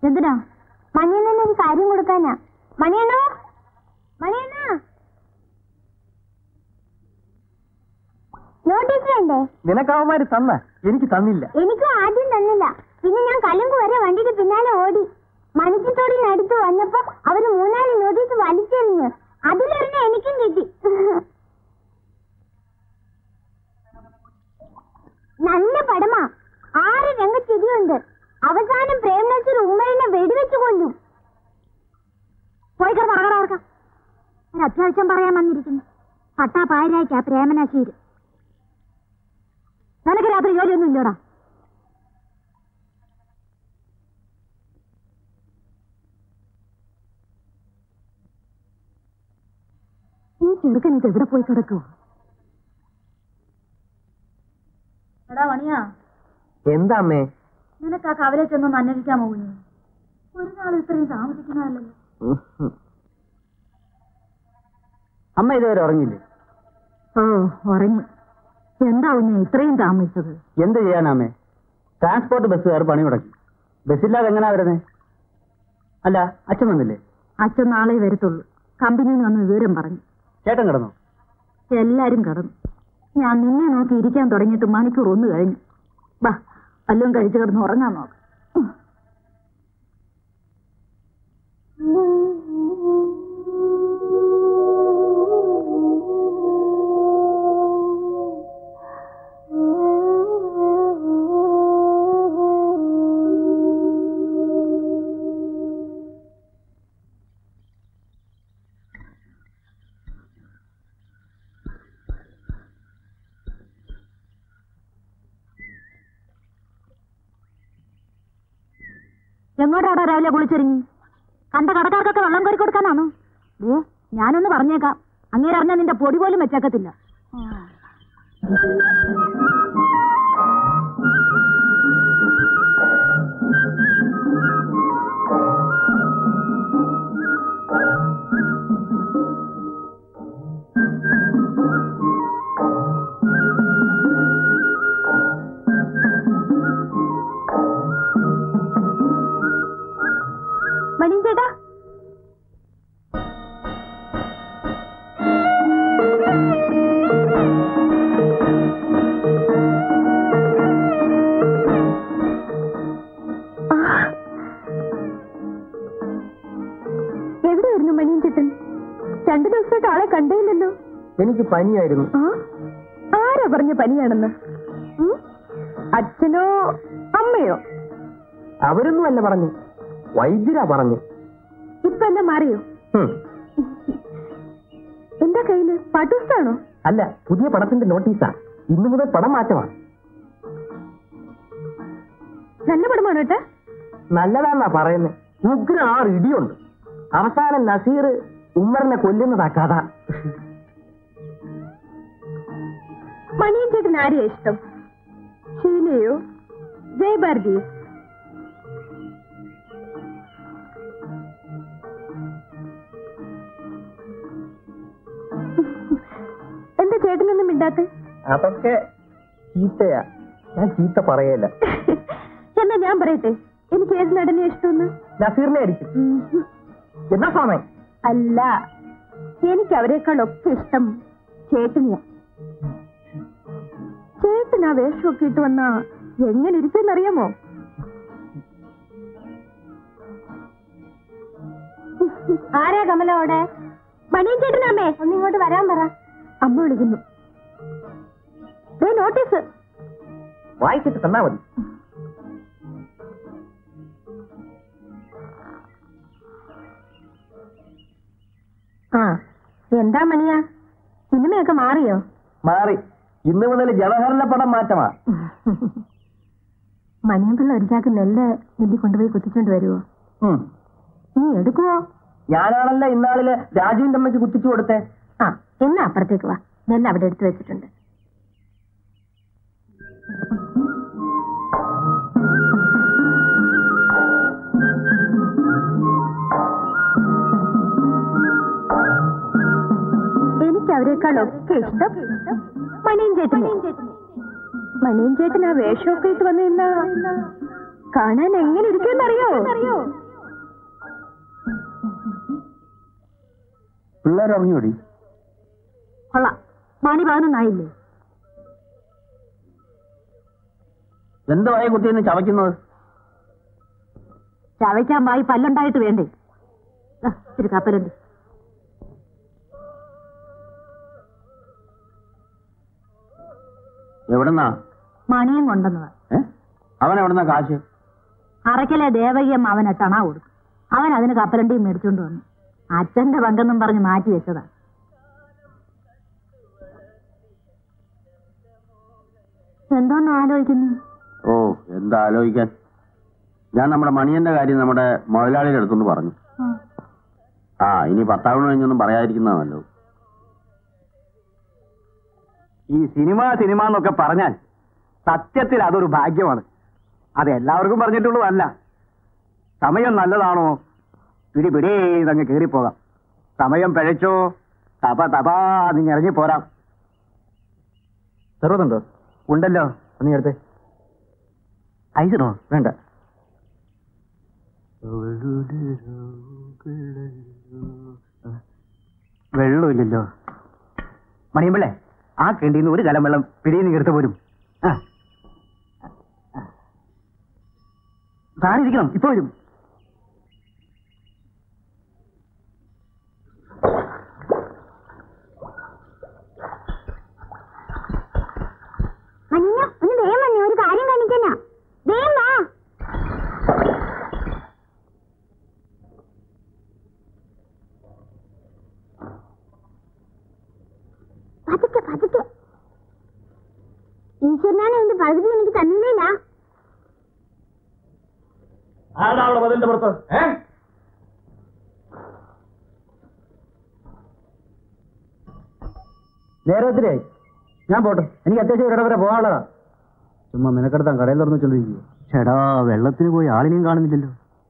എന്തിനാ മണിയണ്ണന് ഒരു കാര്യം കൊടുക്കാനാ മണിയണ്ണോ മണിയണ്ണ നോട്ടീസ് വേണ്ടേ നിനക്കവന്മാര് തന്ന എനിക്ക് തന്നില്ല എനിക്കും ആദ്യം തന്നില്ല പിന്നെ ഞാൻ കലുങ്ക് വരെ വണ്ടിക്ക് പിന്നാലെ ഓടി മണിച്ചിത്തോടിനടുത്ത് വന്നപ്പോ അവര് മൂന്നാല് നോട്ടീസ് വലിച്ചെറിഞ്ഞ് അതിലൊരെണ്ണം എനിക്കും കിട്ടി നല്ല പടമാ ആറ് രംഗച്ചിരിയുണ്ട് അവസാനം പ്രേംനസീർ ഉമ്മലിനെ വെടിവെച്ച് കൊല്ലും പോയി കിടന്ന് ഉറങ്ങടാ ഉറക്കം ഒരു അത്യാവശ്യം പറയാൻ വന്നിരിക്കുന്നു പട്ടാ പായരായിക്കാ പ്രേമനശീര് നിനക്ക് രാത്രി ജോലിയൊന്നും ഇല്ലടാ ഈ ചെറുക്കൻ ഇത് എവിടെ പോയി കിടക്കുവോ എടാ മണിയാ എന്താ അമ്മേ നിനക്ക് ആ കവലെ ചെന്നൊന്ന് അന്വേഷിക്കാൻ പോകുന്നു ഒരു നാൾ ഇത്രയും താമസിക്കുന്നതല്ലല്ലോ അമ്മ ഇതുവരെ ഉറങ്ങിയില്ലേ ഓ ഉറങ്ങി എന്താവും ഞാൻ ഇത്രയും താമസിച്ചത് എന്ത് ചെയ്യാനാമേ ട്രാൻസ്പോർട്ട് ബസ്സുകാർ പണി മുടക്കി ബസ്സില്ലാതെ എങ്ങനെയാ വരുന്നേ അല്ല അച്ഛൻ വന്നില്ലേ അച്ഛൻ നാളെ വരത്തുള്ളൂ കമ്പനിയിൽ നിന്ന് വന്ന് വിവരം പറഞ്ഞു ചേട്ടൻ കിടന്നോ എല്ലാരും കടന്നു ഞാൻ നിന്നെ നോക്കി ഇരിക്കാൻ തുടങ്ങിയിട്ട് മണിക്കൂർ ഒന്ന് കഴിഞ്ഞു ബാ വല്ലതും കഴിച്ചു കിടന്ന് ഉറങ്ങാൻ നോക്കാം എങ്ങോട്ടാടാ രാവിലെ കുളിച്ചൊരുങ്ങി കണ്ട കടക്കാർക്കൊക്കെ വെള്ളം കോരി കൊടുക്കാനാണോ ഏ ഞാനൊന്ന് പറഞ്ഞേക്കാം അങ്ങേരെ അറിഞ്ഞാൽ നിന്റെ പൊടി പോലും വെച്ചേക്കത്തില്ല മണി ചേട്ടാ എവിടെയായിരുന്നു മണിയൻ ചേട്ടൻ രണ്ടു ദിവസമായിട്ട് ആളെ കണ്ടേയില്ലല്ലോ എനിക്ക് പനിയായിരുന്നു ആ ആരാ പറഞ്ഞ പനിയാണെന്ന് ഉം? അച്ഛനോ അമ്മയോ അവരൊന്നും അല്ല പറഞ്ഞു വൈദ്യരാ പറഞ്ഞു ഇപ്പൊ എല്ലാം മാറിയോ ഹും. എന്താ കയ്യില് പട്ടുസ്താണോ അല്ല പുതിയ പടത്തിന്റെ നോട്ടീസാ ഇന്നു മുതൽ പടം മാറ്റമാണ് നല്ല പടമാണോ ഏട്ടാ നല്ലതാന്നാ പറയുന്നത് ഉഗ്ര ആറ് ഇടിയുണ്ട് അവസാനം നസീർ ഉമ്മറിനെ കൊല്ലുന്നതാ കഥ മണിയൻ ചേട്ടൻ ആരെയാ ഇഷ്ടം ഷീലയോ ജയഭാരതിയോ എന്താ ചേട്ടനൊന്നും മിണ്ടാത്ത അതൊക്കെ ചീത്തയാ ഞാൻ ചീത്ത പറയല്ല എന്നാ ഞാൻ പറയട്ടെ എനിക്ക് ഏത് നടനെ ഇഷ്ടമെന്ന് നസീറിനെ ആയിരിക്കും ഉം. എന്നാ സ്വാമി അല്ല എനിക്ക് അവരെക്കാളൊക്കെ ഇഷ്ടം ചേട്ടനെയാ ചേട്ടൻ ആ വേഷമൊക്കെ ഇട്ട് വന്നാ എങ്ങനെ ഇരിക്കുമെന്നറിയാമോ ആരാ കമല അവിടെ മണിയൻ ചേട്ടനാമേ ഒന്നിങ്ങോട്ട് വരാൻ പറ അമ്മ വിളിക്കുന്നു ദേ നോട്ടീസ് വായിച്ചിട്ട് തന്നാ മതി ആ എന്താ മണിയാ സിനിമയൊക്കെ മാറിയോ മാറി ഇന്ന് മുതൽ ജവഹറിന്റെ പടം മാറ്റമാ മണിയമ്പിള്ള ഒരു ചാക്ക് നെല്ല് നെല്ലി കൊണ്ടുപോയി കുത്തിക്കൊണ്ട് വരുവോ ഉം. നീ എടുക്കുവോ ഞാനാണല്ലോ ഇന്നാളില് രാജുവിന്റെ അമ്മയ്ക്ക് കുത്തിച്ചു കൊടുത്തേ ആ എന്നാ അപ്പുറത്തേക്ക് വാ നെല്ല് അവിടെ എടുത്തു വെച്ചിട്ടുണ്ട് എനിക്ക് അവരെക്കാളൊക്കെ ഇഷ്ടം മണിയൻ ചേട്ടനെ മണിയൻ ചേട്ടൻ ആ വേഷമൊക്കെ ഇട്ട് വന്നു നിന്നാ കാണാൻ എങ്ങനെ ഇരിക്കുമെന്നറിയോ അറിയോ പിള്ളേർ ഇറങ്ങിയോടി കൊള്ളാം മണി പതിനൊന്നായില്ലേ എന്ത് വായ കുത്തിയെന്ന് ചവയ്ക്കുന്നത് ചവയ്ക്കാൻ വായി പല്ലുണ്ടായിട്ട് വേണ്ടേ ദാ, ഇച്ചിരി കപ്പലുണ്ട് എവിടെന്നാ മണിയും കൊണ്ടുവന്നതാ ഏ അവൻ എവിടെന്നാ കാശ് അറയ്ക്കലെ ദേവകിയം അവൻ എട്ടണാ കൊടുക്കും അവൻ അതിന് കപ്പലണ്ടിയും മേടിച്ചോണ്ട് വന്നു അച്ഛന്റെ പങ്കെന്നും പറഞ്ഞ് മാറ്റി വെച്ചതാ എന്തോന്ന് ആലോചിക്കുന്നു ഓ എന്താ ആലോചിക്കാൻ ഞാൻ നമ്മുടെ മണിയന്റെ കാര്യം നമ്മുടെ മുതലാളിയുടെ അടുത്തൊന്ന് പറഞ്ഞു ആ ഇനി പത്താവണ കഴിഞ്ഞൊന്നും പറയാതിരിക്കുന്നതാ നല്ലത് ഈ സിനിമ സിനിമ എന്നൊക്കെ പറഞ്ഞാൽ സത്യത്തിൽ അതൊരു ഭാഗ്യമാണ് അത് എല്ലാവർക്കും പറഞ്ഞിട്ടുള്ളതല്ല സമയം നല്ലതാണോ പിടി പിടി ഇതങ്ങ് കയറിപ്പോകാം സമയം പിഴച്ചോ തപ തപാ അതിങ്ങ് ഇറങ്ങിപ്പോരാം സർവതുണ്ടോ ഉണ്ടല്ലോ നീ എടുത്തേ ഐസിനോ വേണ്ട വെള്ളമില്ലല്ലോ മണിയമ്പിള്ളേ ആ കിണ്ടിന്ന് ഒരു കലം വെള്ളം പിടിയിൽ നിന്ന് എടുത്ത് പോരും ആ. താനിരിക്കണം ഇപ്പൊ വരും മഞ്ഞ ഒന്ന് വേഗം വന്നേ ഒരു കാര്യം കാണിക്കാനാ വേഗം വാ പതുക്കെ പതുക്കെ ഈശ്വരനാണ് എന്റെ പകുതി എനിക്ക് തന്നില്ല ആരാണ് മതിലിന്റെ പുറത്ത് നേരെ ഒത്തിരിയായി ഞാൻ പോട്ടെ എനിക്ക് അത്യാവശ്യം ഒരിടം വരെ പോകാനുള്ളതാ ചുമ്മാ മെനക്കെടുത്താൻ കടയിൽ തുറന്നു വെച്ചോണ്ടിരിക്കുക ചേടാ വെള്ളത്തിന് പോയി ആളിനെയും കാണുന്നില്ലല്ലോ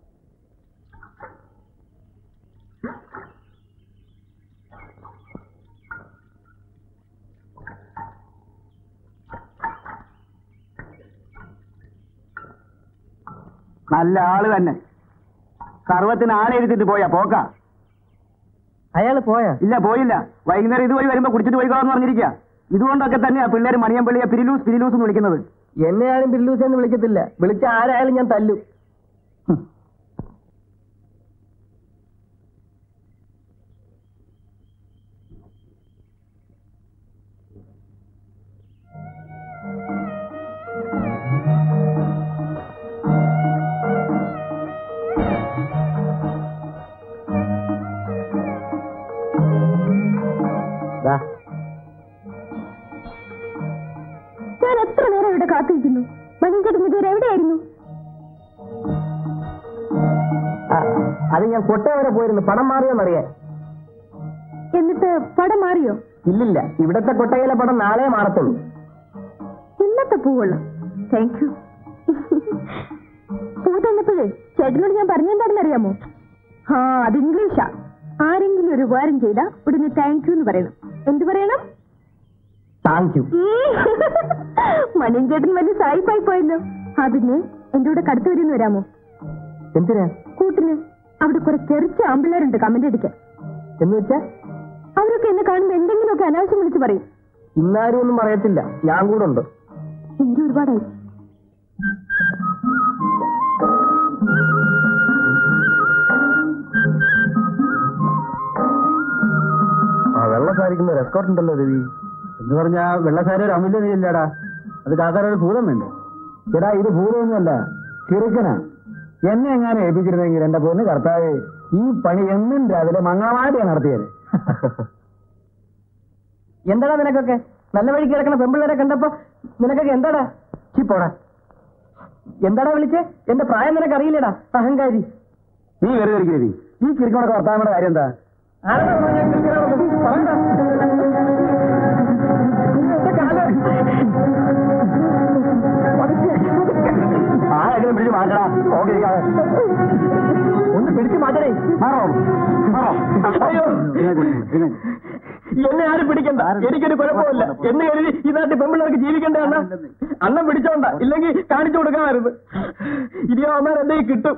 നല്ല ആള് തന്നെ സർവത്തിന് ആളെഴുതിട്ട് പോയാ പോക്ക അയാൾ പോയാ ഇല്ല പോയില്ല വൈകുന്നേരം ഇതുവഴി വരുമ്പോ കുടിച്ചിട്ട് പോയിക്കോളാന്ന് പറഞ്ഞിരിക്കുക ഇതുകൊണ്ടൊക്കെ തന്നെയാ പിള്ളേർ മണിയമ്പള്ളിയെ പിരിലൂസ് പിരിലൂസ് എന്ന് വിളിക്കുന്നത് എന്നെ ആരും ബില്ലൂസ് എന്ന് വിളിക്കത്തില്ല വിളിച്ച ആരായാലും ഞാൻ തല്ലും ദാ, ഞാൻ എത്ര നേരം ഇവിടെ കാത്തിരിക്കുന്നു മണിച്ചേട്ടൻ ഇതുവരെ എവിടെയായിരുന്നു ആ, അത് ഞാൻ കൊട്ട വരെ പോയിരുന്നു പണം മാറിയോന്നറിയാൻ എന്നിട്ട് പടം മാറിയോ ഇല്ലില്ല ഇവിടത്തെ കൊട്ടയിലെ പണം നാളെ മാറത്തുള്ളൂ ഇന്നത്തെ പൂവുള്ളു താങ്ക് യു പൂ തന്നപ്പോഴേ ചേട്ടനോട് ഞാൻ പറഞ്ഞെന്താണെന്നറിയാമോ ആ അത് ഇംഗ്ലീഷാ ആരെങ്കിലും ഒരു ഉപകാരം ചെയ്താ ഉടനെ താങ്ക് യു എന്ന് പറയണം എന്ത് പറയണം താങ്ക് യു മണിയൻ ചേട്ടൻ വലിയ സായിപ്പായി പോയല്ലോ ആ പിന്നെ എന്റെ കൂടെ കടുത്തു വരുന്ന് വരാമോ എന്തിനാ കൂട്ടിന് അവിടെ കുറെ ചെറിച്ച ആമ്പിള്ളേരുണ്ട് കമന്റ് അടിക്കാൻ എന്ന് വെച്ചാ അവരൊക്കെ എന്നെ കാണുമ്പോ എന്തെങ്കിലുമൊക്കെ അനാവശ്യം വിളിച്ച് പറയും ഇന്നാരും ഒന്നും പറയത്തില്ല ഞാൻ കൂടെ ഉണ്ട് എനിക്ക് ഒരുപാടായി ആ വെള്ളസാരിക്കുന്ന ഒരു എസ്കോർട്ട് ഉണ്ടല്ലോ രവി എന്ന് പറഞ്ഞാ വെള്ളസാരി ഒരു അമൂല്യതയില്ലടാ അത് കാക്കാര ഒരു ഭൂതം വേണ്ടേ ചേടാ ഇത് ഭൂതമൊന്നുമല്ല കിറുക്കനാ എന്നെ എങ്ങാനും ഏൽപ്പിച്ചിരുന്നെങ്കിൽ എന്റെ പൊന്ന് കർത്താവ് ഈ പണി എന്നും രാവിലെ മംഗളമായിട്ട് നടത്തിയത് എന്താടാ നിനക്കൊക്കെ നല്ല വഴിക്ക് കിടക്കുന്ന പെമ്പിള്ളേരെ കണ്ടപ്പോ നിനക്കൊക്കെ എന്താടാ ചിപ്പോടാ എന്താടാ വിളിച്ചേ എന്റെ പ്രായം നിനക്ക് അറിയില്ലടാ അഹങ്കാരി നീ വെറുതെ രവി ഈ കിരിക്കണൊക്കെ വർത്താനയുടെ കാര്യം എന്താ ആരെങ്കിലും പിടിച്ച് മാറ്റടാ ഓടിയിരിക്കാതെ ഒന്ന് പിടിച്ച് മാറ്റണേ മാറോ മാറോ അയ്യോ എന്നെ ആരും പിടിക്കണ്ട എനിക്കൊരു കുഴപ്പമില്ല എന്ന് കരുതി ഈ നാട്ടിൽ പെമ്പിള്ളേർക്ക് ജീവിക്കേണ്ടതാണ് അണ്ണൻ പിടിച്ചോണ്ട ഇല്ലെങ്കിൽ കാണിച്ചു കൊടുക്കാമായിരുന്നു ഇനി അവന്മാർ എന്തേ കിട്ടും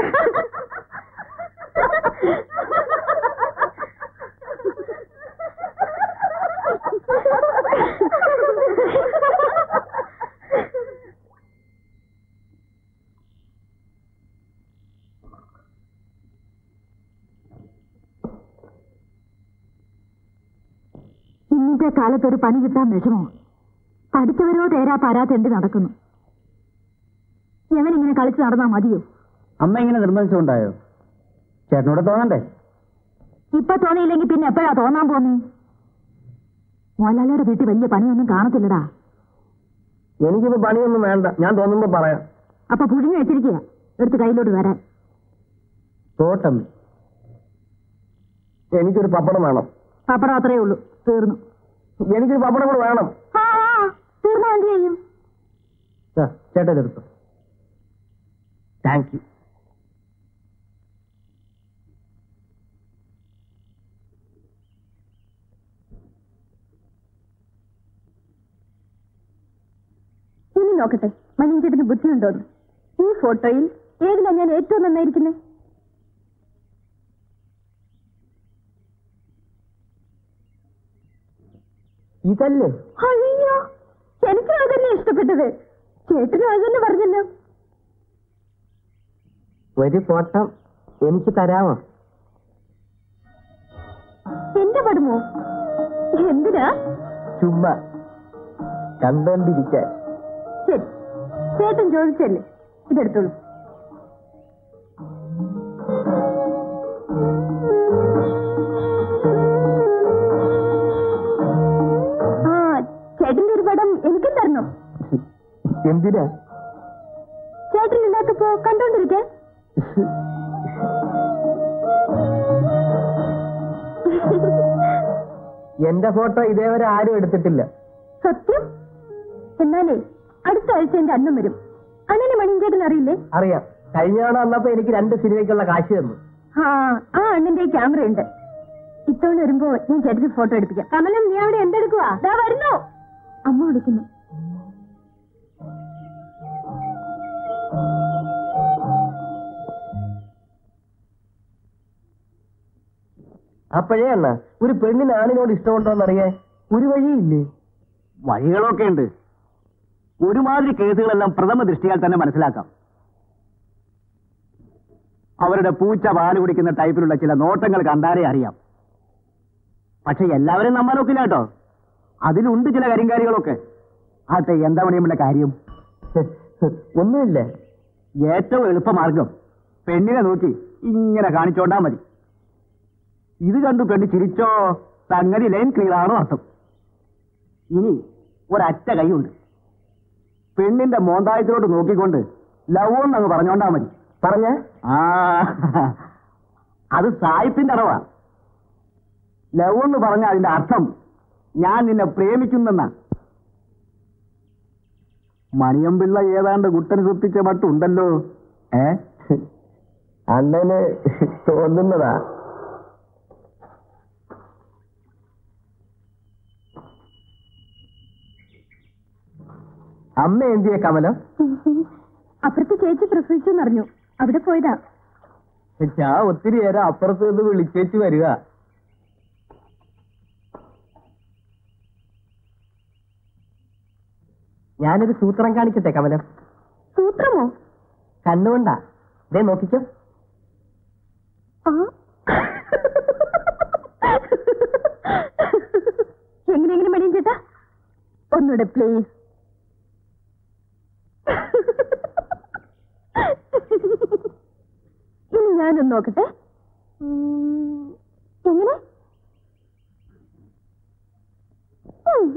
ഇന്നത്തെ കാലത്ത് ഒരു പണി കിട്ടാൻ വിഷമോ പഠിച്ചവരോ തേരാ പാരാ തെണ്ടി നടക്കുന്നു എവനിങ്ങനെ കളിച്ച് നടന്നാ മതിയോ അമ്മ ഇങ്ങനെ നിർബന്ധിച്ചുകൊണ്ടായോ ചേട്ടനോട് തോന്നണ്ടേ ഇപ്പൊ തോന്നിയില്ലെങ്കിൽ പിന്നെ എപ്പോഴാ തോന്നാൻ പോന്നേ മോലാലയുടെ വീട്ടിൽ വലിയ പണിയൊന്നും കാണത്തില്ലടാ എനിക്കിപ്പോ പണിയൊന്നും വേണ്ട ഞാൻ തോന്നുമ്പോ പറയാം അപ്പൊ പുഴുങ്ങി വെച്ചിരിക്കുക എടുത്ത് കയ്യിലോട്ട് തരാൻ തോട്ടം എനിക്കൊരു പപ്പടം വേണം പപ്പടം അത്രേ ഉള്ളൂ തീർന്നു എനിക്കൊരു പപ്പടം കൂടെ വേണം ആ, ആ, തീർന്നാ എന്ത് ചെയ്യും ചേട്ടാ ഇതെടുത്തു താങ്ക് യു ഇനി നോക്കട്ടെ മണിഞ്ചേട്ടന് ബുദ്ധിയുണ്ടോന്ന് ഈ ഫോട്ടോയിൽ ഏതിലാ ഞാൻ ഏറ്റവും നന്നായിരിക്കുന്നത് ഇതല്ലേ അയ്യോ എനിക്കും അതന്നെ ഇഷ്ടപ്പെട്ടത് ചേട്ടനും അതന്നെ പറഞ്ഞല്ലോ ഒരു ഫോട്ടം എനിക്ക് തരാമോ എന്റെ പടമോ എന്തിനാ ചുമ്മാ കണ്ടോണ്ടിരിക്കാൻ ശരി ചേട്ടൻ ചോദിച്ചല്ലേ ഇതെടുത്തോളൂ ആ ചേട്ടന്റെ ഒരു പടം എനിക്കും തരണം എന്തിനാ ചേട്ടൻ ഇല്ലാത്തപ്പോ കണ്ടോണ്ടിരിക്കാൻ എന്റെ ഫോട്ടോ ഇതേവരെ ആരും എടുത്തിട്ടില്ല സത്യം എന്നാലേ അടുത്ത ആഴ്ച എന്റെ അണ്ണൻ വരും അണ്ണന് മണിഞ്ചേട്ടൻ അറിയില്ലേ അറിയാം കഴിഞ്ഞ തവണ വന്നപ്പോ എനിക്ക് രണ്ട് സിനിമയ്ക്കുള്ള കാശ് തന്നു ആ ആ അണ്ണന്റെ ക്യാമറ ഉണ്ട് ഇത്തവണ വരുമ്പോ ഞാൻ ചേട്ടന് ഫോട്ടോ എടുപ്പിക്കാം കമലം നീ അവിടെ എന്തെടുക്കുവാ ദാ വരുന്നു അമ്മ വിളിക്കുന്നു അപ്പോഴേ അണ്ണ ഒരു പെണ്ണിന് ആണിനോട് ഇഷ്ടമുണ്ടോന്നറിയാൻ ഒരു വഴിയില്ലേ വഴികളൊക്കെ ഉണ്ട് ഒരുമാതിരി കേസുകളെല്ലാം പ്രഥമ ദൃഷ്ടിയാൽ തന്നെ മനസ്സിലാക്കാം അവരുടെ പൂച്ച പാല് കുടിക്കുന്ന ടൈപ്പിലുള്ള ചില നോട്ടങ്ങൾ കണ്ടാലേ അറിയാം പക്ഷെ എല്ലാവരും നമ്മ നോക്കില്ല കേട്ടോ അതിലുണ്ട് ചില കരിങ്കാരികളൊക്കെ ആട്ടെ എന്താ പണിയുമ്പോൾ കാര്യം ഒന്നുമില്ല ഏറ്റവും എളുപ്പമാർഗം പെണ്ണിനെ നോക്കി ഇങ്ങനെ കാണിച്ചോണ്ടാ മതി ഇത് കണ്ടു പെണ്ണ് ചിരിച്ചോ സംഗതി ലൈൻ ക്ലിയർ ആണോ അർത്ഥം ഇനി ഒരറ്റ കൈയുണ്ട് പെണ്ണിന്റെ മോന്തായത്തിലോട്ട് നോക്കിക്കൊണ്ട് ലവ് എന്നങ്ങ് പറഞ്ഞോണ്ടാ മതി പറഞ്ഞ ആ അത് സായിപ്പിന്റെ അടവാ ലവ് എന്ന് പറഞ്ഞ അതിന്റെ അർത്ഥം ഞാൻ നിന്നെ പ്രേമിക്കുന്നെന്നാ മണിയമ്പിള്ള ഏതാണ്ട് കുട്ടന് സുത്തിച്ച മട്ടുണ്ടല്ലോ ഏ അണ്ണന് തോന്നുന്നതാ അമ്മ എന്തിയെ കമലം അപ്പുറത്ത് ചേച്ചി പ്രസവിച്ചെന്നറിഞ്ഞു അവിടെ പോയതാ ഞാൻ ഒത്തിരി നേരം അപ്പുറത്ത് നിന്ന് വിളിച്ചേച്ച് വരിക ഞാനൊരു സൂത്രം കാണിക്കട്ടെ കമലം സൂത്രമോ കണ്ണുകൊണ്ടാ ദേ നോക്കിക്കോ ആ എങ്ങനെ എങ്ങനെ മണിയും ചേട്ടാ ഒന്നുകൂടെ പ്ലീസ് ഇനി ഞാനൊന്ന് നോക്കട്ടെ ഉം, എങ്ങനെ ഉം.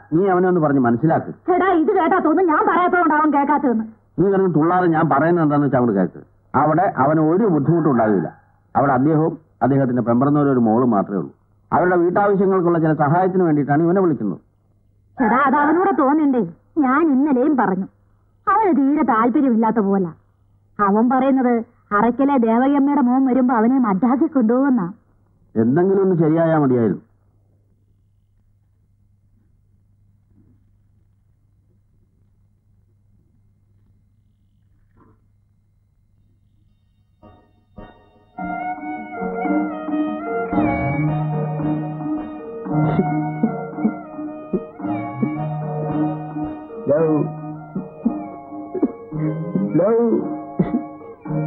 നീ അവനെ ഒന്ന് പറഞ്ഞ് മനസ്സിലാക്ക് ചേട്ടാ ഇത് കേട്ടാ തോന്നുന്നു ഞാൻ പറയാത്തോണ്ട് അവൻ കേൾക്കാത്തതെന്ന് നീ കിടന്ന് തുള്ളാതെ ഞാൻ പറയുന്നത് എന്താണെന്ന് വെച്ചാൽ അങ്ങോട്ട് കേൾക്ക് അവിടെ അവന് ഒരു ബുദ്ധിമുട്ടും ഉണ്ടാകില്ല അവിടെ അദ്ദേഹവും അദ്ദേഹത്തിന്റെ പെമ്പറന്നവരും ഒരു മോളും മാത്രമേ ഉള്ളൂ അവരുടെ വീട്ടാവശ്യങ്ങൾക്കുള്ള ചില സഹായത്തിന് വേണ്ടിയിട്ടാണ് ഇവനെ വിളിക്കുന്നത് ചേട്ടാ അത് അവനൂടെ തോന്നണ്ടേ ഞാൻ ഇന്നലെയും പറഞ്ഞു അവന് തീരെ താല്പര്യമില്ലാത്ത പോലെ അവൻ പറയുന്നത് അറയ്ക്കലെ ദേവകിയമ്മയുടെ മോൻ വരുമ്പോ അവനെ മദ്രാസിൽ കൊണ്ടുപോകുന്ന എന്തെങ്കിലും ഒന്ന് ശരിയായാൽ മതിയായിരുന്നു Love. Love.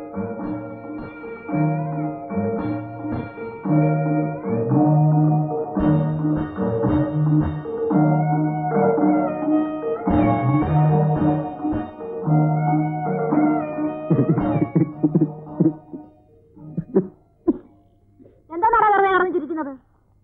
എന്താ വെറുതെ അറിഞ്ഞിരിക്കുന്നത്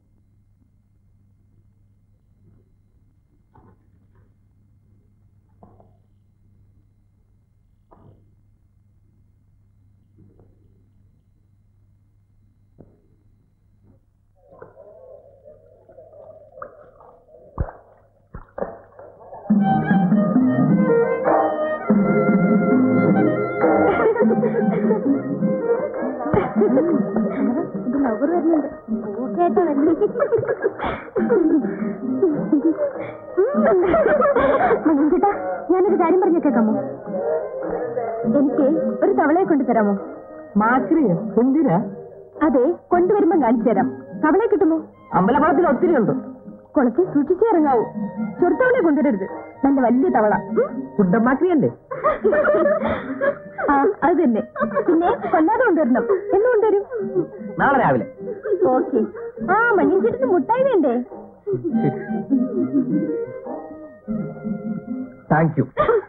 ഇത് ലവർ വരുന്നുണ്ട് ഓക്കേട്ടോ ചേട്ടാ ഞാനൊരു കാര്യം പറഞ്ഞേക്കാമോ എനിക്ക് ഒരു തവളയെ കൊണ്ടുതരാമോ മാക്രിയോ എന്തിനാ അതെ കൊണ്ടുവരുമ്പം കാണിച്ചു തരാം തവളയെ കിട്ടുമോ അമ്പലക്കുളത്തിൽ ഒത്തിരി ഉണ്ട് കുളത്തിൽ സൂക്ഷിച്ചേ ഇറങ്ങാവൂ ചെറുത്തവളെ കൊണ്ടുവരരുത് നല്ല വലിയ തവള ഉം? കുണ്ടമാക്രിയല്ലേ ആ അത് തന്നെ പിന്നെ കൊല്ലാതെ കൊണ്ടുവരണം എന്ന് കൊണ്ടുവരും നാളെ രാവിലെ ഓക്കെ ആ മണിയഞ്ചേട്ടന് മുട്ടായി വേണ്ടേ താങ്ക് യു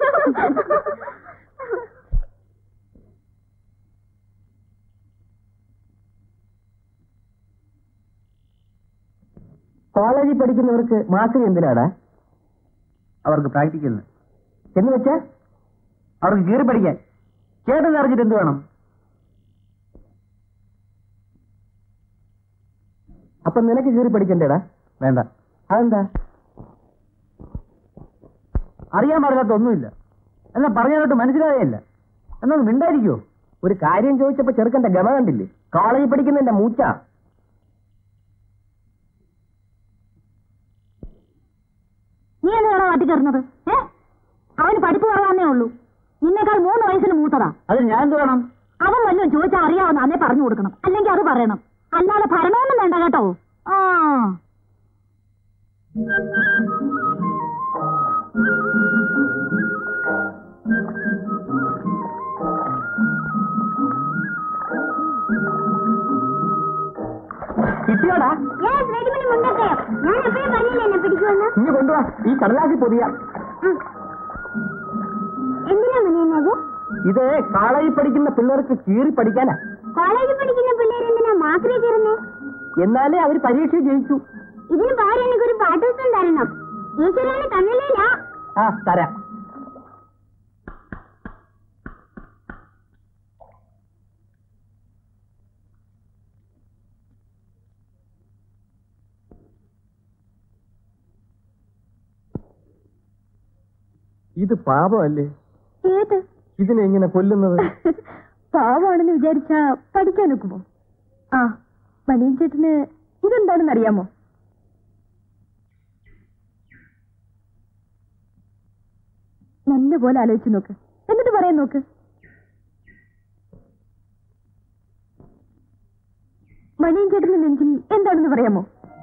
കോളേജിൽ പഠിക്കുന്നവർക്ക് മാക്രി എന്തിനാടാ അവർക്ക് പ്രാക്ടിക്കലിന് എന്ന് വെച്ചാ അവർക്ക് കീറി പഠിക്കാൻ ചേട്ടൻ അറിഞ്ഞിട്ട് എന്ത് വേണം അപ്പൊ നിനക്ക് കീറി പഠിക്കണ്ടേടാ വേണ്ട അതെന്താ അറിയാൻ പാടില്ലാത്ത ഒന്നുമില്ല എന്നാ പറഞ്ഞാലോട്ട് മനസ്സിലാകേയില്ല എന്നൊന്ന് മിണ്ടായിരിക്കോ ഒരു കാര്യം ചോദിച്ചപ്പോ ചെറുക്കന്റെ ഗമ കണ്ടില്ലേ കോളേജിൽ പഠിക്കുന്നതിന്റെ മൂച്ച നീ എന്താണ് കാട്ടി കയറുന്നത് ഏ അവന് പഠിപ്പ് കുറവാന്നേ ഉള്ളൂ നിന്നേക്കാൾ മൂന്ന് വയസ്സിന് മൂത്തതാ അത് ഞാൻ എന്ത് വേണം അവൻ വല്ലതും ചോദിച്ചാൽ അറിയാവുന്ന അന്നേ പറഞ്ഞു കൊടുക്കണം അല്ലെങ്കിൽ അത് പറയണം അല്ലാതെ ഭരണമൊന്നും വേണ്ട കേട്ടോ ആ കിട്ടിയോടാ ഞാൻ എപ്പോഴും പറഞ്ഞില്ലേ എന്നെ പിടിക്കുമെന്ന് ഇനി കൊണ്ടുവാ ഈ കടലാസി പൊതിയ എന്തിനാ മണിയുന്നത് ഇത് കോളേജിൽ പഠിക്കുന്ന പിള്ളേർക്ക് കീറി പഠിക്കാനാ കോളേജിൽ പഠിക്കുന്ന പിള്ളേർ എന്തിനാ മാക്രി കയറുന്നേ എന്നാലേ അവർ പരീക്ഷ ജയിക്കൂ ഇതിന് പകരം എനിക്കൊരു പാട്ടുദിവസം തരണം ഈശ്വരനെ തന്നില്ല ആ തരാം ഇത് പാപമല്ലേ ഏത് ഇതിനെ ഇങ്ങനെ കൊല്ലുന്നത് പാവാണെന്ന് വിചാരിച്ചാ പഠിക്കാൻ ഒക്കുമോ ആ മണിയൻ ചേട്ടന് ഇതെന്താണെന്ന് അറിയാമോ നല്ല പോലെ ആലോചിച്ച് നോക്ക് എന്നിട്ട് പറയാൻ നോക്ക് മണിയൻ ചേട്ടന്റെ നെഞ്ചിൽ എന്താണെന്ന് പറയാമോ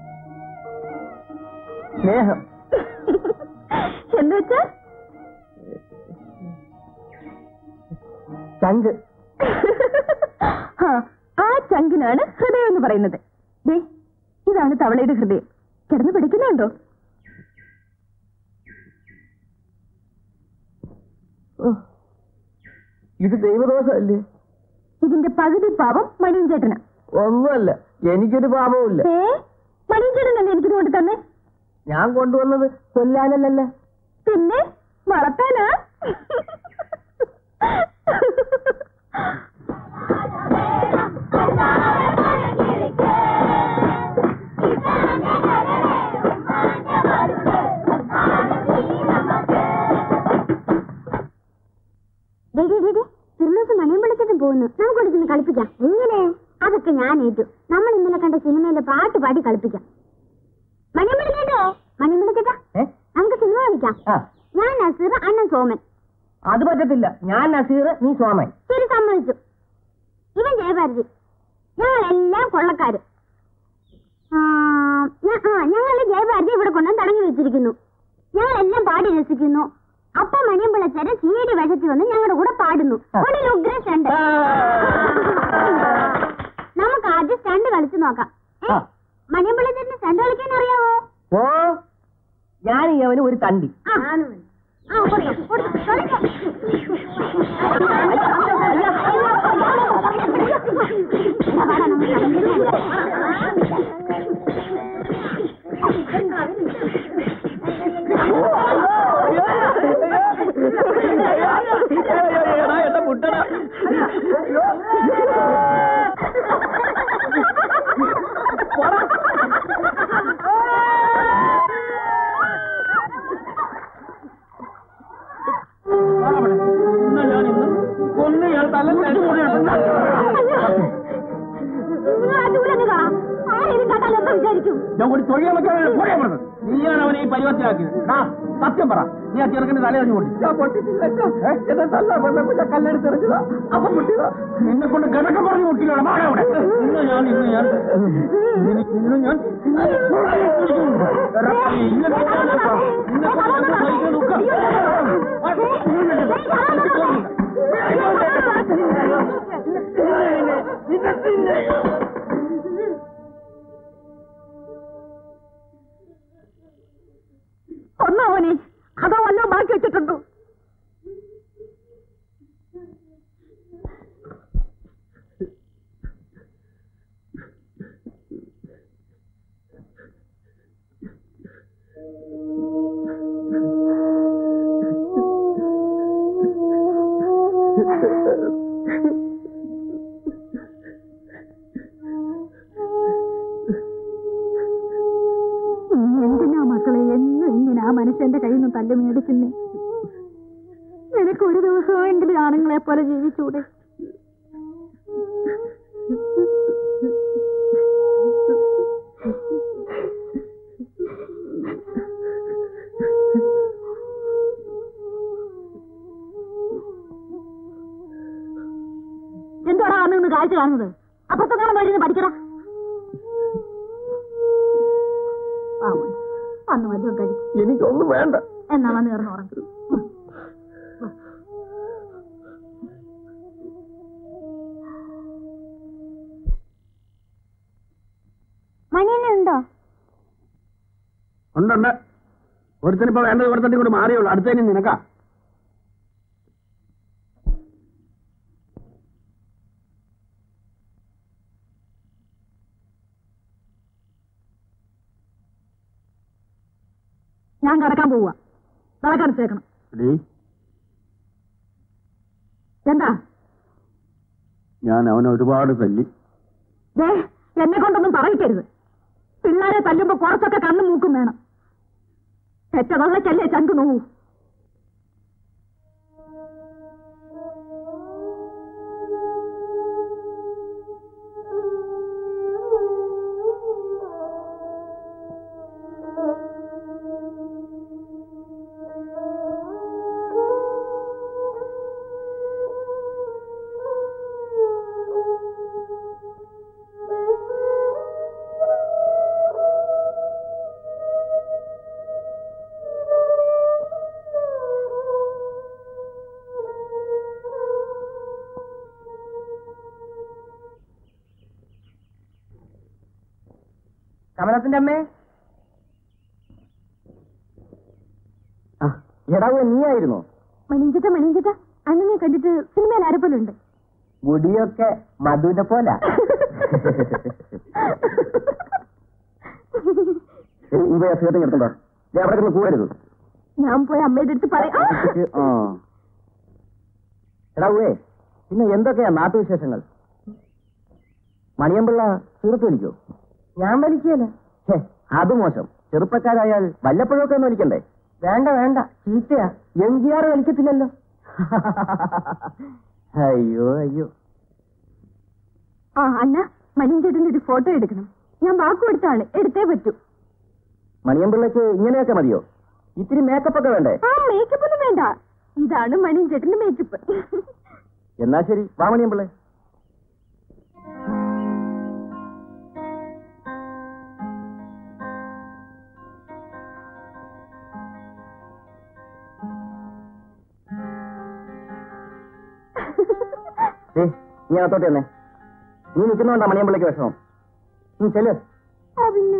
സ്നേഹം എന്ന് വെച്ചാ ചങ്ക് ആ, ആ ചങ്കിനാണ് ഹൃദയം എന്ന് പറയുന്നത് ദേ ഇതാണ് തവളയുടെ ഹൃദയം കിടന്ന് പിടിക്കുന്നുണ്ടോ ഓ, ഇത് ദൈവദോഷമല്ലേ ഇതിന്റെ പകുതി പാപം മണിയൻ ചേട്ടനാ ഒന്നുമല്ല എനിക്കൊരു പാപവുമില്ല ഏ മണിയൻ ചേട്ടനല്ലേ എനിക്കിത് കൊണ്ട് തന്നെ ഞാൻ കൊണ്ടുവന്നത് കൊല്ലാനല്ലല്ലോ പിന്നെ വളർത്താനാ തിരുമൂസ് മണിയും വിളിച്ചിട്ട് പോകുന്നു നമുക്ക് ഒരിക്കലും കളിപ്പിക്കാം എങ്ങനെ അതൊക്കെ ഞാൻ ഏറ്റു നമ്മൾ ഇന്നലെ കണ്ട സിനിമയിലെ പാട്ട് പാടി കളിപ്പിക്കാം മണിയും വിളിക്കട്ടോ മണിയും വിളിക്കട്ടാ നമുക്ക് സിനിമ കളിക്കാം ഞാൻ നസീർ അണ്ണൻ സോമൻ അത് പറ്റത്തില്ല ഞാൻ നസീർ നീ സോമൻ ശരി സമ്മതിച്ചു ഇവൻ ജയഭാരതി ഞങ്ങളെല്ലാം കൊള്ളക്കാര് ആ, ഞ- ആ, ഞങ്ങളുടെ ജയഭാരതി ഇവിടെ കൊണ്ടുവന്ന് തടഞ്ഞു വെച്ചിരിക്കുന്നു ഞങ്ങളെല്ലാം പാടി രസിക്കുന്നു അപ്പൊ മണിയം പിള്ളച്ചേരൻ സി ഡി വേഷത്തിൽ വന്ന് ഞങ്ങളുടെ കൂടെ പാടുന്നു ഒരു ഉഗ്ര സ്റ്റണ്ട് നമുക്ക് ആദ്യം സ്റ്റണ്ട് കളിച്ചു നോക്കാം ഏ, ആ. മണിയം പിള്ളച്ചേരന് സ്റ്റണ്ട് കളിക്കാൻ അറിയാവോ ഓ ഞാൻ ഈ അവന് ഒരു തണ്ടി ആ. ആ, കൊടുത്തോ, കൊടുത്തോ, കളിക്കാം. നിങ്ങൾ ആ ചൂലങ്ങ് കാണാം ആരെയും കണ്ടാൽ എന്താ വിചാരിക്കും ഞാൻ കൂടി തൊഴിൽ വെക്കാൻ പോയാ പറഞ്ഞത് നീയാണ് അവനെ ഈ പരിവത്തിലാക്കിയത് ആ സത്യം പറ നീ ആ ചെറുക്കന്റെ തലയറിഞ്ഞു പൊട്ടി കല്ലെടുത്തെറിഞ്ഞതാ അപ്പൊ പൊട്ടിയതാ നിന്നെ കൊണ്ട് ഗണക്കം പറഞ്ഞു പൊട്ടിയില്ല മാറ അവിടെ ഇന്ന് ഞാൻ ഇന്ന് ഞാൻ നിനക്ക് ഇന്ന് ഞാൻ ഇന്ന് നിന്നെ കൊണ്ട് എന്ത് സഹിക്കാൻ നോക്കാം. ഒന്നോ മോനെ അതോ വല്ലോ ബാക്കി വെച്ചിട്ടുണ്ടോ നീ എന്തിനാ മക്കളെ എന്നും ഇങ്ങനെ ആ മനുഷ്യന്റെ കയ്യിൽ നിന്ന് തല്ല് മേടിക്കുന്നേ നിനക്ക് ഒരു ദിവസമെങ്കിലും ആണുങ്ങളെ പോലെ ജീവിച്ചൂടെ എന്തോടാ വന്ന് നിന്ന് കാഴ്ച കാണുന്നത് അപ്പുറത്തെ കാണാൻ വഴി പഠിക്കടാ പാവം. വന്ന് വല്ലതും കഴിക്കും എനിക്കൊന്നും വേണ്ട എന്നാ വന്ന് കിടന്ന് ഉറങ്ങും മണിയന്നെ ഉണ്ടോ ഉണ്ടുണ്ട് ഒരുത്തനിപ്പോ വേണ്ടത് ഒരുത്തന്നെ കൂടി മാറിയുള്ളൂ അടുത്തതിന് നിനക്കാ ഞാൻ കിടക്കാൻ പോവുക വിളക്കടച്ചേക്കണം എടീ, എന്താ ഞാൻ അവനെ ഒരുപാട് തല്ലി ദേ എന്നെ കൊണ്ടൊന്നും പറയിക്കരുത് പിള്ളേരെ തല്ലുമ്പോ കുറച്ചൊക്കെ കണ്ണും മൂക്കും വേണം പെറ്റതള്ളക്കല്ലേ ചങ്ക് നോവൂ കമലത്തിന്റെ അമ്മേ എടാവോ നീ ആയിരുന്നോ മണിഞ്ചിട്ട മണിഞ്ചിട്ട അണ്ണനെ കണ്ടിട്ട് സിനിമയിൽ ആരെപ്പോലുണ്ട് മുടിയൊക്കെ മധുവിന്റെ പോല നീ പോയി ആ സിഗരറ്റ് എടുക്കണ്ട നീ അവിടെ കിടന്ന് കൂടരുത് ഞാൻ പോയി അമ്മയുടെ അടുത്ത് പറയാം ആ. എടാ ഉവേ പിന്നെ എന്തൊക്കെയാ നാട്ടുവിശേഷങ്ങൾ മണിയമ്പിള്ള സുഹൃത്ത് വലിക്കോ ഞാൻ വലിക്കല ഛേ അത് മോശം ചെറുപ്പക്കാരായാൽ വല്ലപ്പോഴൊക്കെ ഒന്ന് വലിക്കണ്ടേ വേണ്ട വേണ്ട ചീത്തയാ എം ജി ആർ വലിക്കത്തില്ലല്ലോ അയ്യോ അയ്യോ ആ അന്ന മണിഞ്ചേട്ടന്റെ ഒരു ഫോട്ടോ എടുക്കണം ഞാൻ വാക്ക് കൊടുത്താണ് എടുത്തേ പറ്റൂ മണിയമ്പിള്ളക്ക് ഇങ്ങനെയൊക്കെ മതിയോ ഇത്തിരി മേക്കപ്പ് ഒക്കെ വേണ്ടേ ആ മേക്കപ്പ് ഒന്നും വേണ്ട ഇതാണ് മണിഞ്ചേട്ടന്റെ മേക്കപ്പ് എന്നാ ശരി വാ മണിയമ്പിള്ളേ ഏ നീ അകത്തോട്ട് തന്നെ നീ നിൽക്കുന്നോണ്ടാ മണിയമ്പിള്ളക്ക് വിഷമം ഉം, ചെല്ല് ആ പിന്നെ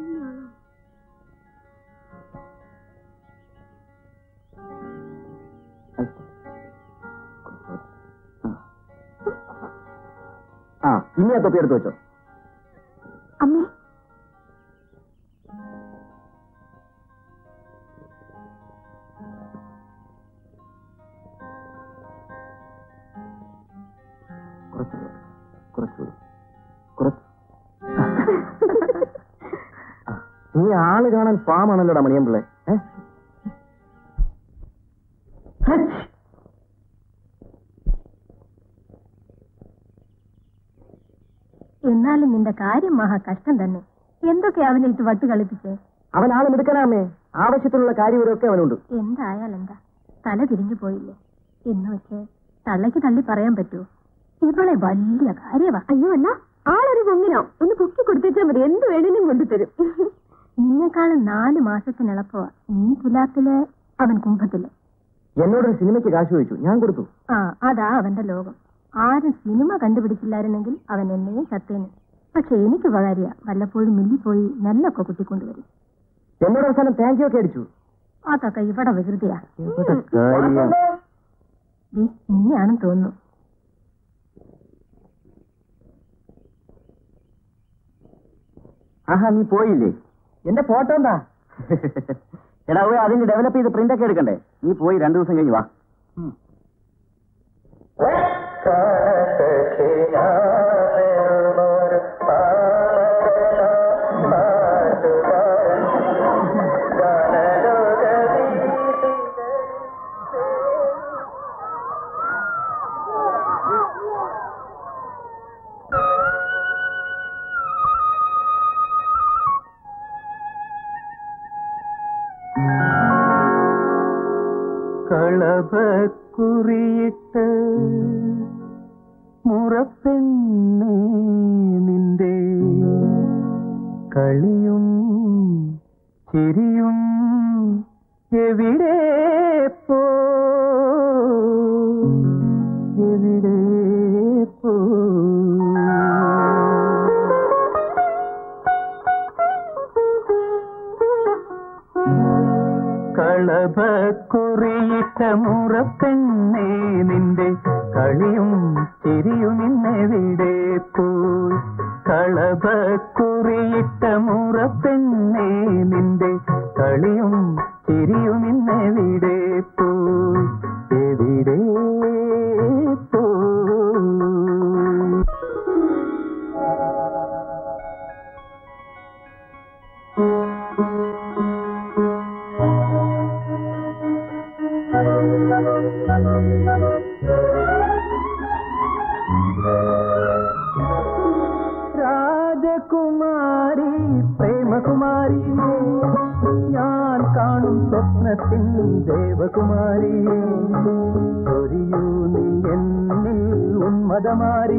ആ ഇനി ആ തൊപ്പി എടുത്ത് വെച്ചോ അമ്മേ കുറച്ചുകൂടി കുറച്ചുകൂടി കുറച്ച് ആ, നീ ആള് കാണാൻ പാമാണല്ലോടാ മണിയമ്പിള്ളേ ഏ ഹച്ച്. എന്നാലും നിന്റെ കാര്യം മഹാ കഷ്ടം തന്നെ എന്തൊക്കെ അവനെ ഇത് വട്ട് കളിപ്പിച്ചേ അവൻ ആള് മിടുക്കനാമേ ആവശ്യത്തിനുള്ള കാര്യവരൊക്കെ അവനുണ്ട് എന്തായാലെന്താ തല തിരിഞ്ഞു പോയില്ലേ എന്ന് വെച്ച് തള്ളയ്ക്ക് തള്ളി പറയാൻ പറ്റുമോ ഇവളെ വലിയ കാര്യവാ അയ്യോ അല്ല ആളൊരു പൊങ്ങിനോ ഒന്ന് പൊക്കി കൊടുത്തേച്ചാൽ മതി എന്ത് വേണേലും കൊണ്ടുതരും നിന്നെക്കാളും നാല് മാസത്തിനിളപ്പവാ നീ തുലാത്തില് അവൻ കുംഭത്തില് എന്നോടൊരു സിനിമയ്ക്ക് കാശ് ചോദിച്ചു ഞാൻ കൊടുത്തു ആ അതാ അവന്റെ ലോകം ആരും സിനിമ കണ്ടുപിടിച്ചില്ലായിരുന്നെങ്കിൽ അവൻ എന്നേ ചത്തേന് പക്ഷെ എനിക്ക് ഉപകാരിയ വല്ലപ്പോഴും മില്ലിപ്പോയി നെല്ലൊക്കെ കുത്തിക്കൊണ്ടുവരും എന്നോട് അവസാനം താങ്ക് യു ഒക്കെ അടിച്ചു അതൊക്കെ ഇവിടെ വികൃതിയാ ഇവിടെ കാര്യം. ദേ, നിന്നെയാണെന്ന് തോന്നുന്നു ആഹാ നീ പോയില്ലേ എന്റെ ഫോട്ടോ എന്താ എടാ ഓ അതിന് ഡെവലപ്പ് ചെയ്ത് പ്രിന്റ് ഒക്കെ എടുക്കണ്ടേ നീ പോയി രണ്ടു ദിവസം കഴിഞ്ഞ് വാ കളഭക്കുറിയിട്ട് മുറപ്പെണ്ണേ നിന്റെ കളിയും ചിരിയും എവിടെ പോ എവിടെ പോ കളഭക്കുറിയിട്ട മുറപ്പെണ്ണേ നിന്റെ കളിയും ചിരിയും ഇന്നെവിടെ പോയി കളഭക്കുറിയിട്ട മുറപ്പെണ്ണേ നിന്റെ കളിയും ചിരിയും ഇന്നെവിടെ പോയി എവിടെ പോയി രാജകുമാരി പ്രേമകുമാരി ഞാൻ കാണും സ്വപ്നത്തിൻ ദേവകുമാരി ചൊരിയൂ നീ എന്നിൽ ഉന്മതമാരി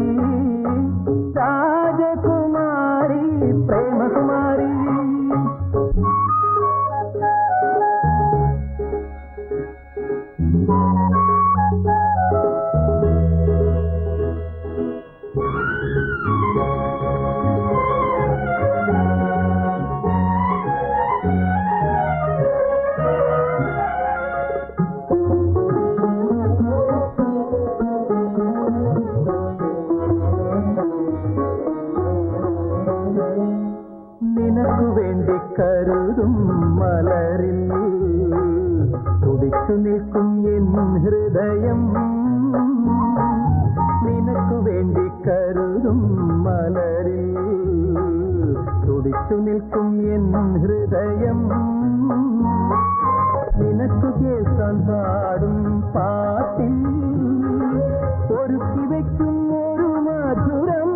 രാജകുമാരി പ്രേമകുമാരി നിനക്ക് കരുതും മലരിൽ തുടിച്ചു നിൽക്കും എൻ ഹൃദയം നിനക്കു വേണ്ടി കരുതും മലരിൽ തുടിച്ചു നിൽക്കും എൻ ഹൃദയം നിനക്കു കേൾക്കാൻ പാടും പാട്ടിൽ ഒരുക്കി വയ്ക്കും ഒരു മധുരം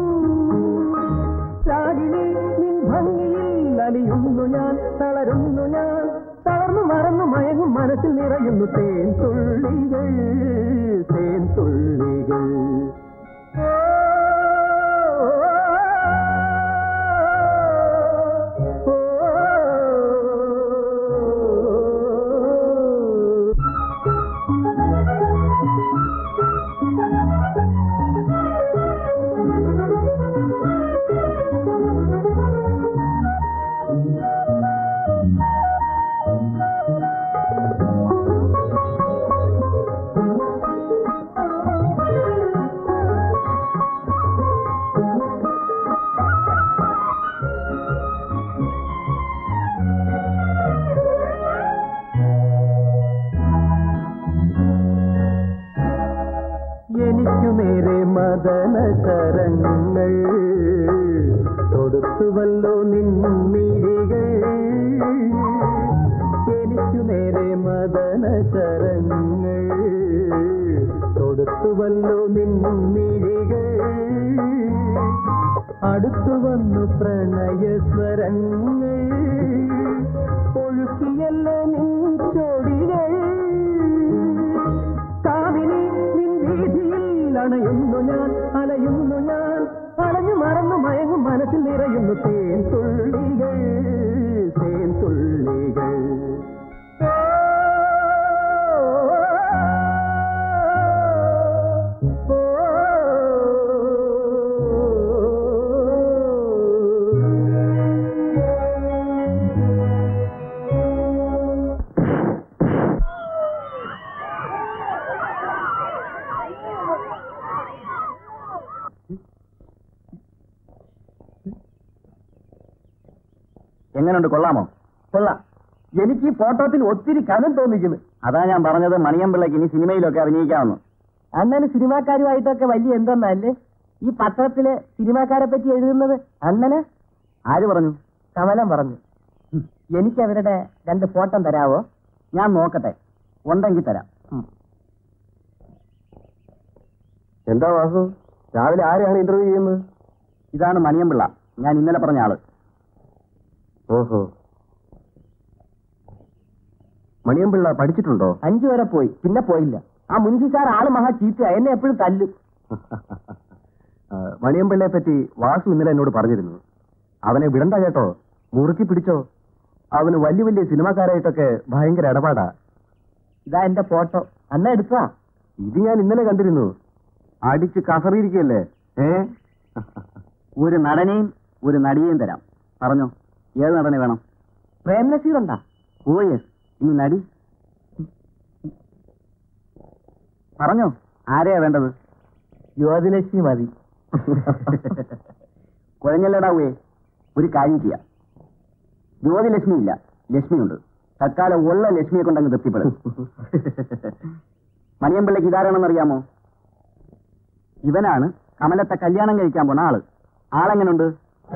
രാഗിണി നിൻ ഭംഗിയിൽ അലിയുന്നു ഞാൻ തളരുന്നു ഞാൻ തളർന്നു മറന്നു മയങ്ങും മനസ്സിൽ നിറയുന്നു തേൻ തുള്ളികൾ തേൻ തുള്ളികൾ ഓ, ഓ, ഓ. എനിക്കു നേരെ മദന ശരങ്ങൾ തൊടുത്തുവല്ലോ നിൻമിഴികൾ എനിക്കു നേരെ മദന ശരങ്ങൾ തൊടുത്തുവല്ലോ നിൻമിഴികൾ അടുത്തു വന്നു പ്രണയസ്വരങ്ങൾ ഒഴുക്കിയല്ലോ നിൻ ചോടികൾ കാവിനി നിൻ വീതിയിൽ അണയുന്നു ഞാൻ അലയുന്നു ഞാൻ അലഞ്ഞു മറന്നു മയങ്ങും മനസ്സിൽ നിറയുന്നു തേൻ തുള്ളികൾ തേൻ തുള്ളികൾ ഓ, എങ്ങനെയുണ്ട് കൊള്ളാമോ കൊള്ളാം എനിക്ക് ഈ ഫോട്ടോത്തിൽ ഒത്തിരി കനം തോന്നിക്കുന്നു അതാ ഞാൻ പറഞ്ഞത് മണിയമ്പിള്ളക്ക് ഇനി സിനിമയിലൊക്കെ അഭിനയിക്കാമെന്ന് അണ്ണന് സിനിമാക്കാരുമായിട്ടൊക്കെ വലിയ എന്തെന്നല്ലേ ഈ പത്രത്തില് സിനിമാക്കാരെ പറ്റി എഴുതുന്നത് അണ്ണന് ആര് പറഞ്ഞു കമലം പറഞ്ഞു എനിക്ക് അവരുടെ രണ്ട് ഫോട്ടോ തരാവോ ഞാൻ നോക്കട്ടെ ഉണ്ടെങ്കിൽ തരാം എന്താ വാസു രാവിലെ ആരെയാണ് ഇന്റർവ്യൂ ചെയ്യുന്നത് ഇതാണ് മണിയമ്പിള്ള ഞാൻ ഇന്നലെ പറഞ്ഞ ആള് ഓഹോ മണിയമ്പിള്ള പഠിച്ചിട്ടുണ്ടോ അഞ്ചു വരെ പോയി പിന്നെ പോയില്ല ആ മുൻഷി സാർ ആള് മഹാ ചീത്ത എന്നെ എപ്പോഴും തല്ലും മണിയമ്പിള്ളയെ പറ്റി വാസു ഇന്നലെ എന്നോട് പറഞ്ഞിരുന്നു അവനെ വിടണ്ട കേട്ടോ മുറുക്കി പിടിച്ചോ അവന് വലിയ വലിയ സിനിമാക്കാരായിട്ടൊക്കെ ഭയങ്കര ഇടപാടാ ഇതാ എന്റെ ഫോട്ടോ അന്ന എടുത്താ ഇത് ഞാൻ ഇന്നലെ കണ്ടിരുന്നു അടിച്ച് കസറിയിരിക്കല്ലേ ഏ ഒരു നടനെയും ഒരു നടിയെയും തരാം പറഞ്ഞോ ഏത് നടനെ വേണം പ്രേം നസീർ ഉണ്ടാ ഓ യെസ് ഇനി നടി പറഞ്ഞോ ആരെയാ വേണ്ടത് ജ്യോതിലക്ഷ്മി മതി കുഴഞ്ഞല്ലടാവേ ഒരു കാര്യം ചെയ്യാം ജ്യോതിലക്ഷ്മി ഇല്ല ലക്ഷ്മിയുണ്ട് തൽക്കാലം ഉള്ള ലക്ഷ്മിയെ കൊണ്ടങ്ങ് തൃപ്തിപ്പെടും മണിയമ്പിള്ളക്ക് ഇതാരാണെന്നറിയാമോ ഇവനാണ് കമലത്തെ കല്യാണം കഴിക്കാൻ പോണ ആള് ആളെങ്ങനുണ്ട്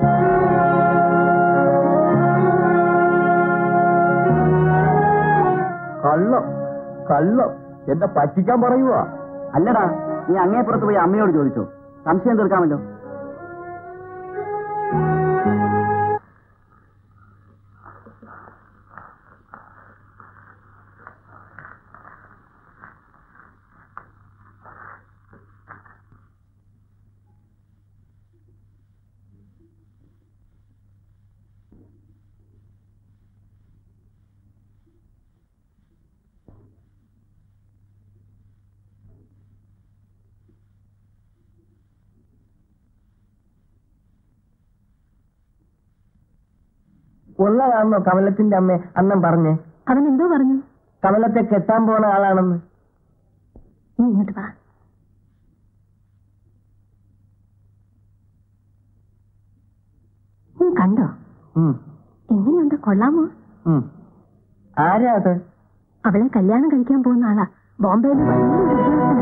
കള്ളം കള്ളം എന്നെ പറ്റിക്കാൻ പറയുവാ അല്ലടാ നീ അങ്ങേപ്പുറത്ത് പോയി അമ്മയോട് ചോദിച്ചോ സംശയം തീർക്കാമല്ലോ ഉള്ളതാണോ കമലത്തിന്റെ അമ്മ അന്നം പറഞ്ഞേ അവൻ എന്തോ പറഞ്ഞു കമലത്തെ കെട്ടാൻ പോണ ആളാണെന്ന് നീ ഇങ്ങോട്ട് വാ നീ കണ്ടോ ഉം. എങ്ങനെയുണ്ട് കൊള്ളാമോ ആരാ അത് അവളെ കല്യാണം കഴിക്കാൻ പോകുന്ന ആളാ ബോംബെയിൽ വലിയൊരു ഉദ്യോഗസ്ഥനാ.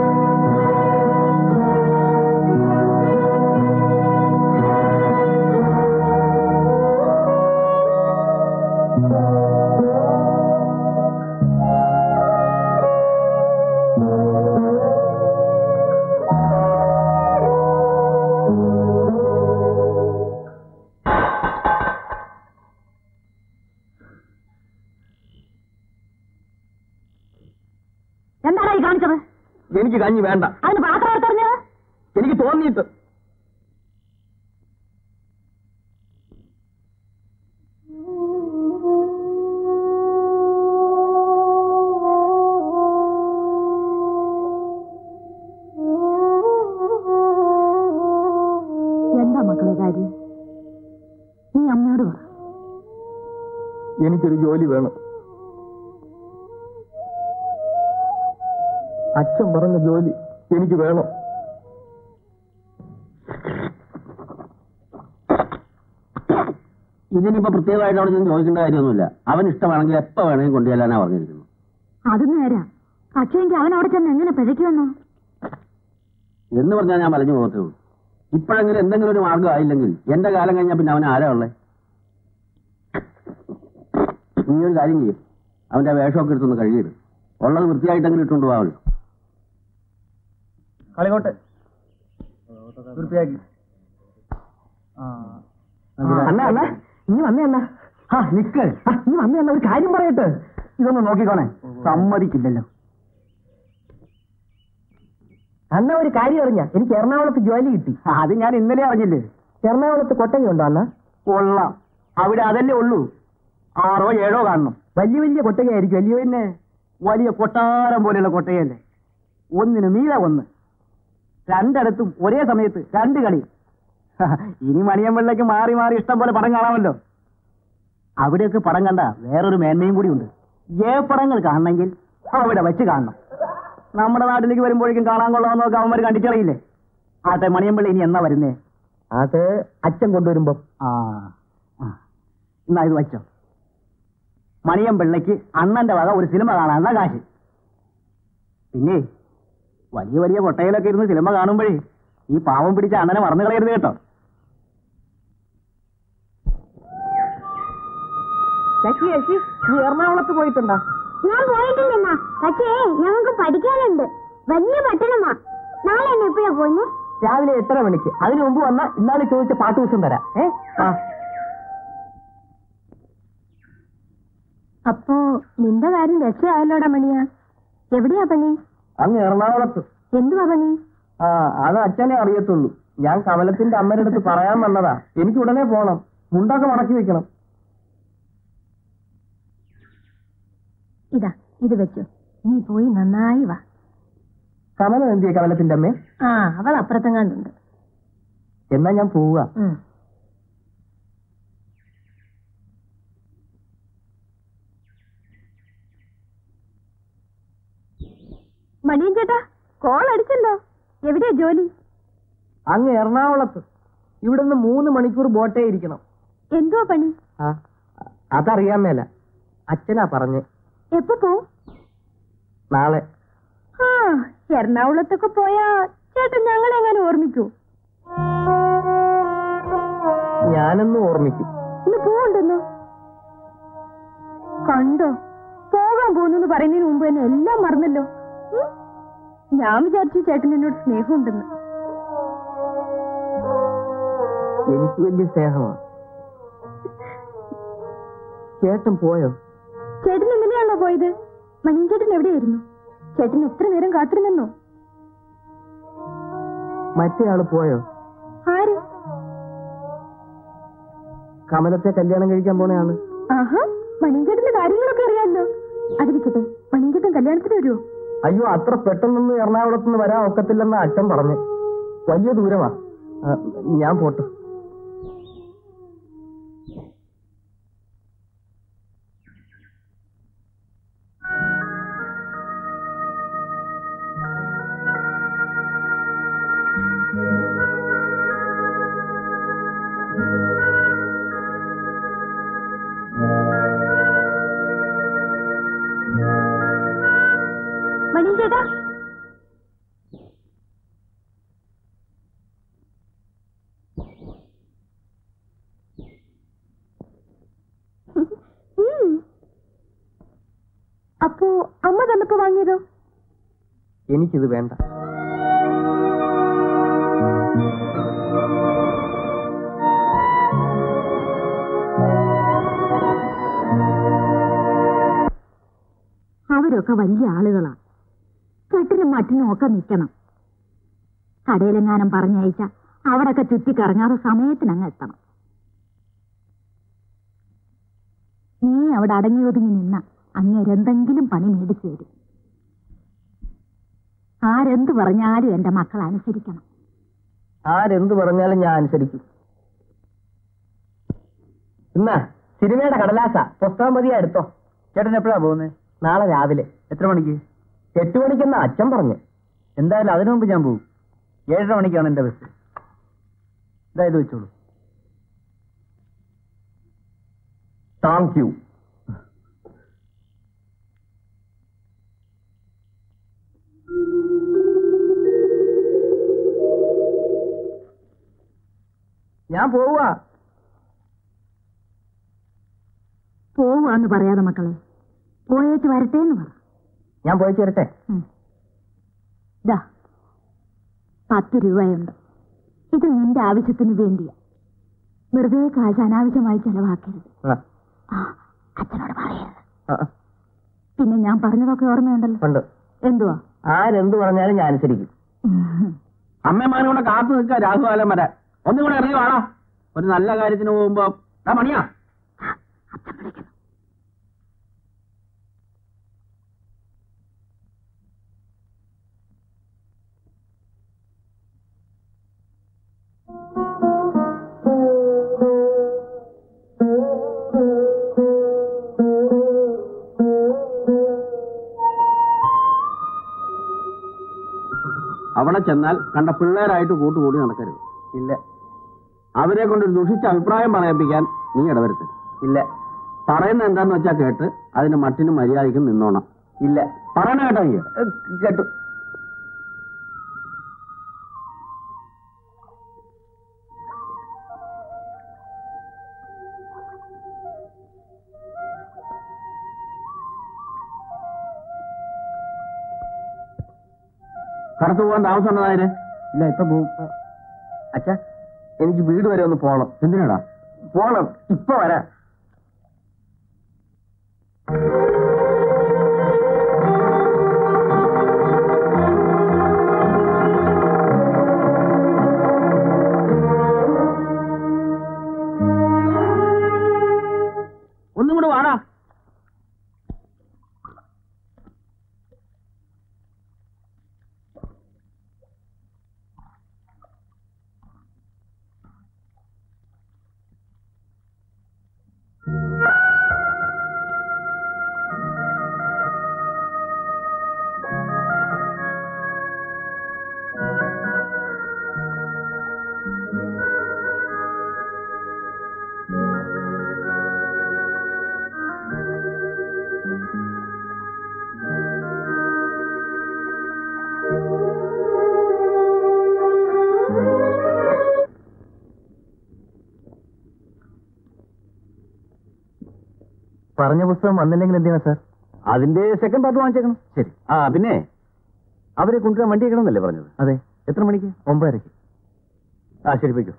എന്താണ് ഈ കാണിച്ചത് എനിക്ക് കഞ്ഞി വേണ്ട അതിന് പാത്രം എടുത്തെറിഞ്ഞത് എനിക്ക് തോന്നിയിട്ട് എന്താ മക്കളെ കാര്യം നീ അമ്മയോട് പറ എനിക്കൊരു ജോലി വേണം അച്ഛൻ പറഞ്ഞ ജോലി എനിക്ക് വേണം ഇതിനിപ്പോ പ്രത്യേകമായിട്ട് അവിടെ ചെന്ന് ചോദിക്കേണ്ട കാര്യമൊന്നുമില്ല അവൻ ഇഷ്ടമാണെങ്കിൽ എപ്പോ വേണമെങ്കിൽ കൊണ്ടുചെല്ലാനാ പറഞ്ഞിരിക്കുന്നു അത് നേരാ പക്ഷേങ്കിൽ അവൻ അവിടെ ചെന്ന് എങ്ങനെ പിഴയ്ക്കുമെന്നോ എന്ന് പറഞ്ഞാൽ ഞാൻ പറഞ്ഞു പോകത്തേ ഉള്ളൂ ഇപ്പോഴെങ്കിലും എന്തെങ്കിലും ഒരു മാർഗം ആയില്ലെങ്കിൽ എന്റെ കാലം കഴിഞ്ഞാൽ പിന്നെ അവൻ ആരാ ഉള്ളേ നീ ഒരു കാര്യം ചെയ്യും അവന്റെ ആ വേഷമൊക്കെ എടുത്തൊന്ന് കഴുകിയിട് ഉള്ളത് വൃത്തിയായിട്ടെങ്കിലും ഇട്ടുകൊണ്ട് പോകാമല്ലോ കളികോട്ട് വൃത്തിയാക്കി അണ്ണ അണ്ണ ഇനി വന്നേ അണ്ണ ആ നിക്ക് ഇനി വന്നേ അണ്ണ ഒരു കാര്യം പറയട്ടെ ഇതൊന്ന് നോക്കിക്കോണേ സമ്മതിക്കില്ലല്ലോ അണ്ണ ഒരു കാര്യം അറിഞ്ഞ എനിക്ക് എറണാകുളത്ത് ജോലി കിട്ടി അത് ഞാൻ ഇന്നലെ അറിഞ്ഞില്ലേ എറണാകുളത്ത് കൊട്ടകയുണ്ടോ അണ്ണ കൊള്ളാം അവിടെ അതല്ലേ ഉള്ളൂ ആറോ ഏഴോ കാണണം വലിയ വലിയ കൊട്ടകയായിരിക്കും വലിയ പിന്നെ വലിയ കൊട്ടാരം പോലെയുള്ള കൊട്ടയല്ലേ ഒന്നിന് മീത ഒന്ന് രണ്ടിടത്തും ഒരേ സമയത്ത് രണ്ട് കളി ഇനി മണിയമ്പിള്ളയ്ക്ക് മാറി മാറി ഇഷ്ടം പോലെ പടം കാണാമല്ലോ അവിടെയൊക്കെ പടം കണ്ട വേറൊരു മേന്മയും കൂടി ഉണ്ട് ഏ പടങ്ങൾ കാണണമെങ്കിൽ അവിടെ വെച്ച് കാണണം നമ്മുടെ നാട്ടിലേക്ക് വരുമ്പോഴേക്കും കാണാൻ കൊള്ളാമെന്നൊക്കെ അവന്മാർ കണ്ടിട്ടറിയില്ലേ ആട്ടെ മണിയമ്പിള്ള ഇനി എന്നാ വരുന്നേ അത് അച്ഛൻ കൊണ്ടുവരുമ്പോ ആ ആ. എന്നാ ഇത് വച്ചോ മണിയം പിള്ളയ്ക്ക് അണ്ണന്റെ വക ഒരു സിനിമ കാണാനുള്ള കാശ് പിന്നെ വലിയ വലിയ കൊട്ടയിലൊക്കെ ഇരുന്ന് സിനിമ കാണുമ്പോഴേ ഈ പാവം പിടിച്ച അണ്ണനെ മറന്നു കളയരുത് കേട്ടോ ശശി ശശി നീ എറണാകുളത്ത് പോയിട്ടുണ്ടോ ഞാൻ പോയിട്ടില്ലെന്നാ പക്ഷേ ഞങ്ങൾക്ക് പഠിക്കാനുണ്ട് വലിയ പട്ടണമാ നാളെ എന്നെ എപ്പോഴാ പോന്നെ രാവിലെ എട്ടര മണിക്ക് അതിനു മുമ്പ് വന്ന ഇന്നാളെ ചോദിച്ച പാട്ട് ദിവസം തരാം ഏ ആ അപ്പോ നിന്റെ കാര്യം രക്ഷയായല്ലോടാ മണിയാ എവിടെയാ പണി അങ്ങ് എറണാകുളത്ത് എന്തുവാ പണി ആ അത് അച്ഛനെ അറിയത്തുള്ളൂ ഞാൻ കമലത്തിന്റെ അമ്മയുടെ അടുത്ത് പറയാൻ വന്നതാ എനിക്ക് ഉടനെ പോണം മുണ്ടൊക്കെ മടക്കി വെക്കണം ഇതാ ഇത് വെച്ചു നീ പോയി നന്നായി വാ കമലം എന്തിയെ കമലത്തിന്റെ അമ്മേ ആ അവൾ അപ്പുറത്തെങ്ങാണ്ടുണ്ട് എന്നാ ഞാൻ പോവുക ഉം. മണിയൻ ചേട്ടാ കോൾ അടിച്ചല്ലോ എവിടെയാ ജോലി അങ്ങ് എറണാകുളത്ത് ഇവിടുന്ന് മൂന്ന് മണിക്കൂർ ബോട്ടേ ഇരിക്കണം എന്തുവാ പണി ആ അതറിയാൻ മേല അച്ഛനാ പറഞ്ഞ് എപ്പോ പോവും നാളെ ആ എറണാകുളത്തൊക്കെ പോയാ ചേട്ടൻ ഞങ്ങളെങ്ങനെ ഓർമ്മിക്കൂ ഞാനെന്നും ഓർമ്മിക്കും ഇന്ന് പോവുണ്ടെന്നോ കണ്ടോ പോകാൻ പോകുന്നു പറയുന്നതിന് മുമ്പ് തന്നെ എല്ലാം മറന്നല്ലോ ഉം? ഞാൻ വിചാരിച്ചു ചേട്ടൻ എന്നോട് സ്നേഹമുണ്ടെന്ന് എനിക്ക് വലിയ സ്നേഹമാണ് ചേട്ടൻ പോയോ ചേട്ടൻ ഇന്നലെയാണോ പോയത് മണിയൻ ചേട്ടൻ എവിടെയായിരുന്നു ചേട്ടൻ എത്ര നേരം കാത്തിരുന്നെന്നോ മറ്റേ ആള് പോയോ ആര് കമലത്തെ കല്യാണം കഴിക്കാൻ പോണ ആള് ആഹാ മണിയൻ ചേട്ടന്റെ കാര്യങ്ങളൊക്കെ അറിയാമല്ലോ അതിരിക്കട്ടെ മണിയൻ ചേട്ടൻ കല്യാണത്തിന് വരുമോ അയ്യോ അത്ര പെട്ടെന്നൊന്നും എറണാകുളത്ത് നിന്ന് വരാൻ ഒക്കത്തില്ലെന്ന് അച്ഛൻ പറഞ്ഞു വലിയ ദൂരമാ ആ, ഞാൻ പോട്ടെ അപ്പോ അമ്മ തന്നപ്പോ വാങ്ങിയതോ എനിക്കിത് വേണ്ട അവരൊക്കെ വലിയ ആളുകളാ കെട്ടിനും മറ്റിനും ഒക്കെ നിൽക്കണം കടയിലെങ്ങാനും പറഞ്ഞയച്ച അവിടൊക്കെ ചുറ്റിക്കറങ്ങാതെ സമയത്തിനങ്ങ് എത്തണം നീ അവിടെ അടങ്ങി ഒതുങ്ങി നിന്ന അങ്ങേരെന്തെങ്കിലും പണി മേടിച്ചു തരും ആരെന്ത് പറഞ്ഞാലും എന്റെ മക്കൾ അനുസരിക്കണം ആരെന്ത് പറഞ്ഞാലും ഞാൻ അനുസരിക്കും ഇന്നാ സിനിമയുടെ കടലാസ പുസ്തകം മതിയാ എടുത്തോ ചേട്ടൻ എപ്പോഴാ പോകുന്നത് നാളെ രാവിലെ എത്ര മണിക്ക് എട്ട് മണിക്കെന്നാ അച്ഛൻ പറഞ്ഞു എന്തായാലും അതിനു മുമ്പ് ഞാൻ പോകും ഏഴര മണിക്കാണ് എന്റെ ബസ് ഇതായത് വെച്ചോളൂ താങ്ക് യു ഞാൻ പോവാ പോവാന്ന് പറയാതെ മക്കളെ പോയേച്ച് വരട്ടെ എന്ന് പറ ഞാൻ പോയി ചേരട്ടെ ഉം. ദാ പത്ത് രൂപയുണ്ട് ഇത് നിന്റെ ആവശ്യത്തിന് വേണ്ടിയാ വെറുതെ കാശ് അനാവശ്യമായി ചെലവാക്കരുത് ആ, ആ, അച്ഛനോട് പറയരുത് ആ, ആ, പിന്നെ ഞാൻ പറഞ്ഞതൊക്കെ ഓർമ്മയുണ്ടല്ലോ ഉണ്ട് എന്തുവാ ആരെന്ത് പറഞ്ഞാലും ഞാൻ അനുസരിക്കും ഉം. അമ്മമാരും കൂടെ കാത്തു നിൽക്കുക രാഘുകാലം വരെ ഒന്നും കൂടെ ഇറങ്ങി വേണോ ഒരു നല്ല കാര്യത്തിന് പോകുമ്പോ ആ മണിയാ അച്ഛൻ വിളിക്കുന്നു അവിടെ ചെന്നാൽ കണ്ട പിള്ളേരായിട്ട് കൂട്ടുകൂടി നടക്കരുത് ഇല്ല അവരെ കൊണ്ട് ഒരു ദുഷിച്ച അഭിപ്രായം പറയിപ്പിക്കാൻ നീ ഇടവരുത്ത് ഇല്ല പറയുന്നത് എന്താന്ന് വെച്ചാൽ കേട്ട് അതിന്റെ മട്ടിനും മര്യാദയ്ക്കും നിന്നോണം ഇല്ല പറയണ കേട്ടോ നീ ഏ, കേട്ടു കടത്തു പോകാൻ താമസം ഉണ്ടതായത് ഇല്ല ഇപ്പൊ പോവും അച്ഛാ എനിക്ക് വീട് വരെ ഒന്ന് പോണം എന്തിനാടാ പോണം ഇപ്പൊ വരാം ഒന്നും കൂടെ വാടാ പറഞ്ഞ പുസ്തകം വന്നില്ലെങ്കിൽ എന്തിനാ സാർ അതിന്റെ സെക്കൻഡ് പാർട്ട് വാങ്ങിച്ചേക്കണം ശരി ആ പിന്നെ അവരെ കൊണ്ടുവരാൻ വണ്ടി വെക്കണമെന്നല്ലേ പറഞ്ഞത് അതെ എത്ര മണിക്ക് ഒമ്പതരക്ക് ആ ശരി വയ്ക്കോ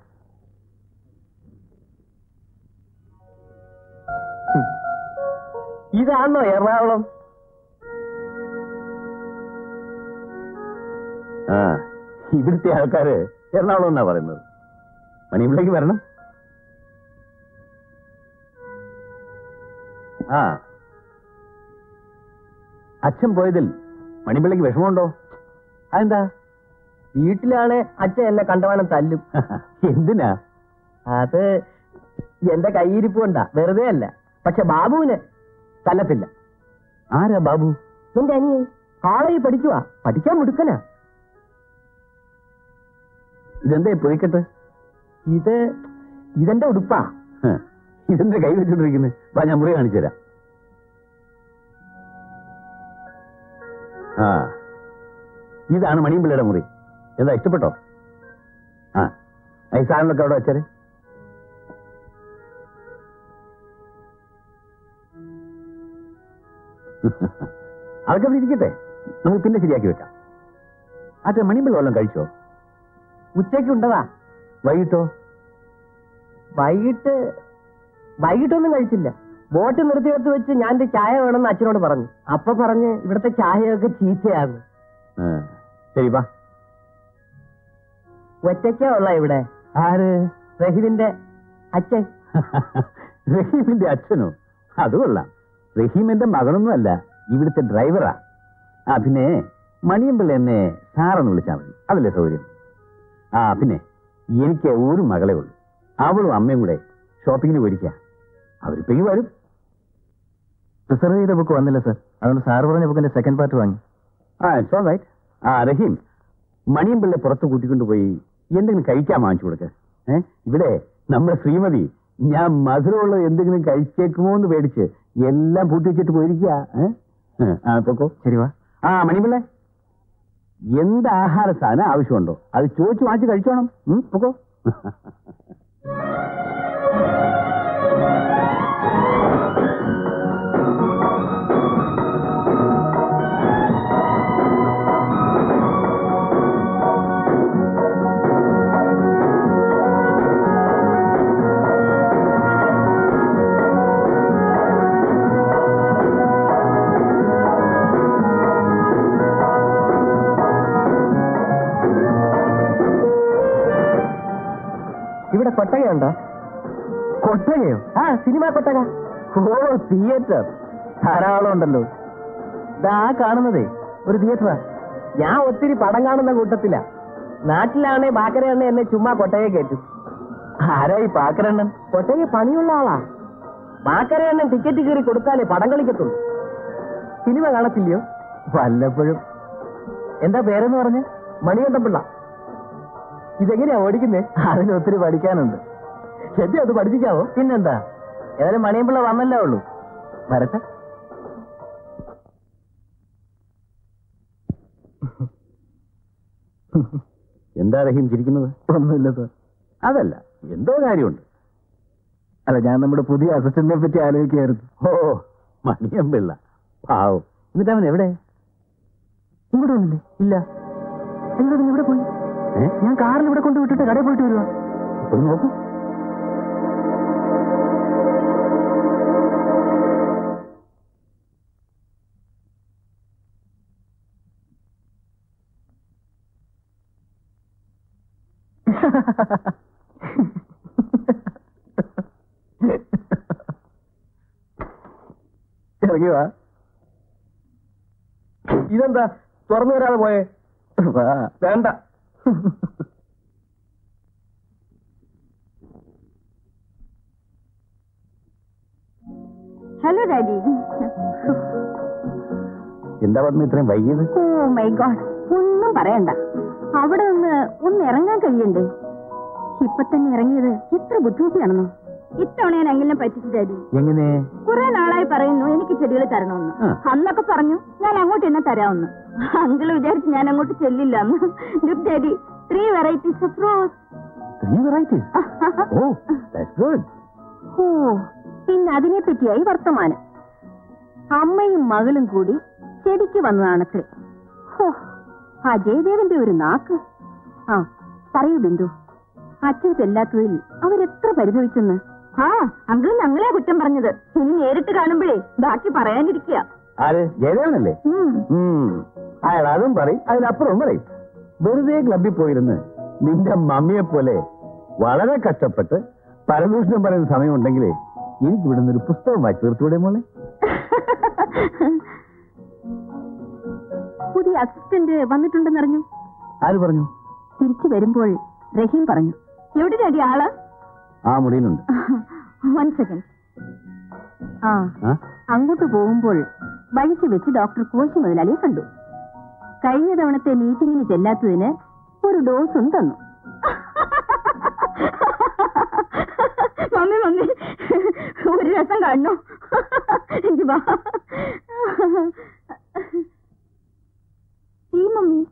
ഇതാണോ എറണാകുളം ആ ഇവിടുത്തെ ആൾക്കാര് എറണാകുളം എന്നാ പറയുന്നത് മണിയമ്പിളേക്ക് വരണം ആ അച്ഛൻ പോയതിൽ മണിപ്പിള്ളയ്ക്ക് വിഷമമുണ്ടോ അതെന്താ വീട്ടിലാണ് അച്ഛൻ എന്നെ കണ്ടവാനം തല്ലും എന്തിനാ അത് എന്റെ കയ്യിരിപ്പ് കൊണ്ടാ വെറുതെ അല്ല പക്ഷെ ബാബുവിന് തല്ലത്തില്ല ആരാ ബാബു എന്റെ അനിയെ കോളേജിൽ പഠിക്കുവാ പഠിക്കാൻ മുടുക്കനാ ഇതെന്താ പൊയ്ക്കട്ടെ ഇത് ഇതെന്റെ ഉടുപ്പാ ഇതെന്താ കൈ വെച്ചോണ്ടിരിക്കുന്നത് വാ ഞാൻ മുറി കാണിച്ചു തരാം ആ ഇതാണ് മണിയമ്പിള്ളയുടെ മുറി എന്താ ഇഷ്ടപ്പെട്ടോ ആ ഈ സാധനങ്ങളൊക്കെ അവിടെ വെച്ചേരെ അതൊക്കെ അവിടെ ഇരിക്കട്ടെ നമുക്ക് പിന്നെ ശരിയാക്കി വെക്കാം അത് മണിമ്പിൾ വല്ലതും കഴിച്ചോ ഉച്ചയ്ക്ക് ഉണ്ടതാ വൈകിട്ടോ വൈകിട്ട് വൈകിട്ടൊന്നും കഴിച്ചില്ല ബോട്ട് നിർത്തിയെടുത്ത് വെച്ച് ഞാൻ ഒരു ചായ വേണമെന്ന് അച്ഛനോട് പറഞ്ഞു അപ്പൊ പറഞ്ഞ് ഇവിടുത്തെ ചായയൊക്കെ ചീത്തയാണ് ആ, ശരി വാ ഒറ്റയ്ക്കാ ഉള്ള ഇവിടെ ആര് റഹീമിന്റെ അച്ഛൻ റഹീമിന്റെ അച്ഛനോ അത് കൊള്ളാം റഹീമിന്റെ മകനൊന്നും അല്ല ഇവിടുത്തെ ഡ്രൈവറാ ആ പിന്നെ മണിയമ്പിള്ള എന്നെ സാറെന്ന് വിളിച്ചാൽ മതി അതല്ലേ സൗകര്യം ആ പിന്നെ എനിക്ക് ഒരു മകളെ ഉള്ളൂ അവളും അമ്മയും കൂടെ ഷോപ്പിങ്ങിന് പോയിരിക്കുക അവരിപ്പേക്ക് വരും റിസർവ് ചെയ്ത ബുക്ക് വന്നില്ല സർ അതുകൊണ്ട് സാർ പറഞ്ഞ ബുക്കിന്റെ സെക്കൻഡ് പാർട്ട് വാങ്ങി ആ ഇറ്റ്സ് ഓൾ റൈറ്റ് ആ റഹീം മണിയമ്പിള്ളെ പുറത്ത് കൂട്ടിക്കൊണ്ട് പോയി എന്തെങ്കിലും കഴിക്കാൻ വാങ്ങിച്ചു കൊടുക്ക ഏ ഇവിടെ നമ്മുടെ ശ്രീമതി ഞാൻ മധുരമുള്ളത് എന്തെങ്കിലും കഴിച്ചേക്കുമോ എന്ന് പേടിച്ച് എല്ലാം പൂട്ടി വെച്ചിട്ട് പോയിരിക്കുക ഏ? ഏ, ആ പൊക്കോ ശരി വാ ആ മണിപിള്ളെ എന്ത് ആഹാര സാധനം ആവശ്യമുണ്ടോ അത് ചോദിച്ചു വാങ്ങിച്ച് കഴിച്ചോണം ഉം, പൊക്കോ ഇവിടെ കൊട്ടകയുണ്ടോ കൊട്ടകയോ ആ സിനിമ കൊട്ടക ഓ തിയേറ്റർ ധാരാളം ഉണ്ടല്ലോ ഇതാ കാണുന്നതേ ഒരു തിയേറ്ററാ ഞാൻ ഒത്തിരി പടം കാണുന്ന കൂട്ടത്തില നാട്ടിലാണെ ബാക്കരണ്ണ എന്നെ ചുമ്മാ കൊട്ടയെ കയറ്റും ആരായി പാക്കരണ്ണൻ കൊട്ടയെ പണിയുള്ള ആളാ ബാക്കരണ്ണൻ ടിക്കറ്റ് കയറി കൊടുത്താലേ പടം കളിക്കത്തുള്ളൂ സിനിമ കാണത്തില്ലയോ വല്ലപ്പോഴും എന്താ പേരെന്ന് പറഞ്ഞ് മണികണ്ഠപിള്ള ഇതെങ്ങനെയാ ഓടിക്കുന്നേ അതിന് ഒത്തിരി പഠിക്കാനുണ്ട് ശരി അത് പഠിപ്പിക്കാവോ പിന്നെന്താ ഏതായാലും മണിയമ്പിള്ള വന്നല്ലേ ഉള്ളൂ വരട്ടെ എന്താ റഹീം ചിരിക്കുന്നത് ഒന്നുമില്ല സാർ അതല്ല എന്തോ കാര്യമുണ്ട് അല്ല ഞാൻ നമ്മുടെ പുതിയ അസിസ്റ്റന്റിനെ പറ്റി ആലോചിക്കായിരുന്നു ഓ മണിയമ്പിള്ള പാവം എന്നിട്ട് അവൻ എവിടെ ഇങ്ങോട്ട് വന്നില്ലേ ഇല്ല എന്നോട് നിങ്ങൾ ഇവിടെ പോയി ഏ? ഞാൻ കാറിൽ ഇവിടെ കൊണ്ട് വിട്ടിട്ട് കടയിൽ പോയിട്ട് വരുവാ ഒന്ന് നോക്കൂ ഇറങ്ങി വാ ഇതെന്താ തുറന്നു വരാതെ പോയേ വാ വേണ്ട ഹലോ ഡാഡി എന്താ പറഞ്ഞു ഇത്രയും വൈകിയത് ഓ മൈ ഗോഡ് ഒന്നും പറയണ്ട അവിടെ നിന്ന് ഒന്ന് ഇറങ്ങാൻ കഴിയണ്ടേ ഇപ്പൊ തന്നെ ഇറങ്ങിയത് എത്ര ബുദ്ധിമുട്ടിയാണെന്നോ ഇത്തവണ ഞാൻ അങ്കിളിനെ പറ്റിച്ചു ഡാഡി എങ്ങനെ കുറെ നാളായി പറയുന്നു എനിക്ക് ചെടികൾ തരണമെന്ന് ആ. അന്നൊക്കെ പറഞ്ഞു ഞാൻ അങ്ങോട്ട് എന്നെ തരാമെന്ന് അങ്കിള് വിചാരിച്ച് ഞാൻ അങ്ങോട്ട് ചെല്ലില്ല എന്ന് look daddy three varieties of rose three varieties oh that's good oh പിന്നെ അതിനെ പറ്റിയായി വർത്തമാനം അമ്മയും മകളും കൂടി ചെടിക്ക് വന്നതാണത്രേ ഹോ ആ ജയദേവന്റെ ഒരു നാക്ക് ആ പറയൂ ബിന്ദു അച്ഛൻ ചെല്ലാത്തതിൽ അവരെത്ര പരിഭവിച്ചെന്ന് ആ അങ്കിൾ ഞങ്ങളെ കുറ്റം പറഞ്ഞത് ഇനി നേരിട്ട് കാണുമ്പോഴേ ബാക്കി പറയാനിരിക്കുക ആര് ജയദേവനല്ലേ ഉം. അയാൾ അതും പറയും അതിനപ്പുറവും പറയും വെറുതെ ക്ലബിൽ പോയിരുന്ന് നിന്റെ മമ്മിയെ പോലെ വളരെ കഷ്ടപ്പെട്ട് പരദൂഷണം പറയുന്ന സമയമുണ്ടെങ്കിലേ എനിക്ക് ഇവിടുന്ന് ഒരു പുസ്തകം വായിച്ചു തീർത്തൂടെ മോളെ പുതിയ അസിസ്റ്റന്റ് വന്നിട്ടുണ്ടെന്നറിഞ്ഞു ആര് പറഞ്ഞു തിരിച്ചു വരുമ്പോൾ റഹീം പറഞ്ഞു എവിടെ ഡാഡി ആള് ആ മുറിയിലുണ്ട് വൺ സെക്കൻഡ് ആ ആ? അങ്ങോട്ട് പോകുമ്പോൾ വഴിക്ക് വെച്ച് ഡോക്ടർ കോശി മുതലാളിയെ കണ്ടു കഴിഞ്ഞ തവണത്തെ മീറ്റിംഗിന് ചെല്ലാത്തതിന് ഒരു ഡോസും തന്നു മമ്മി മമ്മി ഒരു രസം കാണണോ എനിക്ക് വാ ഈ മമ്മി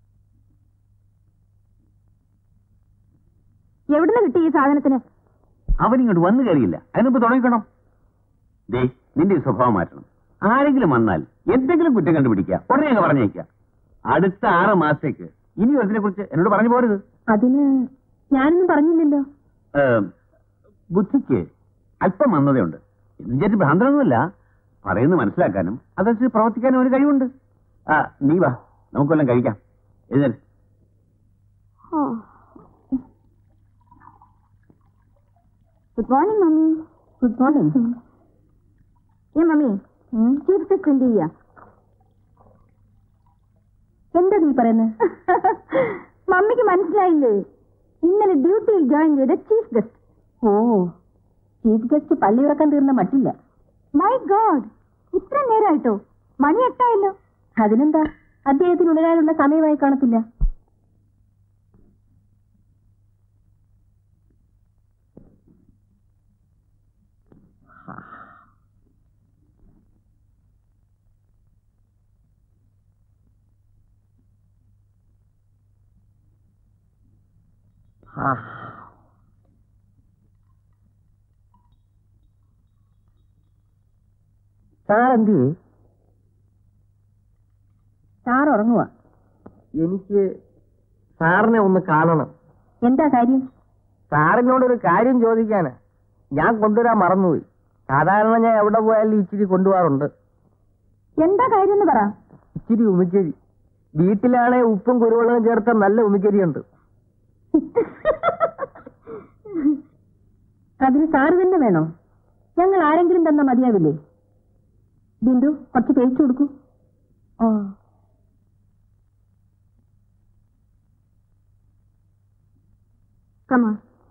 എവിടുന്ന് കിട്ടി ഈ സാധനത്തിന് അവനിങ്ങോട്ട് വന്നു കയറിയില്ല അതിനുമ്പ് തുടങ്ങിക്കണം ദേ നിന്റെ ഈ സ്വഭാവം മാറ്റണം ആരെങ്കിലും വന്നാൽ എന്തെങ്കിലും കുറ്റം കണ്ടുപിടിക്കുക ഉടനെ അങ്ങ് പറഞ്ഞേക്കുക അടുത്ത ആറ് മാസത്തേക്ക് ഇനി അതിനെ കുറിച്ച് എന്നോട് പറഞ്ഞു പോരുത് അതിന് ഞാനൊന്നും പറഞ്ഞില്ലല്ലോ ഏം, ബുദ്ധിക്ക് അല്പം മന്ദതയുണ്ട് എന്ന് വിചാരിച്ച് ഭ്രാന്തനൊന്നുമല്ല പറയുന്നത് മനസ്സിലാക്കാനും അതനുസരിച്ച് പ്രവർത്തിക്കാനും ഒരു കഴിവുണ്ട് ആ നീ വാ നമുക്കെല്ലാം കഴിക്കാം എഴുന്നേൽ good morning mummy good morning ഏ മമ്മി ചീഫ് ഗസ്റ്റ് എന്ത് ചെയ്യാ എന്താ നീ പറയുന്നത് മമ്മിക്ക് മനസ്സിലായില്ലേ ഇന്നലെ ഡ്യൂട്ടിയിൽ ജോയിൻ ചെയ്ത chief guest oh chief guest പള്ളി ഉറക്കാൻ തീർന്ന മട്ടില്ല മൈ ഗോഡ് ഇത്ര നേരമായിട്ടോ മണി എട്ടായല്ലോ അതിനെന്താ അദ്ദേഹത്തിന് ഉണരാനുള്ള സമയമായി കാണത്തില്ല സാർ എന്ത് ചെയ്യേ? സാർ ഉറങ്ങുക എനിക്ക് സാറിനെ ഒന്ന് കാണണം എന്താ കാര്യം സാറിനോട് ഒരു കാര്യം ചോദിക്കാനാ ഞാൻ കൊണ്ടുവരാൻ മറന്നുപോയി സാധാരണ ഞാൻ എവിടെ പോയാലും ഇച്ചിരി കൊണ്ടുപോകാറുണ്ട് എന്താ കാര്യം എന്ന് പറ ഇച്ചിരി ഉമിക്കരി വീട്ടിലാണെ ഉപ്പും കുരുവെള്ളവും ചേർത്ത നല്ല ഉമിക്കരിയുണ്ട് അതിന് സാറ് തന്നെ വേണോ ഞങ്ങൾ ആരെങ്കിലും തന്ന മതിയാവില്ലേ ബിന്ദു കുറച്ച് പേസ്റ്റ് കൊടുക്കൂ ഓ കമാ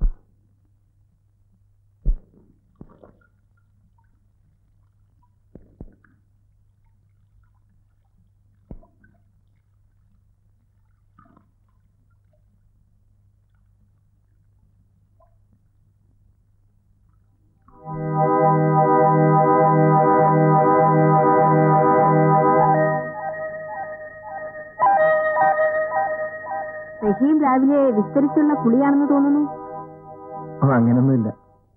റഹീം രാവിലെ വിസ്തരിച്ചുള്ള കുളിയാണെന്ന് തോന്നുന്നു ഓ അങ്ങനൊന്നുമില്ല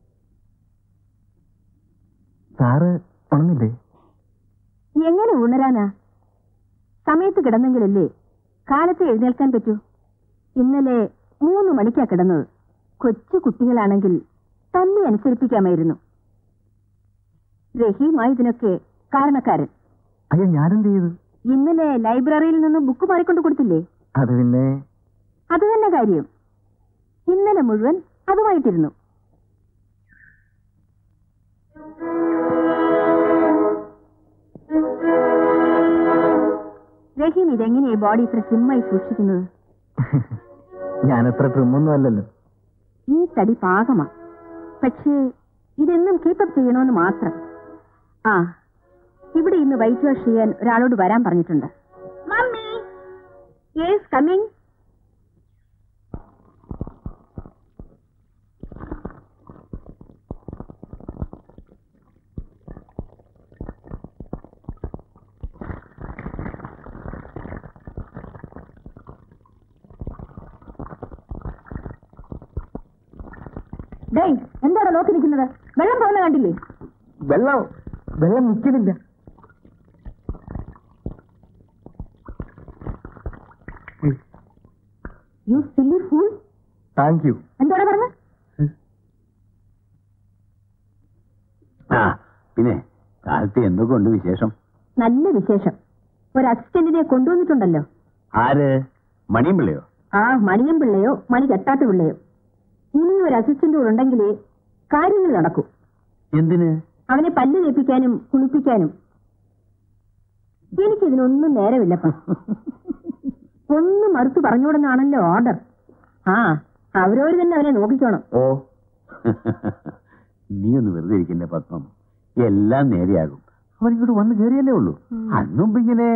സാറ് ഉണന്നില്ലേ എങ്ങനെ ഉണരാനാ സമയത്ത് കിടന്നെങ്കിലല്ലേ കാലത്ത് എഴുന്നേൽക്കാൻ പറ്റൂ ഇന്നലെ മൂന്ന് മണിക്കാ കിടന്നത് കൊച്ചു കുട്ടികളാണെങ്കിൽ തല്ലി അനുസരിപ്പിക്കാമായിരുന്നു റഹീമായി ഇതിനൊക്കെ കാരണക്കാരൻ അയ്യോ ഞാനെന്ത് ചെയ്തു ഇന്നലെ ലൈബ്രറിയിൽ നിന്ന് ബുക്ക് മാറിക്കൊണ്ട് കൊടുത്തില്ലേ അത് പിന്നെ അത് തന്നെ കാര്യം ഇന്നലെ മുഴുവൻ അതുമായിട്ടിരുന്നു റഹീം ഇതെങ്ങനെയാ ബോഡി ഇത്ര സ്ലിമ്മായി സൂക്ഷിക്കുന്നത് ഞാനത്ര ട്രിമ്മൊന്നും അല്ലല്ലോ ഈ തടി പാകമാ പക്ഷേ ഇതെന്നും കീപ്പപ്പ് ചെയ്യണമെന്ന് മാത്രം ആ ഇവിടെ ഇന്ന് വൈറ്റ് വാഷ് ചെയ്യാൻ ഒരാളോട് വരാൻ പറഞ്ഞിട്ടുണ്ട് മമ്മി യേസ് കമ്മിങ് ഡേയ് എന്താണ് നോക്കി നിൽക്കുന്നത് വെള്ളം പോകുന്ന കണ്ടില്ലേ വെള്ളം വെള്ളം നിൽക്കുന്നില്ല you silly fool thank you എന്താണ് പറഞ്ഞത് ആ പിന്നെ കാലത്ത് എന്തൊക്കെ ഉണ്ട് വിശേഷം നല്ല വിശേഷം ഒരു അസിസ്റ്റന്റിനെ കൊണ്ടുവന്നിട്ടുണ്ടല്ലോ ആര് മണിയും പിള്ളയോ ആ മണിയം പിള്ളയോ മണി കെട്ടാത്ത പിള്ളയോ ഇനി ഒരു അസിസ്റ്റന്റ് കൂടെ ഉണ്ടെങ്കിലേ കാര്യങ്ങൾ നടക്കൂ എന്തിന് അവനെ പല്ല് തേപ്പിക്കാനും കുളിപ്പിക്കാനും എനിക്കിതിനൊന്നും നേരമില്ലപ്പ ഒന്നും മറുത്തു പറഞ്ഞുകൂടെന്നാണല്ലോ ഓർഡർ ആ അവരോര് തന്നെ അവനെ നോക്കിക്കോണം ഓ നീ ഒന്ന് വെറുതെ ഇരിക്കണ്ടേ പത്മം എല്ലാം നേരെയാകും അവൻ ഇങ്ങോട്ട് വന്ന് കയറിയല്ലേ ഉള്ളൂ അന്നും ഇങ്ങനെ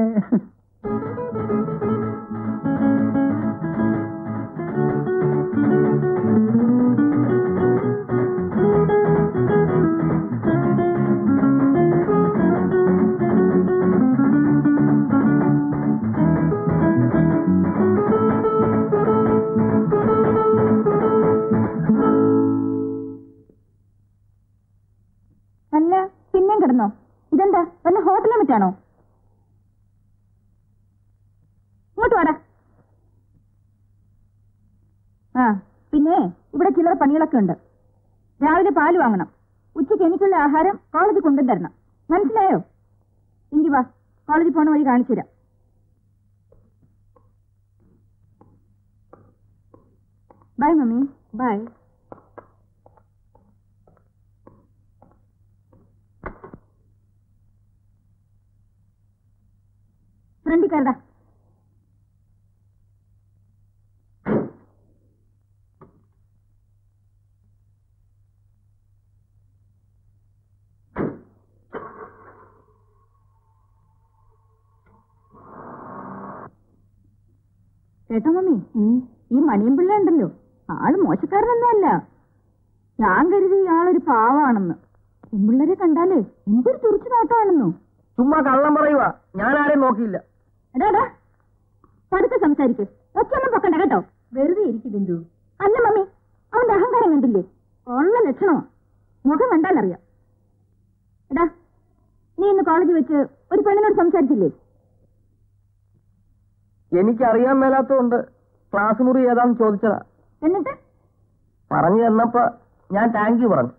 പിന്നെ ഇവിടെ ചില്ലറ പണികളൊക്കെ ഉണ്ട് രാവിലെ പാല് വാങ്ങണം ഉച്ചയ്ക്ക് എനിക്കുള്ള ആഹാരം കോളേജിൽ കൊണ്ടും തരണം മനസ്സിലായോ എങ്കി വാ കോളേജിൽ പോണ വഴി കാണിച്ചു തരാം ബൈ മമ്മി ബൈ ഫ്രണ്ടിൽ കയറടാ കേട്ടോ മമ്മി ഈ മണിയും പിള്ള ഉണ്ടല്ലോ ആള് മോശക്കാരനൊന്നുമല്ല ഞാൻ കരുതി ആളൊരു പാവാണെന്ന് പെൺപിള്ളേരെ കണ്ടാലേ എന്തൊരു തുറച്ചു നോട്ടമാണെന്നോ ചുമ്മാ കള്ളം പറയുക ഞാൻ ആരെയും നോക്കിയില്ല എടാ എടാ പതുക്കെ സംസാരിക്കും ഒച്ചൊന്നും പൊക്കണ്ട കേട്ടോ വെറുതെ ഇരിക്കും ബിന്ദു അല്ല മമ്മി അവന്റെ അഹങ്കാരം കണ്ടില്ലേ ഉള്ള ലക്ഷണമാ മുഖം കണ്ടാലറിയാം എടാ നീ ഇന്ന് കോളേജിൽ വെച്ച് ഒരു പെണ്ണിനോട് സംസാരിച്ചില്ലേ എനിക്കറിയാൻ മേലാത്തതുകൊണ്ട് ക്ലാസ് മുറി ഏതാന്ന് ചോദിച്ചതാ എന്നിട്ട് പറഞ്ഞു തന്നപ്പോ ഞാൻ താങ്ക് യു പറഞ്ഞു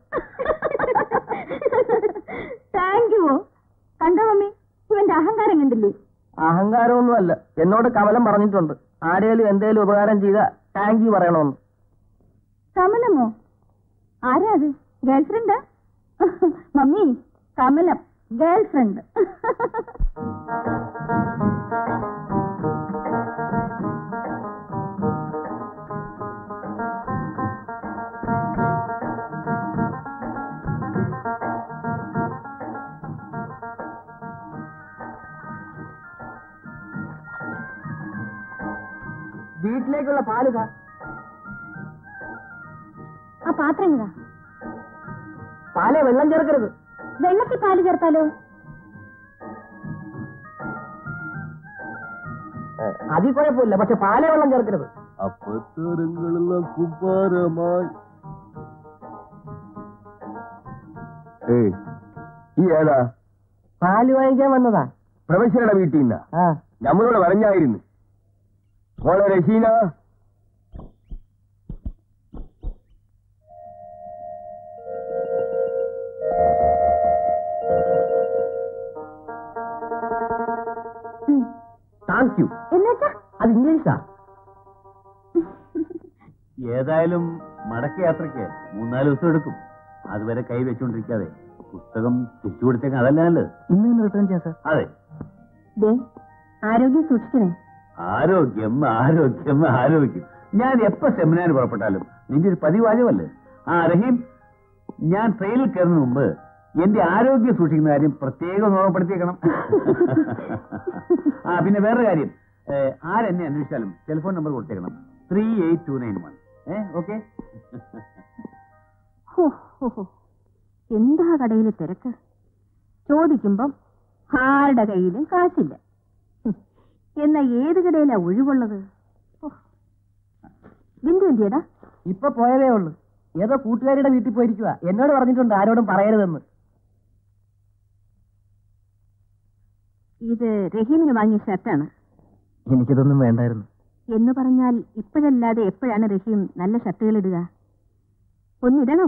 താങ്ക് യു കണ്ടോ മമ്മി ഇവന്റെ അഹങ്കാരം കണ്ടില്ലേ അഹങ്കാരമൊന്നുമല്ല എന്നോട് കമലം പറഞ്ഞിട്ടുണ്ട് ആരേലും എന്തേലും ഉപകാരം ചെയ്ത താങ്ക് യു പറയണമെന്ന് കമലമോ ആരാ അത് ഗേൾ ഫ്രണ്ടാ മമ്മി കമലം ഗേൾ ഫ്രണ്ട് വീട്ടിലേക്കുള്ള പാല് സാർ ആ പാത്രം ഇതാ പാലെ വെള്ളം ചേർക്കരുത് വെള്ളത്തിൽ പാല് ചേർത്താലോ അതിൽ കുഴപ്പമില്ല പക്ഷെ പാലെ വെള്ളം ചേർക്കരുത് അപ്പത്തരങ്ങളെല്ലാം കുമ്പാരമായി ഏയ് ഈ ഏതാ പാല് വാങ്ങിക്കാൻ വന്നതാ പ്രൊഫസറുടെ വീട്ടിൽ നിന്നാ ആ നമ്മളോട് പറഞ്ഞായിരുന്നു മോളെ രശീന താങ്ക് യു എന്നുവെച്ചാ അത് ഇംഗ്ലീഷാ ഏതായാലും മടക്ക യാത്രയ്ക്ക് മൂന്നാല് ദിവസം എടുക്കും അതുവരെ കൈ വെച്ചുകൊണ്ടിരിക്കാതെ പുസ്തകം തിരിച്ചു കൊടുത്തേക്കാൻ അതല്ല നല്ലത് ഇന്ന് തന്നെ റിട്ടേൺ ചെയ്യാം സാർ അതെ ദേ ആരോഗ്യം സൂക്ഷിക്കണേ ആരോഗ്യം ആരോഗ്യം ആരോഗ്യം ഞാൻ എപ്പോ സെമിനാർ പുറപ്പെട്ടാലും നിന്റെ ഒരു പതിവാചമല്ലേ ആ റഹീം ഞാൻ ട്രെയിനിൽ കയറുന്നതിന് മുമ്പ് എന്റെ ആരോഗ്യം സൂക്ഷിക്കുന്ന കാര്യം പ്രത്യേകം ഓർമ്മപ്പെടുത്തിയേക്കണം ആ പിന്നെ വേറൊരു കാര്യം ഏ, ആരെന്നെ അന്വേഷിച്ചാലും ടെലിഫോൺ നമ്പർ കൊടുത്തേക്കണം three eight two nine one ഏ ഓക്കെ ഹോ, ഹോ, ഹോ. എന്താ കടയിലെ തിരക്ക് ചോദിക്കുമ്പം ആരുടെ കയ്യിലും കാശില്ല ഹും. എന്നാ ഏത് കടയിലാ ഒഴിവുള്ളത് ഹോ. ബിന്ദു എന്തിയടാ ഇപ്പൊ പോയതേ ഉള്ളൂ ഏതോ കൂട്ടുകാരിയുടെ വീട്ടിൽ പോയിരിക്കുക എന്നോട് പറഞ്ഞിട്ടുണ്ട് ആരോടും പറയരുതെന്ന് ഇത് റഹീമിന് വാങ്ങിയ ഷർട്ടാണ് എനിക്കിതൊന്നും വേണ്ടായിരുന്നു എന്ന് പറഞ്ഞാൽ ഇപ്പോഴല്ലാതെ എപ്പോഴാണ് റഹീം നല്ല ഷർട്ടുകൾ ഇടുക ഒന്നിടണം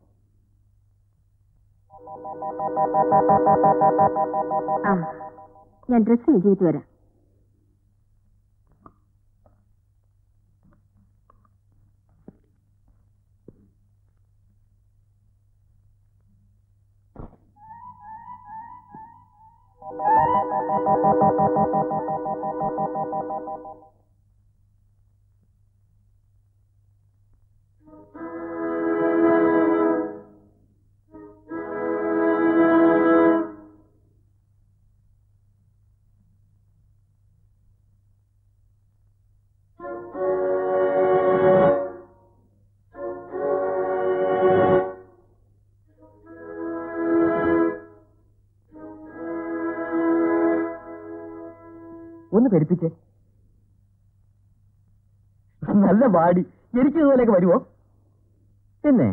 ആ ഞാൻ ഡ്രസ് ചേഞ്ച് ചെയ്തിട്ട് വരാം ഒന്ന് പെരുപ്പിച്ചേ നല്ല ബാടി എനിക്ക് ഇതുപോലെയൊക്കെ വരുമോ പിന്നെ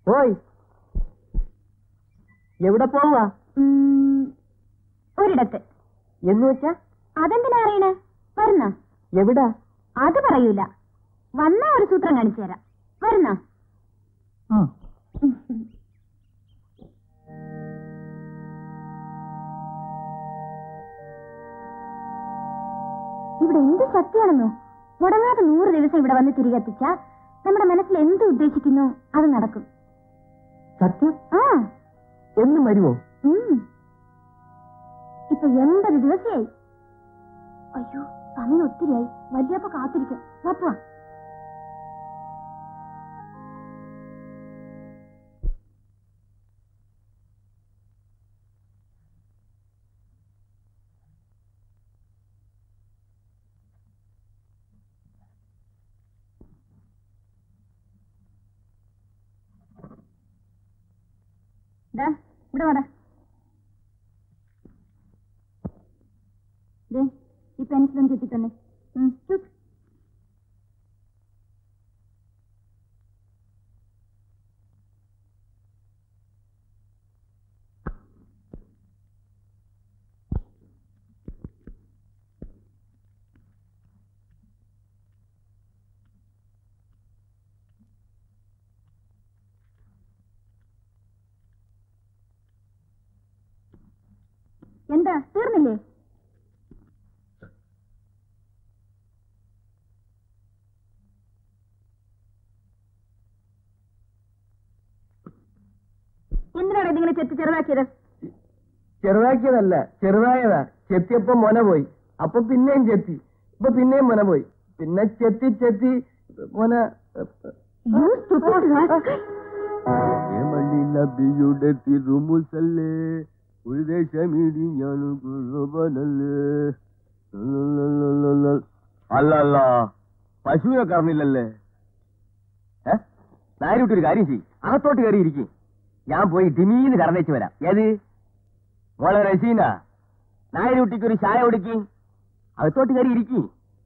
പോയി എവിടെ പോവാ ഉം, ഒരിടത്ത് എന്ന് വെച്ചാ അതെന്തിനാ അറിയണേ വരുന്ന എവിടാ അത് പറയൂല വന്ന ഒരു സൂത്രം കാണിച്ചു തരാം വരുന്ന ഉം. ഇവിടെ എന്ത് ശക്തിയാണെന്നോ മുടങ്ങാതെ നൂറ് ദിവസം ഇവിടെ വന്ന് തിരികെത്തിച്ച നമ്മുടെ മനസ്സിൽ എന്ത് ഉദ്ദേശിക്കുന്നു അത് നടക്കും സത്യം ആ എന്നും വരുമോ ഉം. ഇപ്പൊ എൺപത് ദിവസമായി അയ്യോ സമയം ഒത്തിരിയായി വല്യപ്പ കാത്തിരിക്കും വാപ്പുവാ ദാ, ഇവിടെ വാടാ ദേ ഈ പെൻസിലും ചുറ്റി തന്നെ ഉം, ചുക്ക്. എന്താ തീർന്നില്ലേ എന്തിനാണ് ഇതിങ്ങനെ ചെത്തി ചെറുതാക്കിയത് ചെറുതാക്കിയതല്ല ചെറുതായതാ ചെത്തിയപ്പോ മൊന പോയി അപ്പൊ പിന്നെയും ചെത്തി ഇപ്പൊ പിന്നെയും മൊന പോയി പിന്നെ ചെത്തി ചെത്തി മൊന You stupid rascal. നബിയുടെ തിരുമുസല്ലേ ഒരു ദേശമിടി ഞാൻ കുറുബനല്ലേ അല്ലല്ല പശുവിനെ കറന്നില്ലല്ലേ ഏ നാരിട്ടൊരു കാര്യം ചെയ് അകത്തോട്ട് കയറി ഇരിക്കും ഞാൻ പോയി ഡിമീന്ന് കറന്നേച്ച് വരാം ഏത് മോളെ റസീന നായരുട്ടിക്ക് ഒരു ചായ കൊടുക്കി അകത്തോട്ട് കയറി ഇരിക്കും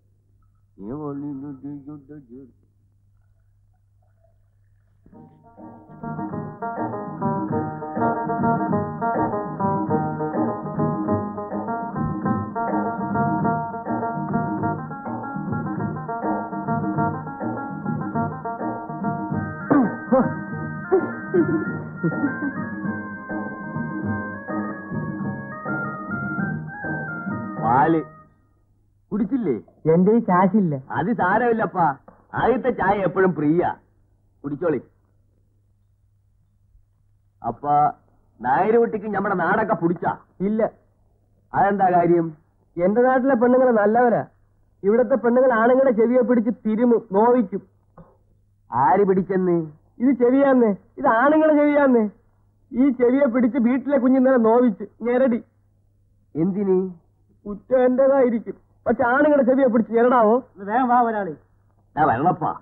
പാല് കുടിച്ചില്ലേ എന്റെ കാശില്ല അത് സാരമില്ലപ്പാ ആദ്യത്തെ ചായ എപ്പോഴും പ്രിയ കുടിച്ചോളി അപ്പ നായരുകുട്ടിക്ക് നമ്മുടെ നാടൊക്കെ പിടിച്ച ഇല്ല അതെന്താ കാര്യം എന്റെ നാട്ടിലെ പെണ്ണുങ്ങൾ നല്ലവരാ ഇവിടത്തെ പെണ്ണുങ്ങൾ ആണുങ്ങളെ ചെവിയെ പിടിച്ച് തിരുമും നോവിക്കും ആര് പിടിച്ചെന്ന് ഇത് ചെവിയാന്ന് ഇത് ആണുങ്ങളെ ചെവിയാന്ന് ഈ ചെവിയെ പിടിച്ച് വീട്ടിലെ കുഞ്ഞിന്നലെ നോവിച്ച് ഞെരടി എന്തിന് കുറ്റം എന്റേതായിരിക്കും പക്ഷെ ആണുങ്ങളുടെ ചെവിയെ പിടിച്ച് ഞെരടാവോ വേഗം വാ ഒരാളെ വരണപ്പാ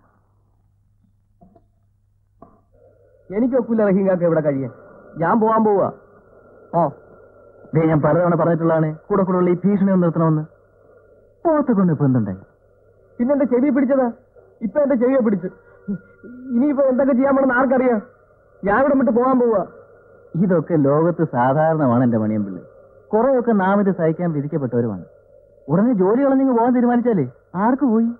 എനിക്ക് ഒക്കില്ല റഹീങ്കാക്ക് ഇവിടെ കഴിയാൻ ഞാൻ പോവാൻ പോവാ ഓ ദേ ഞാൻ പലതവണ പറഞ്ഞിട്ടുള്ളതാണ് കൂടെ കൂടെ ഉള്ള ഈ ഭീഷണി ഒന്ന് നിർത്തണമെന്ന് പോത്തെ കൊണ്ട് ഇപ്പൊ എന്തുണ്ടായി പിന്നെ എന്റെ ചെവിയെ പിടിച്ചതാ ഇപ്പൊ എന്റെ ചെവിയെ പിടിച്ചു ഇനിയിപ്പോ എന്തൊക്കെ ചെയ്യാൻ പോണെന്ന് ആർക്കറിയാം ഞാൻ ഇവിടെ വിട്ട് പോകാൻ പോവാ ഇതൊക്കെ ലോകത്ത് സാധാരണമാണ് എന്റെ മണിയമ്പിള്ളി കുറെയൊക്കെ നാം ഇത് സഹിക്കാൻ വിധിക്കപ്പെട്ടവരുമാണ് ഉടനെ ജോലി കളഞ്ഞിങ്ങ് പോകാൻ തീരുമാനിച്ചാലേ ആർക്ക് പോയി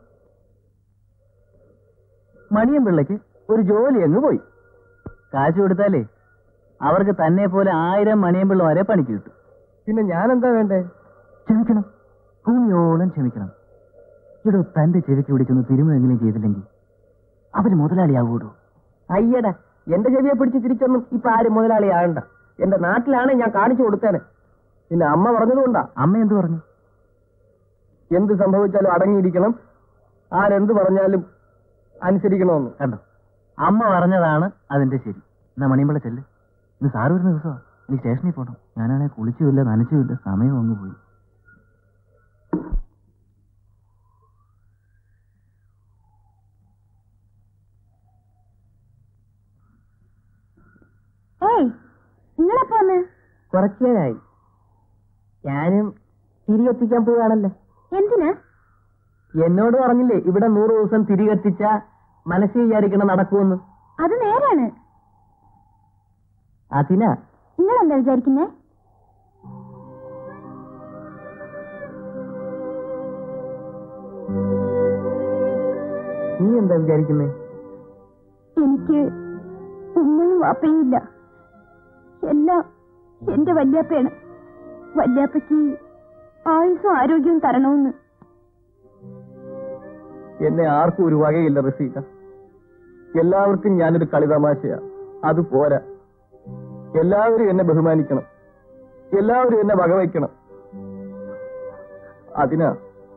മണിയമ്പിള്ളയ്ക്ക് ഒരു ജോലി അങ്ങ് പോയി കാശ് കൊടുത്താലേ അവർക്ക് തന്നെ പോലെ ആയിരം മണിയമ്പിള്ളമാരെ പണിക്ക് കിട്ടും പിന്നെ ഞാൻ എന്താ വേണ്ടേ ക്ഷമിക്കണം ഭൂമിയോളം ക്ഷമിക്കണം ഇടോ തന്റെ ചെവിക്ക് പിടിച്ചൊന്ന് തിരുമെങ്കിലും ചെയ്തില്ലെങ്കിൽ അവര് മുതലാളിയാവൂടോ അയ്യടാ എന്റെ ചെവിയെ പിടിച്ച് തിരിച്ചൊന്നും ഇപ്പൊ ആരും മുതലാളിയാകണ്ട എന്റെ നാട്ടിലാണ് ഞാൻ കാണിച്ചു കൊടുത്തേനെ പിന്നെ അമ്മ പറഞ്ഞതുകൊണ്ടാ അമ്മ എന്ത് പറഞ്ഞു എന്ത് സംഭവിച്ചാലും അടങ്ങിയിരിക്കണം ആരെന്ത് പറഞ്ഞാലും അനുസരിക്കണമെന്ന് കണ്ടോ അമ്മ പറഞ്ഞതാണ് അതിന്റെ ശരി എന്നാ മണിയമ്പള ചെല്ല് ഇന്ന് സാറ് വരുന്ന ദിവസമാണ് ഇനി സ്റ്റേഷനിൽ പോകണം ഞാനാണെങ്കിൽ കുളിച്ചുമില്ല നനച്ചുമില്ല സമയം അങ്ങ് പോയി ഏയ് നിങ്ങളെപ്പോ വന്ന് കുറച്ചേരായി ഞാനും തിരികെത്തിക്കാൻ പോവുകയാണല്ലോ എന്തിന് എന്നോട് പറഞ്ഞില്ലേ ഇവിടെ നൂറ് ദിവസം തിരികെത്തിച്ച മനസ്സിൽ വിചാരിക്കണം നടക്കുമെന്ന് അത് നേരാണ് അതിന നിങ്ങൾ എന്താ വിചാരിക്കുന്നേ നീ എന്താ വിചാരിക്കുന്നേ എനിക്ക് ഉമ്മയും വാപ്പയും ഇല്ല എല്ലാം എന്റെ വല്യാപ്പയാണ് വല്യാപ്പയ്ക്ക് ആയുസും ആരോഗ്യവും തരണമെന്ന് എന്നെ ആർക്കും ഒരു വകയില്ല റസീക എല്ലാവർക്കും ഞാനൊരു കളിതമാശയാ അത് പോരാ എല്ലാവരും എന്നെ ബഹുമാനിക്കണം എല്ലാവരും എന്നെ വകവയ്ക്കണം അതിനാ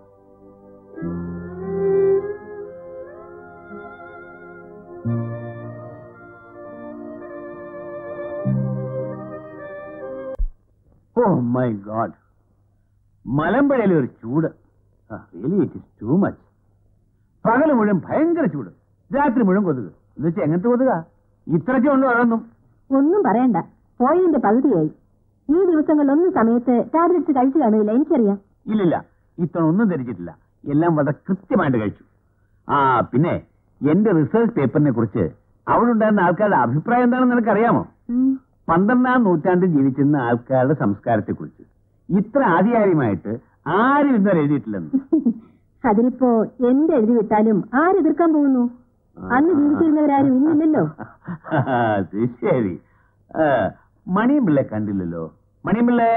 ഓ മൈ ഗോഡ് മലമ്പുഴയിലെ ഒരു ചൂട് really it is too much പകല് മുഴുവൻ ഭയങ്കര ചൂട് രാത്രി മുഴുവൻ കൊതുക് എന്ന് വെച്ചാൽ എങ്ങനത്തെ കൊതുക ഇത്രയ്ക്ക് ഉണ്ടോ അതൊന്നും ഒന്നും പറയണ്ട പോയതിന്റെ പകുതിയായി ഈ ദിവസങ്ങളിലൊന്നും സമയത്ത് ടാബ്ലറ്റ്സ് കഴിച്ചു കാണില്ല എനിക്കറിയാം ഇല്ലില്ല ഇത്തവണ ഒന്നും ധരിച്ചിട്ടില്ല എല്ലാം വളരെ കൃത്യമായിട്ട് കഴിച്ചു ആ പിന്നെ എന്റെ റിസർച്ച് പേപ്പറിനെ കുറിച്ച് അവിടെ ഉണ്ടായിരുന്ന ആൾക്കാരുടെ അഭിപ്രായം എന്താണെന്ന് നിനക്കറിയാമോ ഉം. പന്ത്രണ്ടാം നൂറ്റാണ്ടിൽ ജീവിച്ചിരുന്ന ആൾക്കാരുടെ സംസ്കാരത്തെ കുറിച്ച് ഇത്ര ആധികാരികമായിട്ട് ആരും ഇന്നലെ എഴുതിയിട്ടില്ലെന്ന് അതിനിപ്പോ എന്ത് എഴുതി വിട്ടാലും ആരെതിർക്കാൻ പോകുന്നു അന്ന് ജീവിച്ചിരുന്നവരാരും ഇന്നില്ലല്ലോ അത് ശരി ആ, മണിയും പിള്ളെ കണ്ടില്ലല്ലോ മണിയും പിള്ളേ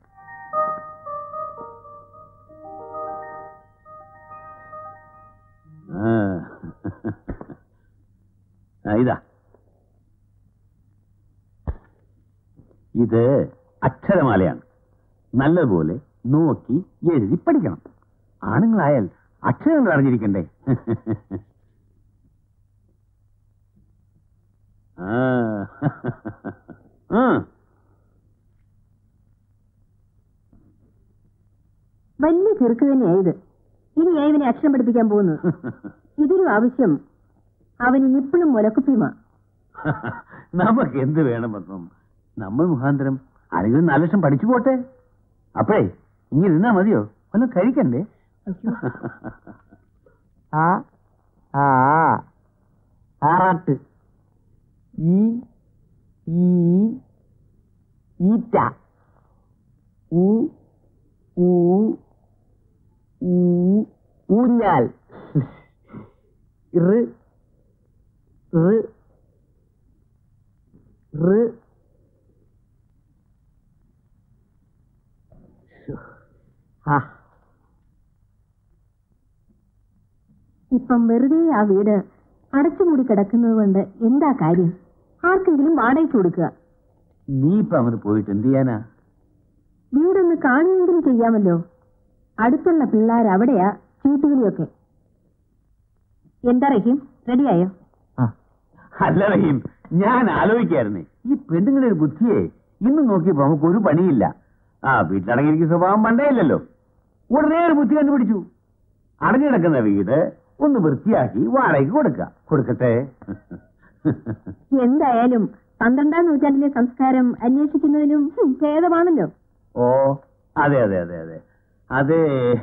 ആ. ആ, ഇതാ ഇത് അക്ഷരമാലയാണ് നല്ലതുപോലെ നോക്കി എഴുതി പഠിക്കണം ആണുങ്ങളായാൽ അക്ഷരങ്ങൾ അറിഞ്ഞിരിക്കണ്ടേ ആ. ആ. വലിയ കിറുക്ക് തന്നെയായത് ഇനി ഞാൻ ഇവനെ അക്ഷരം പഠിപ്പിക്കാൻ പോകുന്നത് ഇതിനും ആവശ്യം അവന് നിപ്പിളും മുലക്കുപ്പിയുമാ നമുക്ക് എന്ത് വേണമെന്നും നമ്മൾ മുഖാന്തരം ആരെങ്കിലും നാല് ലക്ഷം പഠിച്ചു പോട്ടെ അപ്പോഴേ ഇങ്ങനെ ഇരുന്നാ മതിയോ വല്ലതും കഴിക്കണ്ടേ ആ ആ ആറാട്ട് ഈ ഈ ഈറ്റ ഊ ഊ ഊ ഊഞ്ഞാൽ റ് റ് റ് ആ ഇപ്പം വെറുതെ ആ വീട് അടച്ചുമൂടി കിടക്കുന്നത് കൊണ്ട് എന്താ കാര്യം ആർക്കെങ്കിലും വാടകയ്ക്ക് കൊടുക്കുക നീ ഇപ്പൊ അങ്ങോട്ട് പോയിട്ട് എന്ത് ചെയ്യാനാ വീടൊന്ന് കാണുകയെങ്കിലും ചെയ്യാമല്ലോ അടുത്തുള്ള പിള്ളേർ അവിടെയാ ചീട്ടുകളിയൊക്കെ എന്താ റഹീം റെഡിയായോ ആ അല്ല റഹീം ഞാൻ ആലോചിക്കായിരുന്നേ ഈ പെണ്ണുങ്ങളുടെ ഒരു ബുദ്ധിയെ ഇന്ന് നോക്കിയപ്പോ നമുക്ക് ഒരു പണിയില്ല ആ വീട്ടിലടങ്ങിയിരിക്കുന്ന സ്വഭാവം പണ്ടേയില്ലല്ലോ ഉടനെ ഒരു ബുദ്ധി കണ്ടുപിടിച്ചു അടഞ്ഞു കിടക്കുന്ന വീട് ഒന്ന് വൃത്തിയാക്കി വാടകയ്ക്ക് കൊടുക്ക കൊടുക്കട്ടെ എന്തായാലും പന്ത്രണ്ടാം നൂറ്റാണ്ടിലെ സംസ്കാരം അന്വേഷിക്കുന്നതിലും ഹും, ഭേദമാണല്ലോ ഓ അതെ അതെ അതെ അതെ അതെ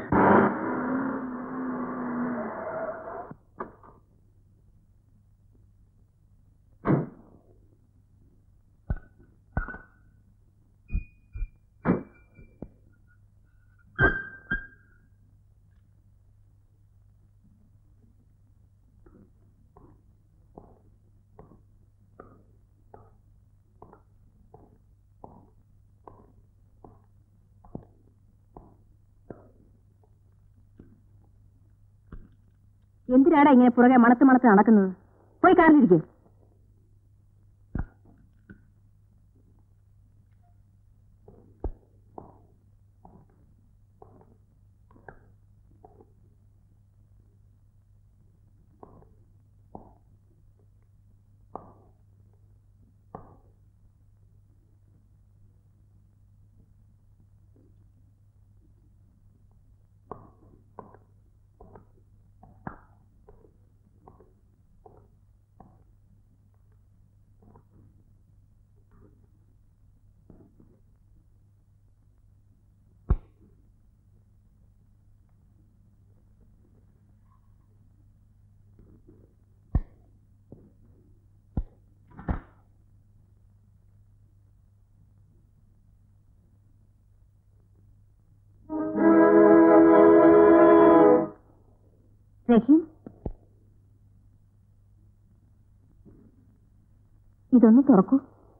എന്തിനാടാ ഇങ്ങനെ പുറകെ മണത്ത് മണത്ത് നടക്കുന്നത് പോയി കാറിലിരിക്കും റഹീം ഇതൊന്ന് തുറക്കൂ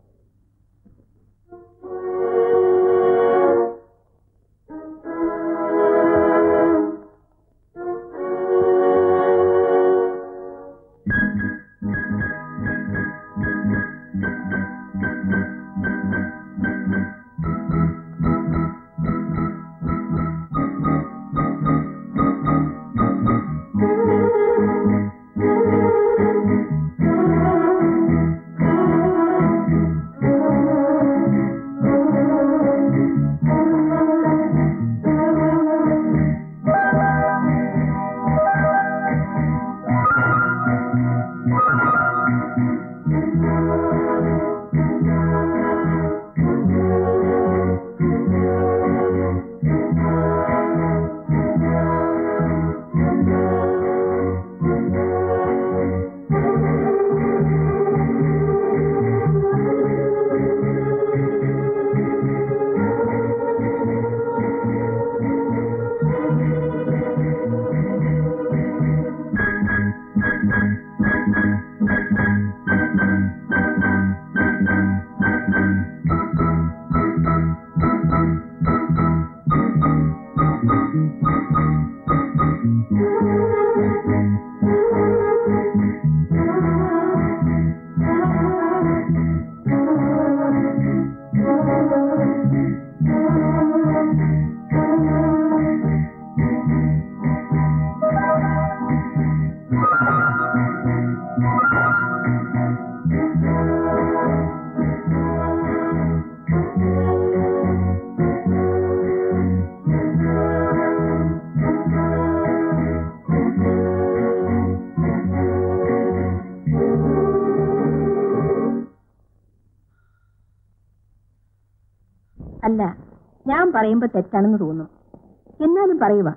അല്ല ഞാൻ പറയുമ്പോ തെറ്റാണെന്ന് തോന്നും എന്നാലും പറയുക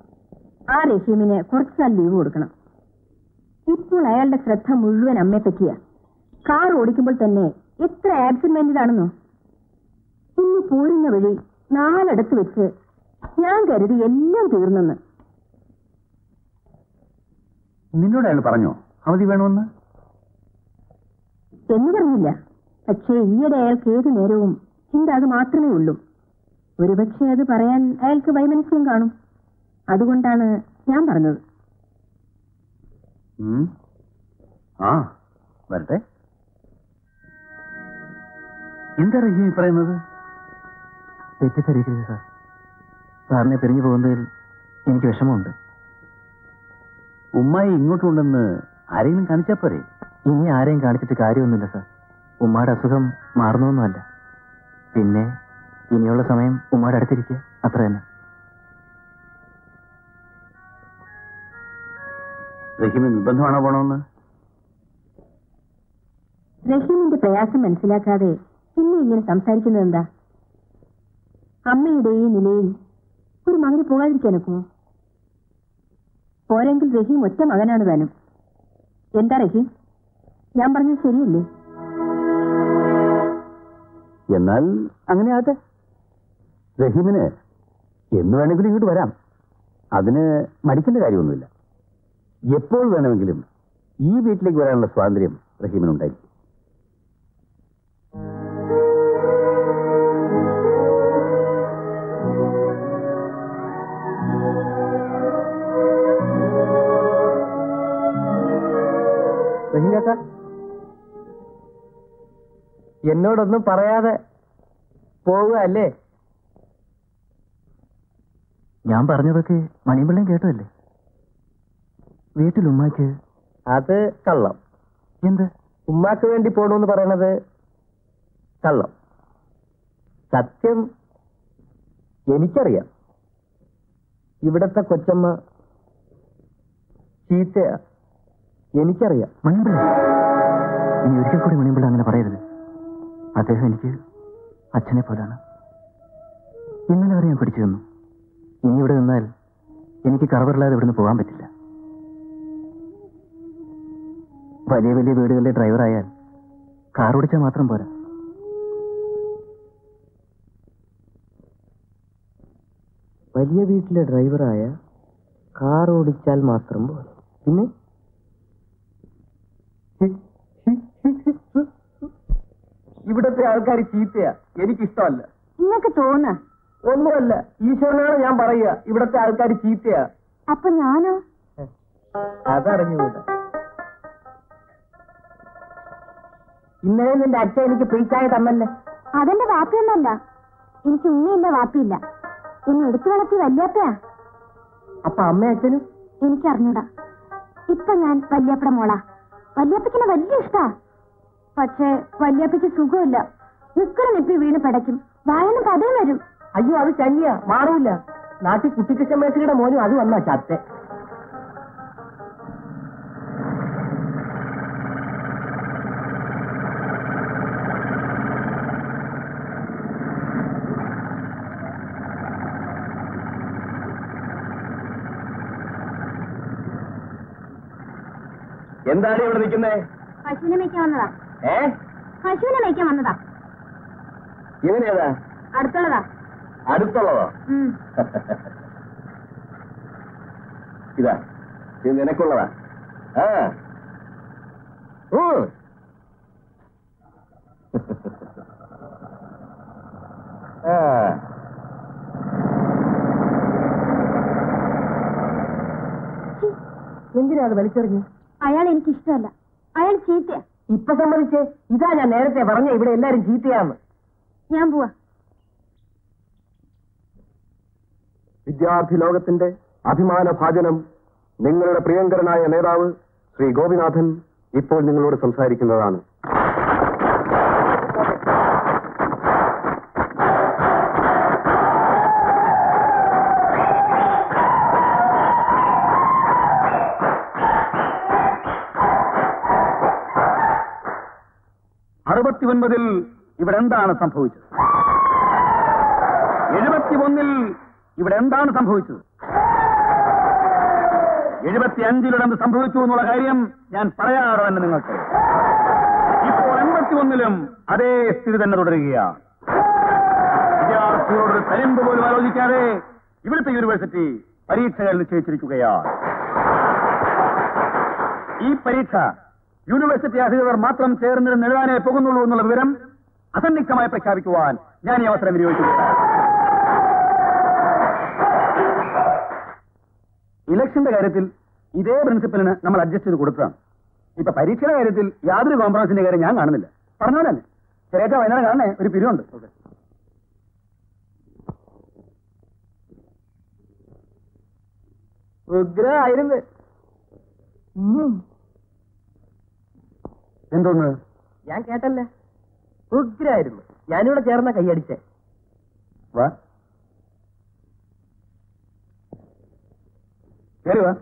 ആ റഹീമിന് കുറച്ചുനാൾ ലീവ് കൊടുക്കണം ഇപ്പോൾ അയാളുടെ ശ്രദ്ധ മുഴുവൻ അമ്മയെ പറ്റിയാ കാർ ഓടിക്കുമ്പോൾ തന്നെ എത്ര ആബ്സെന്റ് മൈൻഡഡ് ആണെന്നോ ഇന്ന് പോരുന്ന വഴി നാലടത്ത് വെച്ച് ഞാൻ കരുതി എല്ലാം തീർന്നെന്ന് നിന്നോട് അയാൾ പറഞ്ഞോ അവധി വേണമെന്ന് എന്ന് പറഞ്ഞില്ല പക്ഷേ ഈയിടെ അയാൾക്ക് ഏതു നേരവും ചിന്ത അത് മാത്രമേ ഉള്ളൂ ഒരുപക്ഷെ അത് പറയാൻ അയാൾക്ക് വൈമനസ്യം കാണും അതുകൊണ്ടാണ് ഞാൻ പറഞ്ഞത് ഉം. ആ വരട്ടെ എന്താ റഹീം ഈ പറയുന്നത് തെറ്റിദ്ധരിക്കരുത് സാർ സാറിനെ പിരിഞ്ഞു പോകുന്നതിൽ എനിക്ക് വിഷമമുണ്ട് ഉമ്മായി ഇങ്ങോട്ടുണ്ടെന്ന് ആരെങ്കിലും കാണിച്ചാ പോരെ ഇനി ആരെയും കാണിച്ചിട്ട് കാര്യമൊന്നുമില്ല സാർ ഉമ്മയുടെ അസുഖം മാറുന്നൊന്നുമല്ല പിന്നെ ഇനിയുള്ള സമയം ഉമ്മയുടെ അടുത്തിരിക്കുക അത്ര തന്നെ റഹീമിന് നിർബന്ധമാണോ പോണമെന്ന് റഹീമിന്റെ പ്രയാസം മനസ്സിലാക്കാതെ പിന്നെ ഇങ്ങനെ സംസാരിക്കുന്നത് എന്താ അമ്മയുടെ ഈ നിലയിൽ ഒരു മകന് പോകാതിരിക്കാനൊക്കുമോ പോരെങ്കിൽ റഹീം ഒറ്റ മകനാണ് താനും എന്താ റഹീം ഞാൻ പറഞ്ഞത് ശരിയല്ലേ എന്നാൽ അങ്ങനെ ആട്ടെ റഹീമിന് എന്ന് വേണമെങ്കിലും ഇങ്ങോട്ട് വരാം അതിന് മടിക്കേണ്ട കാര്യമൊന്നുമില്ല എപ്പോൾ വേണമെങ്കിലും ഈ വീട്ടിലേക്ക് വരാനുള്ള സ്വാതന്ത്ര്യം റഹീമിനുണ്ടായിരിക്കും റഹീംകാക്ക എന്നോടൊന്നും പറയാതെ പോവുക അല്ലേ ഞാൻ പറഞ്ഞതൊക്കെ മണിമ്പിള്ളയും കേട്ടതല്ലേ വീട്ടിൽ ഉമ്മാക്ക് അത് കള്ളം എന്ത് ഉമ്മാക്ക് വേണ്ടി പോണെന്ന് പറയണത് കള്ളം സത്യം എനിക്കറിയാം ഇവിടത്തെ കൊച്ചമ്മ ചീത്തയാ എനിക്കറിയാം മണിമ്പിള്ള ഇനി ഒരിക്കൽ കൂടി മണിമ്പിള്ള അങ്ങനെ പറയരുത് അദ്ദേഹം എനിക്ക് അച്ഛനെ പോലാണ് ഇന്നലെ വരെ ഞാൻ പിടിച്ചു തന്നു ഇനി ഇവിടെ നിന്നാൽ എനിക്ക് കറവറില്ലാതെ ഇവിടുന്ന് പോകാൻ പറ്റില്ല വലിയ വലിയ വീടുകളിലെ ഡ്രൈവറായാൽ കാർ ഓടിച്ചാൽ മാത്രം പോരാ വലിയ വീട്ടിലെ ഡ്രൈവറായ കാർ ഓടിച്ചാൽ മാത്രം പോലെ പിന്നെ ഇവിടത്തെ ആൾക്കാർ ചീത്തയാ എനിക്കിഷ്ടമല്ല നിങ്ങൾക്ക് തോന്നുക ഒന്നുമല്ല ഈശ്വരനാണ് ഞാൻ പറയുക ഇവിടത്തെ ആൾക്കാർ ചീത്തയാ അപ്പൊ ഞാനോ അതറിഞ്ഞുകൂടാ ഇന്നലെ നിന്റെ അച്ഛൻ എനിക്ക് പ്രീച്ചായ തന്നല്ലേ അതെന്റെ വാപ്പിയൊന്നല്ല എനിക്ക് ഉമ്മയില്ല വാപ്പിയില്ല എന്നെ എടുത്തു വളർത്തി വല്യാപ്പയാ അപ്പൊ അമ്മ അച്ഛനും എനിക്കറിഞ്ഞൂടാ ഇപ്പൊ ഞാൻ വല്യാപ്പയുടെ മോളാ വല്യാപ്പയ്ക്കിനെ വലിയ ഇഷ്ടാ പക്ഷേ വല്യാപ്പയ്ക്ക് സുഖമില്ല നിക്കറ നിപ്പി വീണ് പിടയ്ക്കും വായന പതയും വരും അയ്യോ അത് ചന്നിയാ മാറൂല നാട്ടിൽ കുട്ടിക്കൃഷ്ണ മേശയുടെ മോനും അത് വന്നാ ചത്തെ എന്താണ് ഇവിടെ നിൽക്കുന്നേ പശുവിനെ മേയ്ക്കാൻ വന്നതാ ഏ പശുവിനെ മേയ്ക്കാൻ വന്നതാ ഇവനേതാ അടുത്തുള്ളതാ അടുത്തുള്ളതോ ഉം. ഇതാ ഇത് നിനക്കുള്ളതാ ആ ഉം. ആ. എന്തിനാ അത് വലിച്ചെറിഞ്ഞു അയാൾ എനിക്ക് ഇഷ്ടമല്ല അയാൾ ചീത്തയാ ഇപ്പൊ സമ്മതിച്ചേ ഇതാ ഞാൻ നേരത്തെ പറഞ്ഞ ഇവിടെ എല്ലാരും ചീത്തയാന്ന് ഞാൻ പോവാ വിദ്യാർത്ഥി ലോകത്തിന്റെ അഭിമാന ഭാജനം നിങ്ങളുടെ പ്രിയങ്കരനായ നേതാവ് ശ്രീ ഗോപിനാഥൻ ഇപ്പോൾ നിങ്ങളോട് സംസാരിക്കുന്നതാണ് അറുപത്തിയൊൻപതിൽ ഇവിടെ എന്താണ് സംഭവിച്ചത് എഴുപത്തിയൊന്നിൽ ഇവിടെ എന്താണ് സംഭവിച്ചത് എഴുപത്തി അഞ്ചിലിവിടെ എന്ത് സംഭവിച്ചു എന്നുള്ള കാര്യം ഞാൻ പറയാറോ എന്ന് നിങ്ങൾക്ക് ഇപ്പോൾ എൺപത്തിയൊന്നിലും അതേ സ്ഥിതി തന്നെ തുടരുകയാണ് വിദ്യാർത്ഥികളോട് തരിമ്പ് പോലും ആലോചിക്കാതെ ഇവിടുത്തെ യൂണിവേഴ്സിറ്റി പരീക്ഷകൾ നിശ്ചയിച്ചിരിക്കുകയാണ് ഈ പരീക്ഷ യൂണിവേഴ്സിറ്റി അധികൃതർ മാത്രം ചേർന്നിരുന്ന് എഴുതാനേ പോകുന്നുള്ളൂ എന്നുള്ള വിവരം അസന്നിഗ്ധമായി പ്രഖ്യാപിക്കുവാൻ ഞാൻ ഈ അവസരം വിനിയോഗിക്കുകയാണ് ഇലക്ഷന്റെ കാര്യത്തിൽ ഇതേ പ്രിൻസിപ്പലിന് നമ്മൾ അഡ്ജസ്റ്റ് ചെയ്ത് കൊടുത്തതാണ് ഇപ്പൊ പരീക്ഷയുടെ കാര്യത്തിൽ യാതൊരു കോംപ്രമൈസിന്റെ കാര്യം ഞാൻ കാണുന്നില്ല പറഞ്ഞ പോലെ തന്നെ ചെറിയ വൈകുന്നേരം കാണണേ ഒരു പിരിവുണ്ട് ഉഗ്രായിരുന്നു എന്തോന്ന് ഞാൻ കേട്ടല്ലേ ഉഗ്രായിരുന്നു ഞാനിവിടെ ചേർന്ന കൈയടിച്ചേ വാ കേറി വാ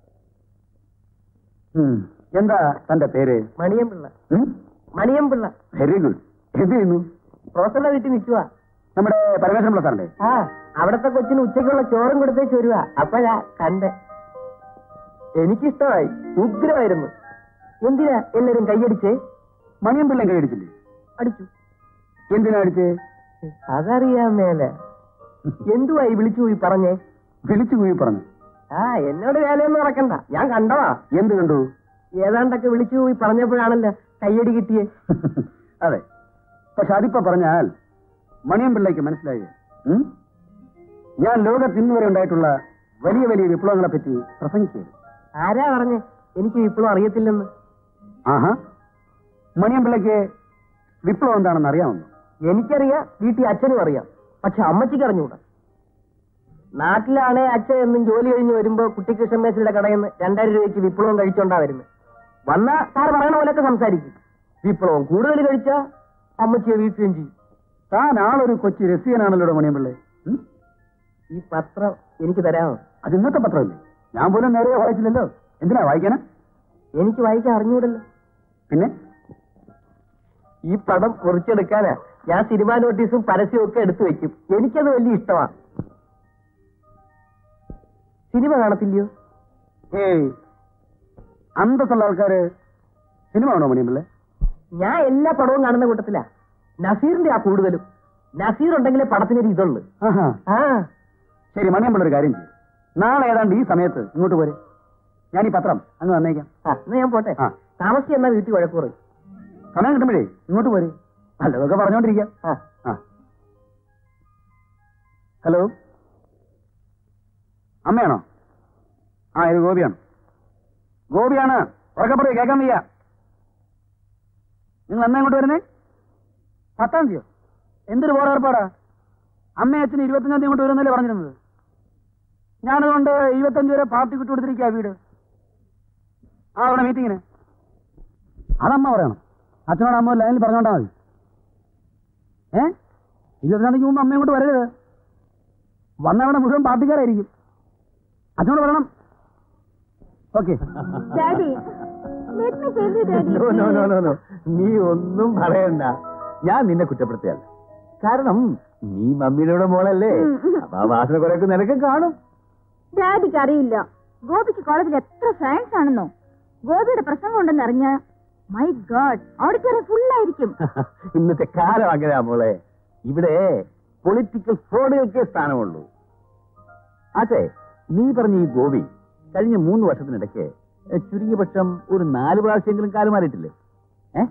ഉം. എന്താ തന്റെ പേര് മണിയമ്പിള്ള മണിയമ്പിള്ള വെരി ഗുഡ് എന്ത് ചെയ്യുന്നു റോസന്റെ വീട്ടിൽ നിൽക്കുക നമ്മുടെ പരമേശ്വരൻ പിള്ള സാറിന്റെ ആ അവിടത്തെ കൊച്ചിന് ഉച്ചയ്ക്കുള്ള ചോറും കൊടുത്തേച്ച് വരുക അപ്പോഴാ കണ്ട് എനിക്കിഷ്ടമായി ഉഗ്രമായിരുന്നു എന്തിനാ എല്ലാരും കൈയടിച്ചേ മണിയം പിള്ളൻ കൈയടിച്ചില്ലേ അടിച്ചു എന്തിനാ അടിച്ചേ അതറിയാൻ മേലെ എന്തുവായി വിളിച്ചു പോയി പറഞ്ഞേ വിളിച്ചു കൂയി പറഞ്ഞു ആ എന്നോട് വേലയൊന്നും നടക്കണ്ട ഞാൻ കണ്ടതാ എന്ത് കണ്ടു ഏതാണ്ടൊക്കെ വിളിച്ചു പോയി പറഞ്ഞപ്പോഴാണല്ലോ കയ്യടി കിട്ടിയേ അതെ പക്ഷെ അതിപ്പോ പറഞ്ഞാൽ മണിയം പിള്ളയ്ക്ക് മനസ്സിലായി ഉം? ഞാൻ ലോകത്ത് ഇന്ന് വരെ ഉണ്ടായിട്ടുള്ള വലിയ വലിയ വിപ്ലവങ്ങളെ പറ്റി പ്രസംഗിക്കുകയാണ് ആരാ പറഞ്ഞേ എനിക്ക് ഇപ്പോഴും അറിയത്തില്ലെന്ന് ആഹാ മണിയം പിള്ളയ്ക്ക് വിപ്ലവം എന്താണെന്ന് അറിയാമെന്നു എനിക്കറിയാം വീട്ടിൽ അച്ഛനും അറിയാം പക്ഷെ അമ്മച്ചിക്ക് അറിഞ്ഞൂടാ നാട്ടിലാണേ അച്ഛൻ എന്നും ജോലി കഴിഞ്ഞ് വരുമ്പോ കുട്ടിക്കൃഷ്ണൻ മേശയുടെ കടയിൽ നിന്ന് രണ്ടായിരം രൂപയ്ക്ക് വിപ്ലവം കഴിച്ചോണ്ടാ വരുന്നത് വന്നാ സാർ പറയണ പോലെയൊക്കെ സംസാരിക്കും വിപ്ലവം കൂടുതൽ കഴിച്ചാ അമ്മച്ചിയെ വീഴ്ത്തുകയും ചെയ്യും താൻ ആളൊരു കൊച്ചി രസികനാണല്ലോ മണിയം പിള്ളേ ഉം? ഈ പത്രം എനിക്ക് തരാമോ അത് ഇന്നത്തെ പത്രമല്ലേ ഞാൻ പോലും നേരെ വായിച്ചില്ലല്ലോ എന്തിനാ വായിക്കാനാ എനിക്ക് വായിക്കാൻ അറിഞ്ഞൂടല്ലോ പിന്നെ ഈ പടം കുറിച്ചെടുക്കാനാ ഞാൻ സിനിമാ നോട്ടീസും പരസ്യവും ഒക്കെ എടുത്തു വെക്കും എനിക്കത് വലിയ ഇഷ്ടമാ സിനിമ കാണത്തില്ലയോ ഏയ് അന്തസ്സുള്ള ആൾക്കാര് സിനിമ ആണോ മണിയമ്പിള്ളേ ഞാൻ എല്ലാ പടവും കാണുന്ന കൂട്ടത്തിലാ നസീറിന്റെ ആ കൂടുതലും നസീർ ഉണ്ടെങ്കിലേ പടത്തിനൊരു ഇതുള്ളു ആഹാ ആ ശരി മണിയമ്പിള്ള ഒരു കാര്യം ചെയ്യും നാളെ ഏതാണ്ട് ഈ സമയത്ത് ഇങ്ങോട്ട് പോരെ ഞാൻ ഈ പത്രം അങ്ങ് വന്നേക്കാം ആ എന്നാ ഞാൻ പോട്ടെ ആ. താമസിച്ച് എന്നാ വീട്ടിൽ വഴക്കൂറ് സമയം കിട്ടുമ്പോഴേ ഇങ്ങോട്ട് പോരെ നല്ലതൊക്കെ പറഞ്ഞോണ്ടിരിക്കാം ആ ആ ഹലോ അമ്മയാണോ ആ ഇത് ഗോപിയാണ് ഗോപിയാണ് ഉറക്കെ പറയൂ കേൾക്കാൻ വയ്യ നിങ്ങൾ എന്നാ ഇങ്ങോട്ട് വരുന്നേ പത്താം തീയതിയോ എന്തൊരു ബോധേർപ്പാടാ അമ്മ അച്ഛന് ഇരുപത്തഞ്ചാം തീയതി ഇങ്ങോട്ട് വരുന്നല്ലേ പറഞ്ഞിരുന്നത് ഞാനതുകൊണ്ട് ഇരുപത്തഞ്ച് വരെ പാർട്ടി വിട്ടു കൊടുത്തിരിക്കുക വീട് ആ അവിടെ മീറ്റിങ്ങിന് അതമ്മ പറയണം അച്ഛനോട് അമ്മ ലൈനിൽ പറഞ്ഞോണ്ടാ മതി ഏ ഇരുപത്തിനാം തീയതിക്ക് മുമ്പ് അമ്മ ഇങ്ങോട്ട് വരരുത് വന്നവിടെ മുഴുവൻ പാർട്ടിക്കാരായിരിക്കും അച്ഛനോട് പറയണം okay daddy let me tell you daddy no no no no no നീ ഒന്നും പറയണ്ട ഞാൻ നിന്നെ കുറ്റപ്പെടുത്തിയല്ല കാരണം നീ മമ്മിയുടെ മോളല്ലേ അപ്പൊ ആ വാസന കുറെയൊക്കെ നിനക്ക് കാണും ഡാഡിക്ക് അറിയില്ല ഗോപിക്ക് കോളേജിൽ എത്ര ഫ്രണ്ട്സ് ആണെന്നോ ഗോപിയുടെ പ്രസംഗം ഉണ്ടെന്ന് അറിഞ്ഞ മൈ ഗാഡ് ഓഡിറ്റോറിയം ഫുൾ ആയിരിക്കും ഇന്നത്തെ കാലം അങ്ങനെയാ മോളെ ഇവിടെ പൊളിറ്റിക്കൽ ഫ്രോഡുകൾക്കേ സ്ഥാനമുള്ളൂ അതെ നീ പറഞ്ഞ ഈ ഗോപി കഴിഞ്ഞ മൂന്ന് വർഷത്തിനിടയ്ക്ക് എ, ചുരുങ്ങിയ പക്ഷം ഒരു നാല് പ്രാവശ്യമെങ്കിലും കാല് മാറിയിട്ടില്ലേ ഏ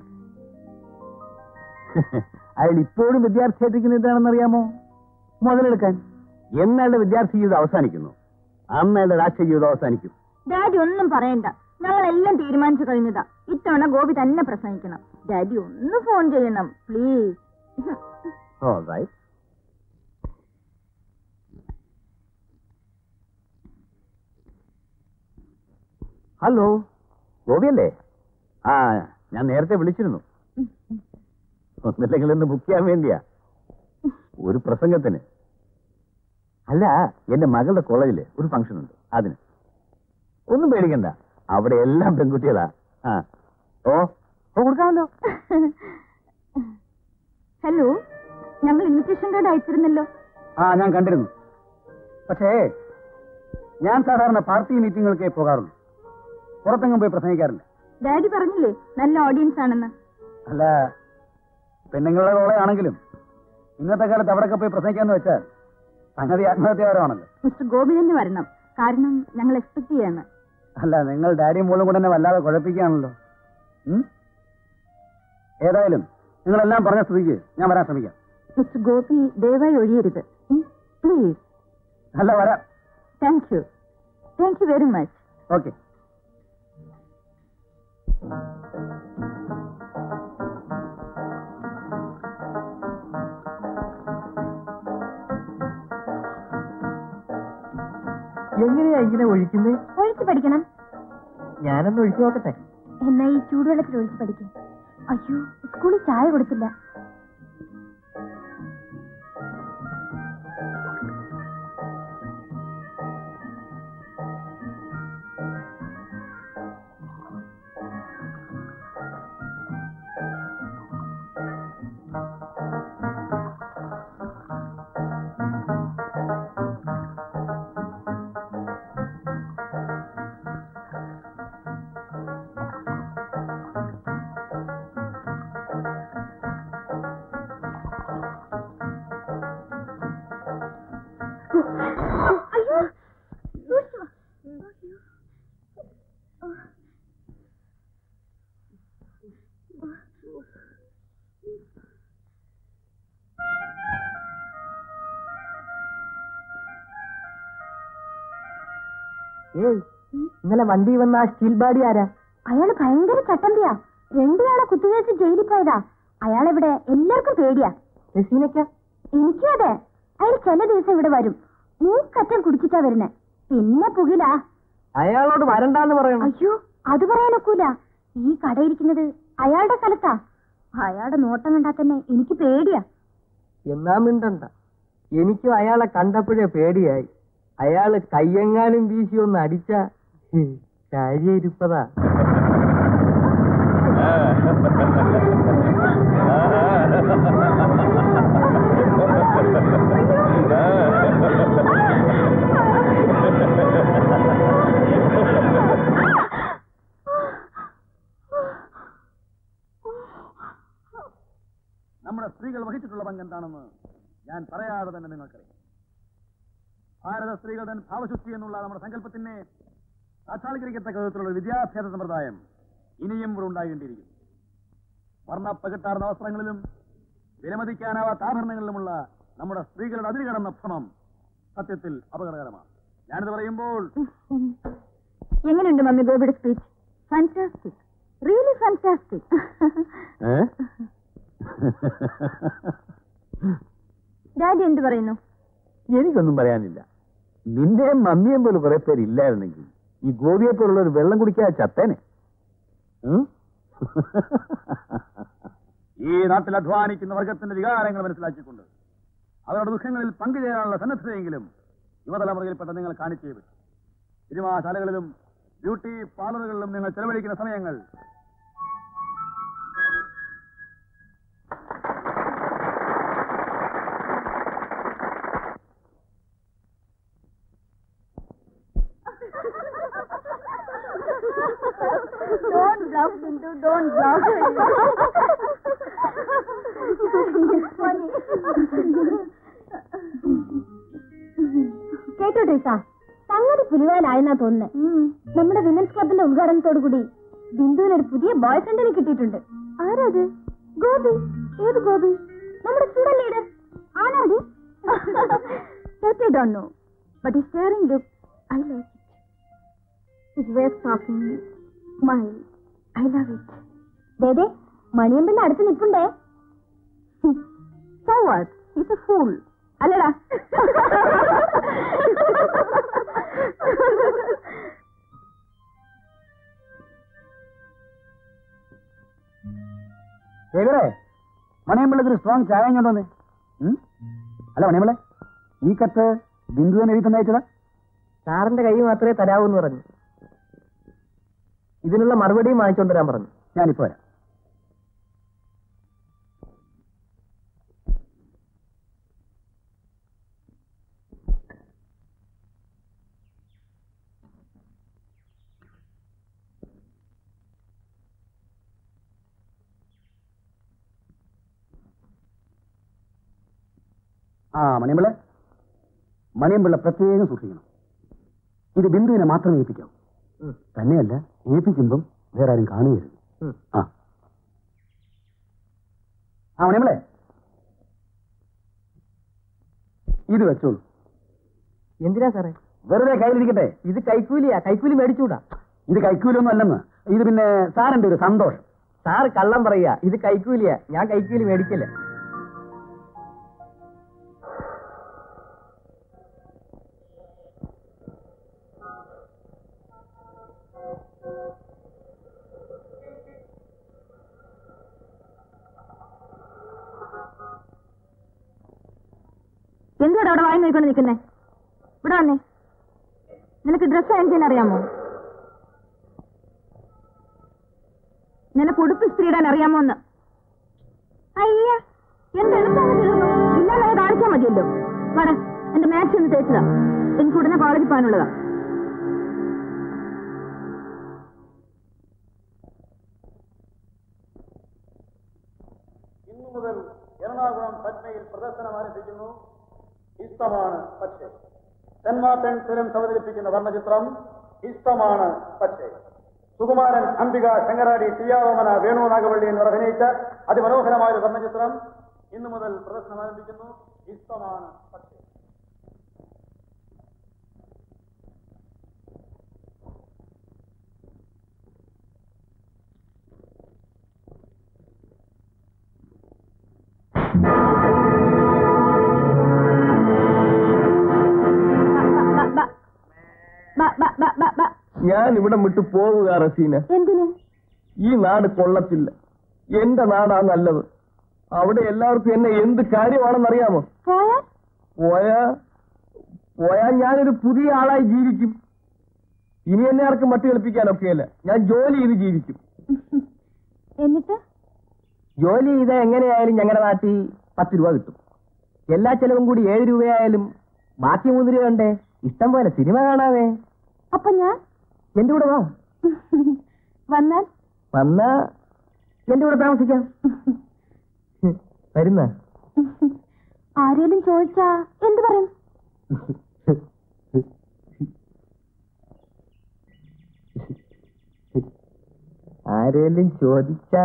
അയാൾ ഇപ്പോഴും വിദ്യാർത്ഥിയായിട്ടിരിക്കുന്ന എന്താണെന്ന് അറിയാമോ മുതലെടുക്കാൻ എന്നയാളുടെ വിദ്യാർത്ഥി ജീവിതം അവസാനിക്കുന്നു അന്ന് അയാളുടെ രാഷ്ട്രീയ ജീവിതം അവസാനിക്കും ഡാഡി ഒന്നും പറയണ്ട ഞങ്ങളെല്ലാം തീരുമാനിച്ചു കഴിഞ്ഞതാ ഇത്തവണ ഗോപി തന്നെ പ്രസംഗിക്കണം ഡാഡി ഒന്ന് ഫോൺ ചെയ്യണം പ്ലീസ് All right. ഹലോ ഗോപിയല്ലേ ആ ഞാൻ നേരത്തെ വിളിച്ചിരുന്നു ഒന്നില്ലെങ്കിൽ ഒന്ന് ബുക്ക് ചെയ്യാൻ വേണ്ടിയാ ഒരു പ്രസംഗത്തിന് അല്ല എന്റെ മകളുടെ കോളേജില് ഒരു ഫംഗ്ഷൻ ഉണ്ട് അതിന് ഒന്നും പേടിക്കണ്ട അവിടെ എല്ലാം പെൺകുട്ടികളാ ആ ഓ ഓ കൊടുക്കാമല്ലോ ഹലോ ഞങ്ങൾ ഇൻവിറ്റേഷൻ കാർഡ് അയച്ചിരുന്നല്ലോ ആ ഞാൻ കണ്ടിരുന്നു പക്ഷേ ഞാൻ സാധാരണ പാർട്ടി മീറ്റിങ്ങുകൾക്കേ പോകാറുള്ളൂ പുറത്തെങ്ങും പോയി പ്രസംഗിക്കാറില്ല ഡാഡി പറഞ്ഞില്ലേ നല്ല ഓഡിയൻസ് ആണെന്ന് അല്ല പെണ്ണുങ്ങളുടെ കോളേജാണെങ്കിലും ഇന്നത്തെ കാലത്ത് അവിടെയൊക്കെ പോയി പ്രസംഗിക്കാന്ന് വെച്ചാൽ സംഗതി ആത്മഹത്യാപരമാണല്ലോ മിസ്റ്റർ ഗോപി തന്നെ വരണം കാരണം ഞങ്ങൾ എക്സ്പെക്ട് ചെയ്യാണ് അല്ല നിങ്ങൾ ഡാഡിയും മോളും കൂടെ എന്നെ വല്ലാതെ കുഴപ്പിക്കുകയാണല്ലോ ഉം? ഏതായാലും നിങ്ങളെല്ലാം പറഞ്ഞ സ്ഥിതിക്ക് ഞാൻ വരാൻ ശ്രമിക്കാം മിസ്റ്റർ ഗോപി ദയവായി ഒഴിയരുത് പ്ലീസ് അല്ല വരാം thank you thank you very much okay എങ്ങനെയാ ഇങ്ങനെ ഒഴിക്കുന്നത് ഒഴിച്ച് പഠിക്കണം ഞാനൊന്ന് ഒഴിച്ചു നോക്കട്ടെ എന്നാ ഈ ചൂടുവെള്ളത്തിൽ ഒഴിച്ച് പഠിക്കും അയ്യോ സ്കൂളിൽ ചായ കൊടുത്തില്ല അയ്യോ സൂക്ഷ്മ. ഏയ് ഇന്നലെ വണ്ടി വന്ന ആ സ്റ്റീൽ ബാഡി ആരാ അയാള് ഭയങ്കര ചട്ടമ്പിയാ രണ്ടുനാളെ കുത്തിവെച്ച് ജയിലിൽ പോയതാ അയാളെവിടെ എല്ലാവർക്കും പേടിയാ റസീനയ്ക്ക എനിക്കും അതെ അയാൾ ചില ദിവസം ഇവിടെ വരും മൂക്കറ്റം കുടിച്ചിട്ടാ വരുന്നേ പിന്നെ പുകിലാ അയാളോട് വരണ്ടാന്ന് പറയണം അയ്യോ അത് പറയാനൊക്കൂല ഈ കടയിരിക്കുന്നത് അയാളുടെ സ്ഥലത്താ അയാളുടെ നോട്ടം കണ്ടാ തന്നെ എനിക്ക് പേടിയാ എന്നാ മിണ്ടണ്ട എനിക്കും അയാളെ കണ്ടപ്പോഴേ പേടിയായി അയാള് കയ്യെങ്ങാനും വീശി ഒന്ന് അടിച്ച കാര്യരിപ്പതാ നമ്മുടെ സ്ത്രീകൾ വഹിച്ചിട്ടുള്ള പങ്ക് എന്താണെന്ന് ഞാൻ പറയാതെ തന്നെ നിങ്ങൾക്കറിയാം ഭാരത സ്ത്രീകൾ തൻ ഭാവശുദ്ധി എന്നുള്ള നമ്മുടെ സങ്കല്പത്തിനെ സാക്ഷാത്കരിക്കത്തക്ക വിധത്തിലുള്ള വിദ്യാഭ്യാസ സമ്പ്രദായം ഇനിയും ഇവിടെ ഉണ്ടാകേണ്ടിയിരിക്കുന്നു വർണ്ണപ്പകിട്ടാർന്ന വസ്ത്രങ്ങളിലും വിലമതിക്കാനാവാത്ത ആഭരണങ്ങളിലുമുള്ള നമ്മുടെ സ്ത്രീകളുടെ അതിര് കടന്ന ഭ്രമം സത്യത്തിൽ അപകടകരമാണ് ഞാനിത് പറയുമ്പോൾ എങ്ങനെയുണ്ട് മമ്മി ഗോപിയുടെ speech fantastic really fantastic daddy എന്ത് പറയുന്നു എനിക്കൊന്നും പറയാനില്ല നിന്റെയും മമ്മിയും പോലെ കുറെ പേര് ഇല്ലായിരുന്നെങ്കിൽ ഈ ഗോപിയെ പോലുള്ള ഒരു വെള്ളം കുടിക്കാതെ ചത്തേനെ ഉം? ഈ നാട്ടിൽ അധ്വാനിക്കുന്ന വർഗത്തിന്റെ വികാരങ്ങൾ മനസ്സിലാക്കിക്കൊണ്ട് അവരുടെ ദുഃഖങ്ങളിൽ പങ്കുചേരാനുള്ള സന്നദ്ധതയെങ്കിലും യുവതലമുറയിൽപ്പെട്ട നിങ്ങൾ കാണിച്ചേ പറ്റും സിനിമാശാലകളിലും ബ്യൂട്ടി പാർലറുകളിലും നിങ്ങൾ ചെലവഴിക്കുന്ന സമയങ്ങൾ Don't bluff, Bindu, don't bluff. കേട്ടോ ട്രീസ സംഗതി പുലിവാലായെന്നാ തോന്നുന്നത് നമ്മുടെ വിമൻസ് ക്ലബിന്റെ ഉദ്ഘാടനത്തോടു കൂടി ബിന്ദുവിന് ഒരു പുതിയ ബോയ് ഫ്രണ്ടിനെ കിട്ടിയിട്ടുണ്ട് ആരത് ഗോപി ഏത് ഗോപി നമ്മുടെ സ്റ്റുഡന്റ് ലീഡർ ആണോടി That I don't know. But his staring look, I like it. His way of talking, smile, I love it. ദേ മണിയമ്പിന്റെ അടുത്ത് നിൽപ്പുണ്ടേ So what? He's a fool. അല്ലടാ ശേഖരേ മണിയമ്പിള്ളത്തിന് സ്ട്രോങ് ചായ കൊണ്ടുവന്നേ അല്ല മണിയമ്പിള്ള ഈ കത്ത് ബിന്ദു തന്നെ എഴുതി തന്നയച്ചതാ സാറിന്റെ കൈ മാത്രമേ തരാവൂ എന്ന് പറഞ്ഞു ഇതിനുള്ള മറുപടിയും വാങ്ങിച്ചോണ്ട് വരാൻ പറഞ്ഞു ഞാനിപ്പോ വരാം ആ മണിയമ്പിള്ള മണിയമ്പിള്ള പ്രത്യേകം സൂക്ഷിക്കണം ഇത് ബിന്ദുവിനെ മാത്രമേ ഏൽപ്പിക്കാവൂ ഉം. തന്നെയല്ല ഏൽപ്പിക്കുമ്പം വേറെ ആരും കാണുകയരുത് ഉം. ആ ആ മണിയമ്പിളെ ഇത് വെച്ചോളൂ എന്തിനാ സാറേ വെറുതെ കയ്യിലിരിക്കട്ടെ ഇത് കൈക്കൂലിയാ കൈക്കൂലി മേടിച്ചൂടാ ഇത് കൈക്കൂലൊന്നും അല്ലെന്ന് ഇത് പിന്നെ സാറിന്റെ ഒരു സന്തോഷം സാറ് കള്ളം പറയാ ഇത് കൈക്കൂലിയാ ഞാൻ കൈക്കൂലി മേടിക്കില്ല എന്തുവാടാ അവിടെ വായി നോക്കിക്കൊണ്ട് നിൽക്കുന്നേ ഇവിടെ വന്നേ നിനക്ക് ഡ്രസ് അയൺ ചെയ്യാൻ അറിയാമോ നിനക്ക് ഉടുപ്പ് ഇസ്ത്രി ഇടാൻ അറിയാമോ എന്ന് അയ്യ എന്ത് എളുപ്പമാണ് തീർന്നു ഇല്ലാതെ കാണിച്ചാൽ മതിയല്ലോ വാടാ എന്റെ മാത്സ് ഒന്ന് തേച്ചതാ എനിക്ക് ഉടനെ കോളേജിൽ പോകാനുള്ളതാ ഇന്നു മുതൽ എറണാകുളം പത്മയിൽ പ്രദർശനം ആരംഭിക്കുന്നു ഇഷ്ടമാണ് പക്ഷേ തെന്മാട്ടൻ ഫിലിംസ് അവതരിപ്പിക്കുന്ന വർണ്ണചിത്രം ഇഷ്ടമാണ് പക്ഷേ സുകുമാരൻ അംബിക ശങ്കരാടി ടിയാവമന വേണു നാഗവള്ളി എന്നിവർ അഭിനയിച്ച അതിമനോഹരമായ ഒരു വർണ്ണചിത്രം ഇന്നു മുതൽ പ്രദർശനം ആരംഭിക്കുന്നു ഇഷ്ടമാണ് പക്ഷേ ഞാൻ ഇവിടെ വിട്ടു പോവുക റസീന എന്തിന് ഈ നാട് കൊള്ളത്തില്ല എന്റെ നാടാ നല്ലത് അവിടെ എല്ലാവർക്കും എന്നെ എന്ത് കാര്യമാണെന്നറിയാമോ പോയാൽ പോയാ പോയാ ഞാനൊരു പുതിയ ആളായി ജീവിക്കും ഇനി എന്നെ ആർക്കും മട്ടി കളിപ്പിക്കാനൊക്കെയല്ല ഞാൻ ജോലി ചെയ്ത് ജീവിക്കും എന്നിട്ട് ജോലി ചെയ്ത എങ്ങനെയായാലും ഞങ്ങളുടെ നാട്ടിൽ പത്ത് രൂപ കിട്ടും എല്ലാ ചെലവും കൂടി ഏഴ് രൂപയായാലും ബാക്കി മൂന്ന് രൂപ ഉണ്ടേ ഇഷ്ടം പോലെ സിനിമ കാണാവേ അപ്പൊ ഞാൻ എന്റെ കൂടെ വാ വന്നാൽ വന്നാ എന്റെ കൂടെ താമസിക്കാം വരുന്ന ആരേലും ചോദിച്ചാ എന്ത് പറയും ആരേലും ചോദിച്ചാ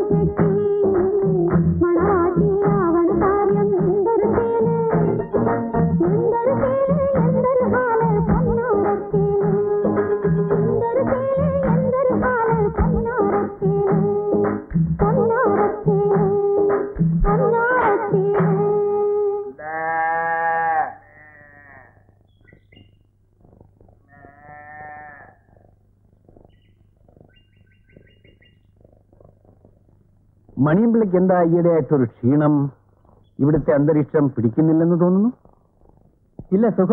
കെട്ടി മണവാട്ടിയാവണ കാര്യം എന്തൊരു ചേല് എന്തൊരു ചേല് എന്തൊരു ഹാല് പൊന്നാരച്ചേല് എന്തൊരു ചേല് എന്തൊരു ഹാല് പൊന്നാരച്ചേല് പൊന്നാരച്ചേല് പൊന്നാരച്ചേല് മണിയമ്പിളിക്ക് എന്താ ഈയിടെയായിട്ടൊരു ക്ഷീണം ഇവിടുത്തെ അന്തരീക്ഷം പിടിക്കുന്നില്ലെന്ന് തോന്നുന്നു ഇല്ല സുഖ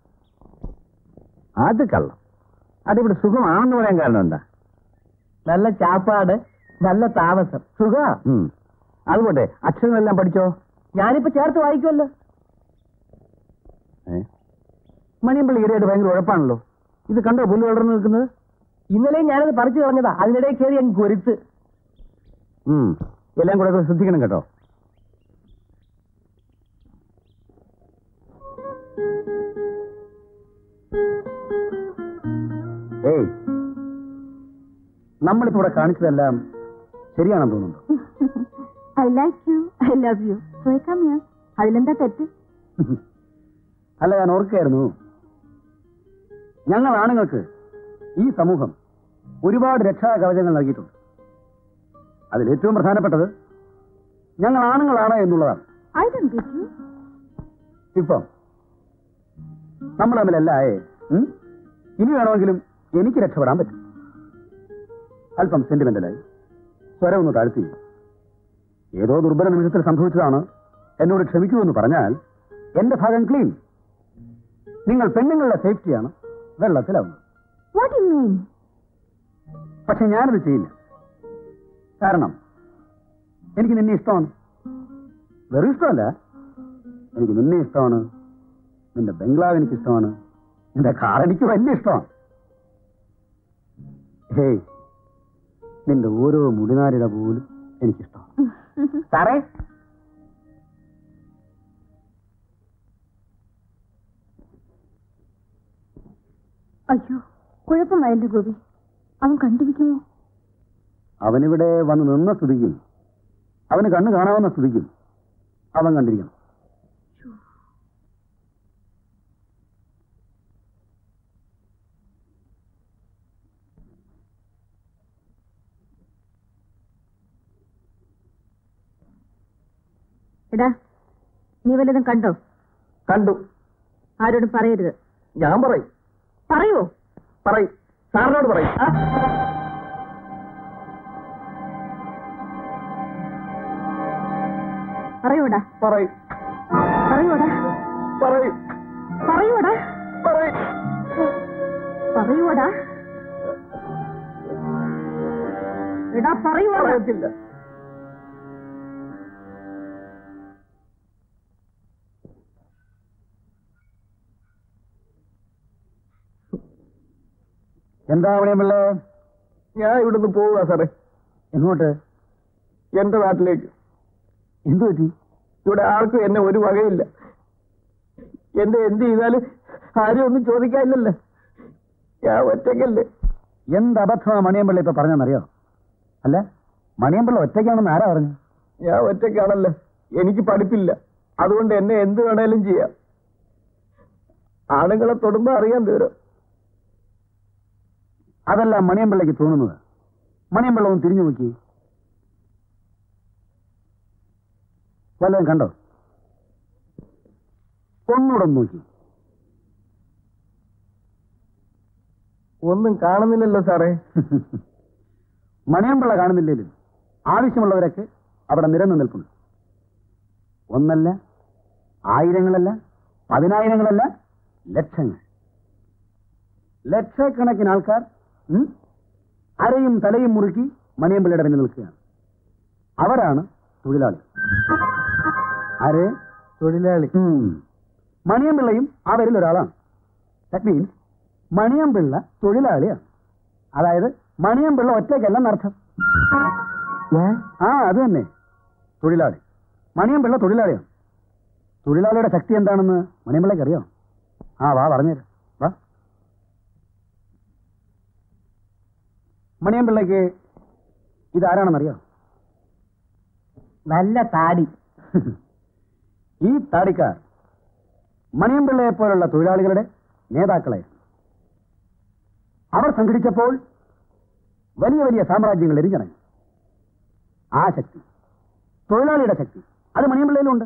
അത് കള്ളം അതിവിടെ സുഖമാണെന്ന് പറയാൻ കാരണം എന്താ നല്ല ചാപ്പാട് നല്ല താമസം സുഖ ഉം. അതുപോട്ടെ അക്ഷരങ്ങളെല്ലാം പഠിച്ചോ ഞാനിപ്പോ ചേർത്ത് വായിക്കുമല്ലോ ഏ? മണിയമ്പിള്ളി ഈടെയായിട്ട് ഭയങ്കര ഉഴപ്പാണല്ലോ ഇത് കണ്ടോ പുല്ല് വളർന്നു നിൽക്കുന്നത് ഇന്നലെ ഞാനത് പറിച്ചു കളഞ്ഞതാ അതിനിടയിൽ കയറി അങ്ങ് കൊരുത്ത് ഉം. എല്ലാം കൂടെ ഒക്കെ ശ്രദ്ധിക്കണം കേട്ടോ ഏയ് നമ്മളിപ്പോ ഇവിടെ കാണിച്ചതെല്ലാം ശരിയാണെന്ന് തോന്നുന്നുണ്ടോ I like you I love you so I come here അതിലെന്താ തെറ്റ് അല്ല ഞാൻ ഓർക്കുകയായിരുന്നു ഞങ്ങൾ ആണുങ്ങൾക്ക് ഈ സമൂഹം ഒരുപാട് രക്ഷാ കവചങ്ങൾ നൽകിയിട്ടുണ്ട് അതിൽ ഏറ്റവും പ്രധാനപ്പെട്ടത് ഞങ്ങൾ ആണുങ്ങളാണ് എന്നുള്ളതാണ് ഐ ഡോണ്ട് ഗെറ്റ് യു ഇപ്പം നമ്മൾ തമ്മിലല്ല ആയേ ഉം? ഇനി വേണമെങ്കിലും എനിക്ക് രക്ഷപ്പെടാൻ പറ്റും അല്പം സെന്റിമെന്റലായി സ്വരം ഒന്ന് താഴ്ത്തി ഏതോ ദുർബല നിമിഷത്തിൽ സംഭവിച്ചതാണ് എന്നോട് ക്ഷമിക്കൂ എന്ന് പറഞ്ഞാൽ എന്റെ ഭാഗം ക്ലീൻ നിങ്ങൾ പെണ്ണുങ്ങളുടെ സേഫ്റ്റിയാണ് വെള്ളത്തിലാവുന്നത് വാട്ട് യു മീൻ പക്ഷെ ഞാനത് ചെയ്യില്ല കാരണം എനിക്ക് നിന്നെ ഇഷ്ടമാണ് വെറും ഇഷ്ടമല്ല എനിക്ക് നിന്നെ ഇഷ്ടമാണ് നിന്റെ ബംഗ്ലാവ് എനിക്ക് ഇഷ്ടമാണ് നിന്റെ കാർ എനിക്ക് വലിയ ഇഷ്ടമാണ് ഹേയ് നിന്റെ ഓരോ മുടിനാരിട പോലും എനിക്കിഷ്ടമാണ് സാറേ അയ്യോ കുഴപ്പമായല്ലോ ഗോപി അവൻ കണ്ടിരിക്കുമോ അവനിവിടെ വന്ന് നിന്ന സ്ഥിതിക്കും അവന് കണ്ണ് കാണാവുന്ന സ്ഥിതിക്കും അവൻ കണ്ടിരിക്കണം എടാ നീ വല്ലതും കണ്ടോ കണ്ടു ആരോടും പറയരുത് ഞാൻ പറയും പറയോ പറയും സാറിനോട് പറയും ആ? പറയൂടാ പറയും പറയൂടാ പറയും പറയൂടാ പറയും പറയൂടാ എടാ പറയൂടാ പറയത്തില്ല എന്താ അവണിയമ്പിള്ളേ ഞാൻ ഇവിടുന്ന് പോവുക സാറേ എങ്ങോട്ട് എന്റെ നാട്ടിലേക്ക് എന്തു പറ്റി ഇവിടെ ആർക്കും എന്നെ ഒരു വകയില്ല എന്റെ എന്ത് ചെയ്താലും ആരും ഒന്നും ചോദിക്കാനില്ലല്ലോ ഞാൻ ഒറ്റയ്ക്കല്ലേ എന്ത് അബദ്ധമാ മണിയമ്പിള്ള ഇപ്പൊ പറഞ്ഞെന്നറിയോ അല്ല മണിയമ്പിള്ള ഒറ്റയ്ക്കാണെന്ന് ആരാ പറഞ്ഞു ഞാൻ ഒറ്റയ്ക്കാണല്ലോ എനിക്ക് പഠിപ്പില്ല അതുകൊണ്ട് എന്നെ എന്ത് വേണേലും ചെയ്യാം ആണുങ്ങളെ തൊടുമ്പോ അറിയാൻ വിവരം അതല്ല മണിയമ്പിള്ളയ്ക്ക് തോന്നുന്നത് മണിയമ്പിള്ള ഒന്ന് തിരിഞ്ഞു നോക്കി വല്ലതും കണ്ടോ ഒന്നുകൂടെ ഒന്ന് നോക്കി ഒന്നും കാണുന്നില്ലല്ലോ സാറേ മണിയമ്പിള്ള കാണുന്നില്ലേലും ആവശ്യമുള്ളവരൊക്കെ അവിടെ നിരന്നു നിൽപ്പുണ്ട് ഒന്നല്ല ആയിരങ്ങളല്ല പതിനായിരങ്ങളല്ല ലക്ഷങ്ങൾ ലക്ഷക്കണക്കിന് ആൾക്കാർ ഉം, അരയും തലയും മുറുക്കി മണിയമ്പിള്ളയുടെ പിന്നിൽ നിൽക്കുകയാണ് അവരാണ് തൊഴിലാളി ആര് തൊഴിലാളി ഉം. മണിയമ്പിള്ളയും അവരിൽ ഒരാളാണ് ദാറ്റ് മീൻസ് മണിയമ്പിള്ള തൊഴിലാളിയാണ് അതായത് മണിയമ്പിള്ള ഒറ്റയ്ക്കല്ലെന്നർത്ഥം ആ അത് തന്നെ തൊഴിലാളി മണിയമ്പിള്ള തൊഴിലാളിയാണ് തൊഴിലാളിയുടെ ശക്തി എന്താണെന്ന് മണിയമ്പിള്ളയ്ക്ക് അറിയാം ആ വാ പറഞ്ഞുതരാം വാ മണിയമ്പിള്ളയ്ക്ക് ഇതാരാണെന്നറിയാം നല്ല താടി ഈ താടിക്കാർ മണിയമ്പിള്ളയെ പോലുള്ള തൊഴിലാളികളുടെ നേതാക്കളെ അവർ സംഘടിച്ചപ്പോൾ വലിയ വലിയ സാമ്രാജ്യങ്ങൾ എരിഞ്ഞിറങ്ങി ആ ശക്തി തൊഴിലാളിയുടെ ശക്തി അത് മണിയമ്പിള്ളയിലുണ്ട്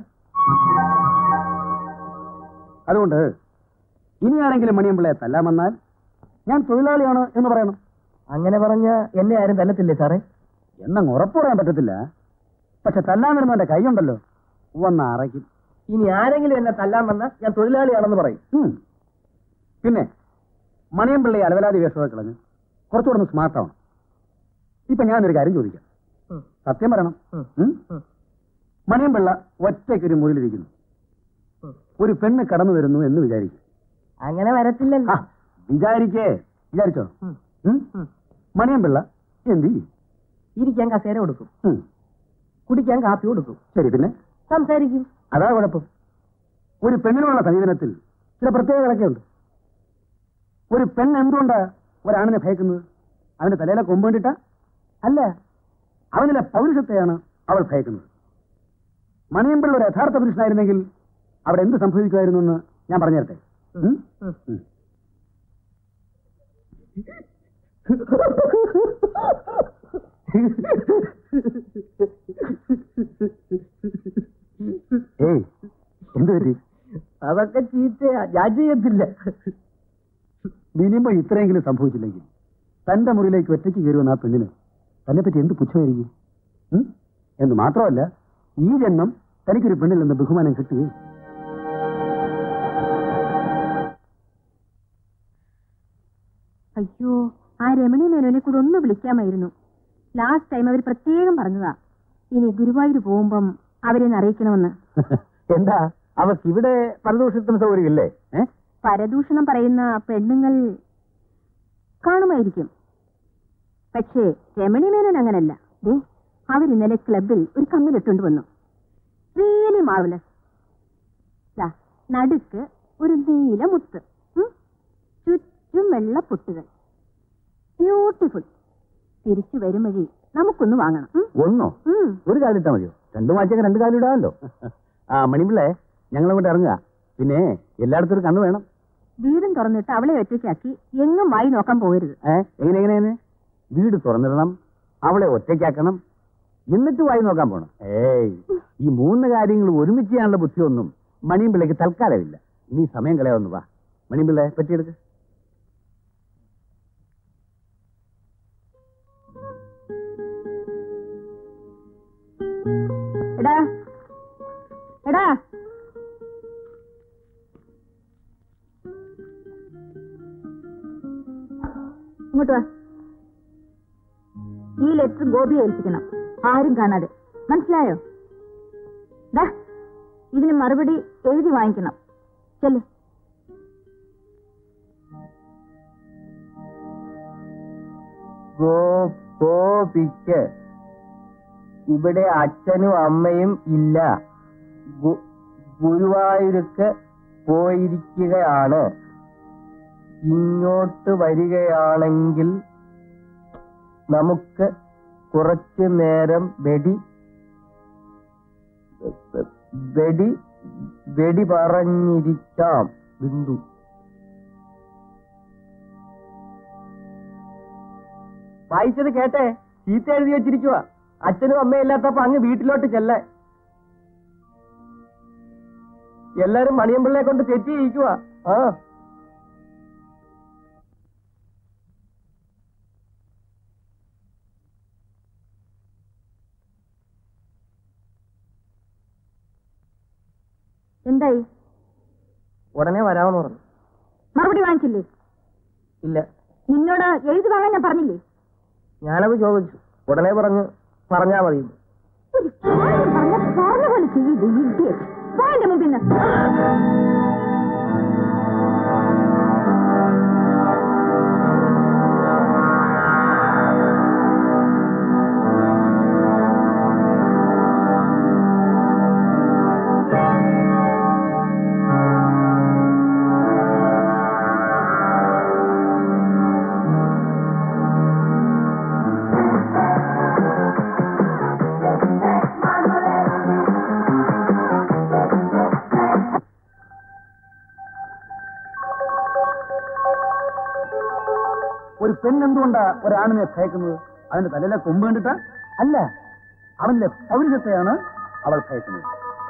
അതുകൊണ്ട് ഇനിയാണെങ്കിലും മണിയമ്പിള്ളയെ തല്ലാൻ വന്നാൽ ഞാൻ തൊഴിലാളിയാണ് എന്ന് പറയണം അങ്ങനെ പറഞ്ഞ എന്നെ ആരും തല്ലത്തില്ലേ സാറേ എന്നങ്ങ് ഉറപ്പ് പറയാൻ പറ്റത്തില്ല പക്ഷെ തല്ലാൻ വരുന്നവന്റെ കൈയുണ്ടല്ലോ വന്ന് അറയ്ക്കും ഇനി ആരെങ്കിലും എന്നെ തല്ലാൻ വന്ന ഞാൻ തൊഴിലാളിയാണെന്ന് പറയും ഉം. പിന്നെ മണിയമ്പിള്ളി അലവലാതി വേഷമൊക്കെ കളഞ്ഞ് കുറച്ചുകൂടെ ഒന്ന് സ്മാർട്ട് ആവണം ഇപ്പൊ ഞാനൊരു കാര്യം ചോദിക്കാം ഉം. സത്യം പറയണം ഉം. ഉം? ഉം. മണിയമ്പിള്ള ഒറ്റയ്ക്കൊരു മുറിയിലിരിക്കുന്നു ഉം. ഒരു പെണ്ണ് കടന്നു വരുന്നു എന്ന് വിചാരിക്കും അങ്ങനെ വരത്തില്ലല്ലോ ആ വിചാരിക്കേ വിചാരിച്ചോ ഉം. ഉം? ഉം. മണിയമ്പിള്ള എന്ത് ചെയ്യും ഇരിക്കാൻ കസേര കൊടുക്കും ഉം. കുടിക്കാൻ കാപ്പി കൊടുക്കും ശരി പിന്നെ സംസാരിക്കും അതാ കുഴപ്പം ഒരു പെണ്ണിനുള്ള സമീപനത്തിൽ ചില പ്രത്യേകതകളൊക്കെ ഉണ്ട് ഒരു പെണ്ണ് എന്തുകൊണ്ടാ ഒരാണിനെ ഭയക്കുന്നത് അവന്റെ തലയിലെ കൊമ്പ് കണ്ടിട്ടാ അല്ല അവനിലെ പൗരുഷത്തെയാണ് അവൾ ഭയക്കുന്നത് മണിയമ്പിള്ള ഒരു യഥാർത്ഥ പുരുഷനായിരുന്നെങ്കിൽ അവിടെ എന്ത് സംഭവിക്കുമായിരുന്നു എന്ന് ഞാൻ പറഞ്ഞു തരട്ടെ ഉം? ഉം. ഉം. ഏയ് എന്ത് പറ്റി അതൊക്കെ ചീത്തയാ ഞാൻ ചെയ്യത്തില്ല മിനിമം ഇത്രയെങ്കിലും സംഭവിച്ചില്ലെങ്കിൽ തന്റെ മുറിയിലേക്ക് ഒറ്റയ്ക്ക് കയറുമെന്ന് ആ പെണ്ണിന് തന്നെ പറ്റി എന്ത് പുച്ഛമായിരിക്കും ഉം? എന്ന് മാത്രമല്ല ഈ ജന്മം തനിക്കൊരു പെണ്ണിൽ നിന്ന് ബഹുമാനം കിട്ടുകയും അയ്യോ ആ രമണി മേനോനെ കൂടെ ഒന്ന് വിളിക്കാമായിരുന്നു ലാസ്റ്റ് ടൈം അവർ പ്രത്യേകം പറഞ്ഞതാ ഇനി ഗുരുവായൂർ പോകുമ്പം അവരെ ഒന്ന് അറിയിക്കണമെന്ന് എന്താ അവർക്ക് ഇവിടെ പരദൂഷണത്തിന് സൗകര്യമില്ലേ ഏ പരദൂഷണം പറയുന്ന പെണ്ണുങ്ങൾ കാണുമായിരിക്കും പക്ഷേ രമണി മേനോൻ അങ്ങനല്ല ദേ അവരിന്നലെ ക്ലബിൽ ഒരു കമ്മിലിട്ടുകൊണ്ട് വന്നു റിയലി മാർവലസ് നടുക്ക് ഒരു നീല മുത്ത് ഉം. ചുറ്റും വെള്ളപ്പൊട്ടുകൾ ബ്യൂട്ടിഫുൾ തിരിച്ചു വരും വഴി നമുക്കൊന്ന് വാങ്ങണം ഉം. ഒന്നോ ഉം. ഒരു കാലിട്ടാ മതിയോ രണ്ടു മാറ്റൊക്കെ രണ്ട് കാലിടാമല്ലോ ആ മണിപിള്ളേ ഞങ്ങൾ അങ്ങോട്ട് ഇറങ്ങുക പിന്നെ എല്ലായിടത്തും ഒരു കണ്ണു വേണം വീടും തുറന്നിട്ട് അവളെ ഒറ്റയ്ക്കാക്കി എങ്ങും വായി നോക്കാൻ പോകരുത് ഏ എങ്ങനെ എങ്ങനെ എങ്ങനെ വീട് തുറന്നിടണം അവളെ ഒറ്റയ്ക്കാക്കണം എന്നിട്ട് വായി നോക്കാൻ പോണം ഏയ് ഈ മൂന്ന് കാര്യങ്ങൾ ഒരുമിച്ച് ചെയ്യാനുള്ള ബുദ്ധിയൊന്നും മണിയമ്പിള്ളയ്ക്ക് തൽക്കാലമില്ല നീ സമയം കളയാവുന്നു വാ മണിയമ്പിള്ളെ പറ്റിയെടുക്ക് എടാ എടാ ഇങ്ങോട്ട് വാ ഈ ലെറ്റർ ഗോപിയെ ഏൽപ്പിക്കണം ആരും കാണാതെ മനസ്സിലായോ ദാ ഇതിന് മറുപടി എഴുതി വാങ്ങിക്കണം ചെല്ലേ ഗോപിക്ക് ഇവിടെ അച്ഛനും അമ്മയും ഇല്ല ഗു- ഗുരുവായൂർക്ക് പോയിരിക്കുകയാണ് ഇങ്ങോട്ട് വരികയാണെങ്കിൽ നമുക്ക് കുറച്ചു നേരം വെടി വെടി വെടി പറഞ്ഞിരിക്കാം ബിന്ദു വായിച്ചത് കേട്ടെ ചീത്ത എഴുതി വെച്ചിരിക്കുക അച്ഛനും അമ്മയും ഇല്ലാത്തപ്പോ അങ്ങ് വീട്ടിലോട്ട് ചെല്ല എല്ലാരും മണിയമ്പിള്ളയെ കൊണ്ട് തെറ്റിയിരിക്കുക ആ എന്തായി ഉടനെ വരാമെന്ന് പറഞ്ഞു മറുപടി വാങ്ങിച്ചില്ലേ ഇല്ല നിന്നോട് എഴുതി വാങ്ങാൻ ഞാൻ പറഞ്ഞില്ലേ ഞാനത് ചോദിച്ചു ഉടനെ പറഞ്ഞു പറഞ്ഞാ മതി ഒരു കാര്യം പറഞ്ഞ പറഞ്ഞ പോലെ ചെയ്യില്ല ഇഡിയറ്റ് പോയിന്റെ മുമ്പിൽ നിന്ന് Manuel പെണ്ണെന്തുകൊണ്ടാ ഒരാണിനെ ഭയക്കുന്നത് അവന്റെ തലയിലെ കൊമ്പ് കണ്ടിട്ടാ അല്ല അവന്റെ പൗരുഷത്തെയാണ് അവൾ ഭയക്കുന്നത്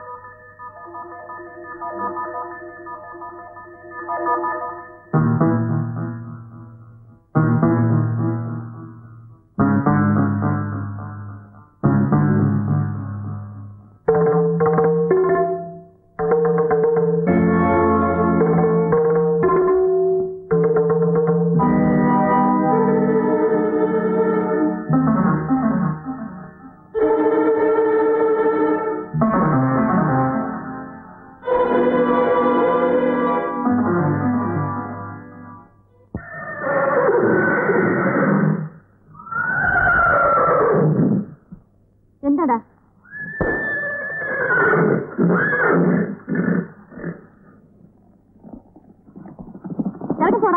എന്താടാ ഇറങ്ങി പോടാ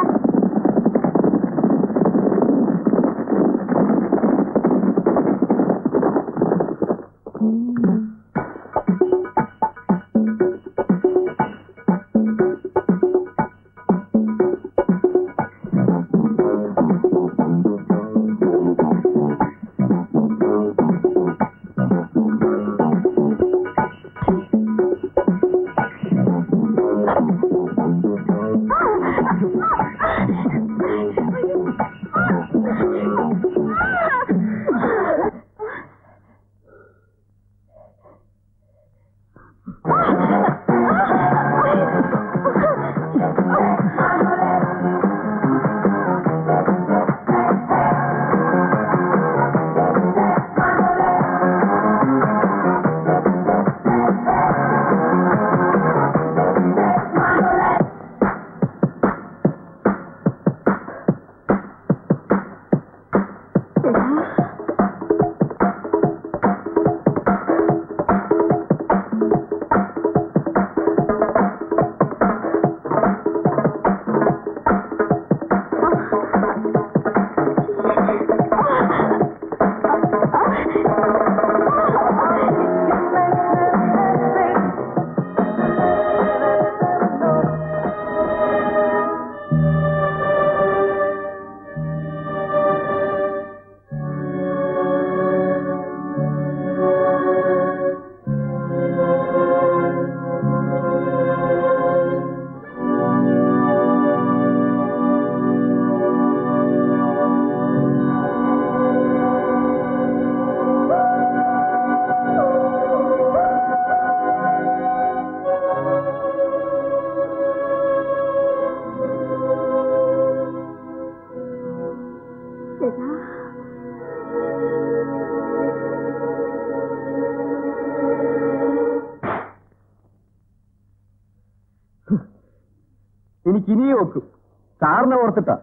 എനിക്ക് ഇനിയും ഒക്കും സാറിനെ ഓർത്തിട്ടാ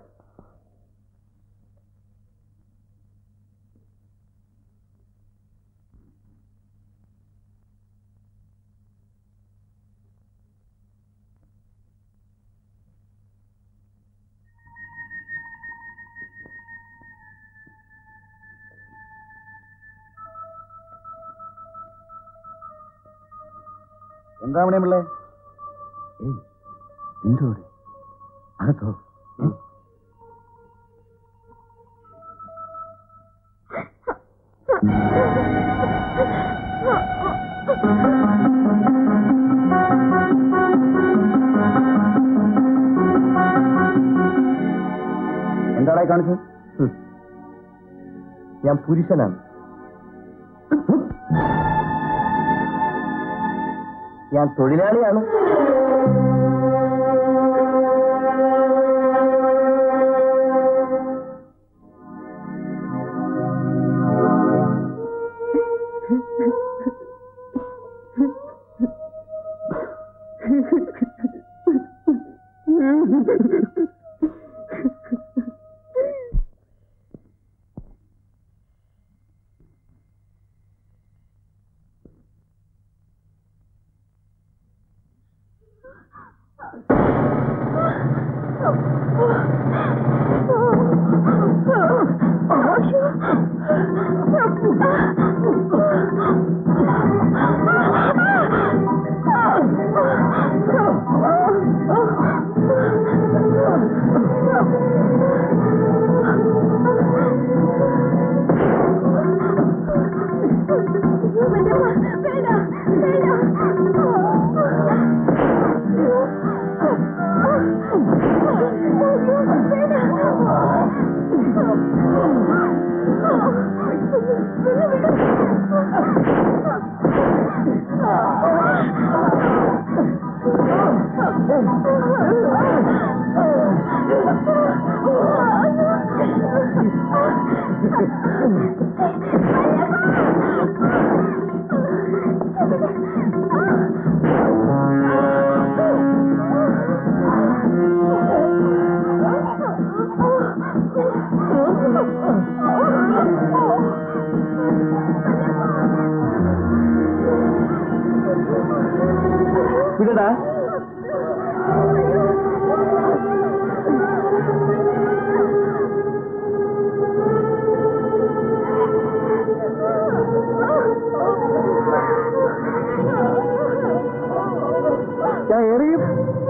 എന്താ മണിയമ്പിള്ളേ ഏയ് ബിന്ദുവിടെ അകത്തോ എന്താടായി കാണിച്ചത് ഉം. ഞാൻ പുരുഷനാണ് ഞാൻ തൊഴിലാളിയാണ് Oh, വിടടാ ഞാൻ എറിയും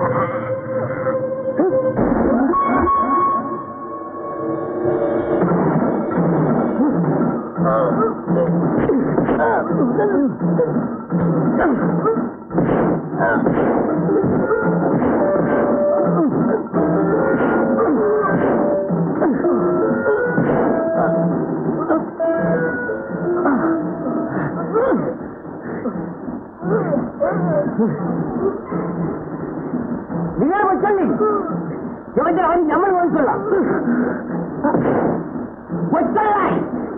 നിങ്ങൾ വെച്ചള്ളി ഇവന്റെ അവൻ നമ്മൾ നോക്കിക്കൊള്ളാം വെച്ചള്ളായി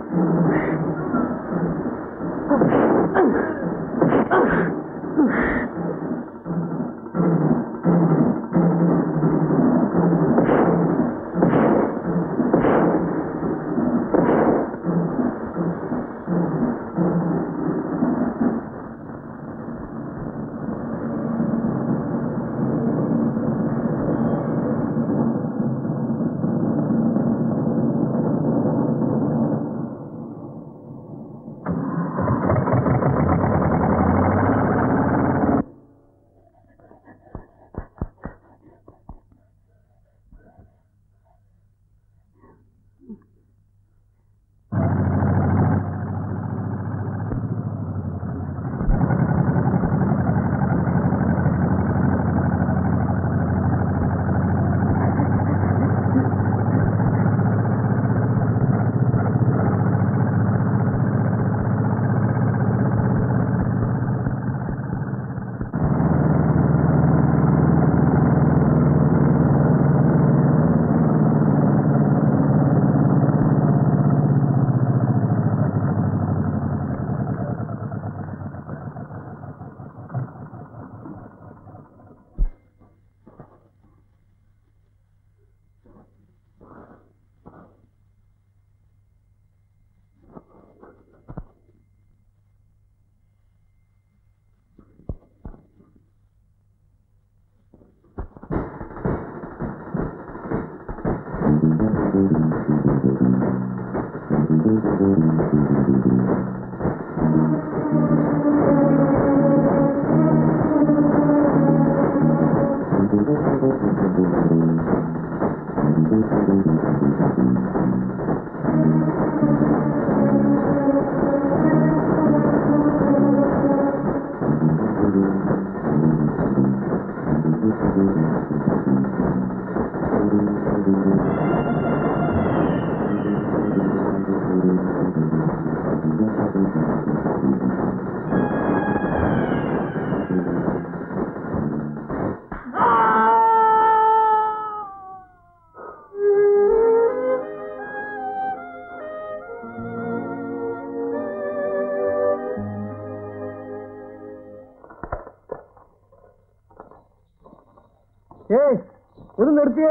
ഏയ് ഒന്ന് നിർത്തിയേ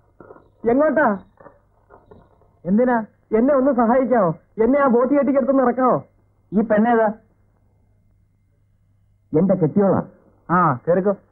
എങ്ങോട്ടാ എന്തിനാ എന്നെ ഒന്ന് സഹായിക്കാമോ എന്നെ ആ ബോട്ട് കെട്ടിക്കെടുത്തൊന്ന് ഇറക്കാമോ ഈ പെണ്ണേതാ എന്റെ കെട്ടിയോളാ ആ കേറിക്കോ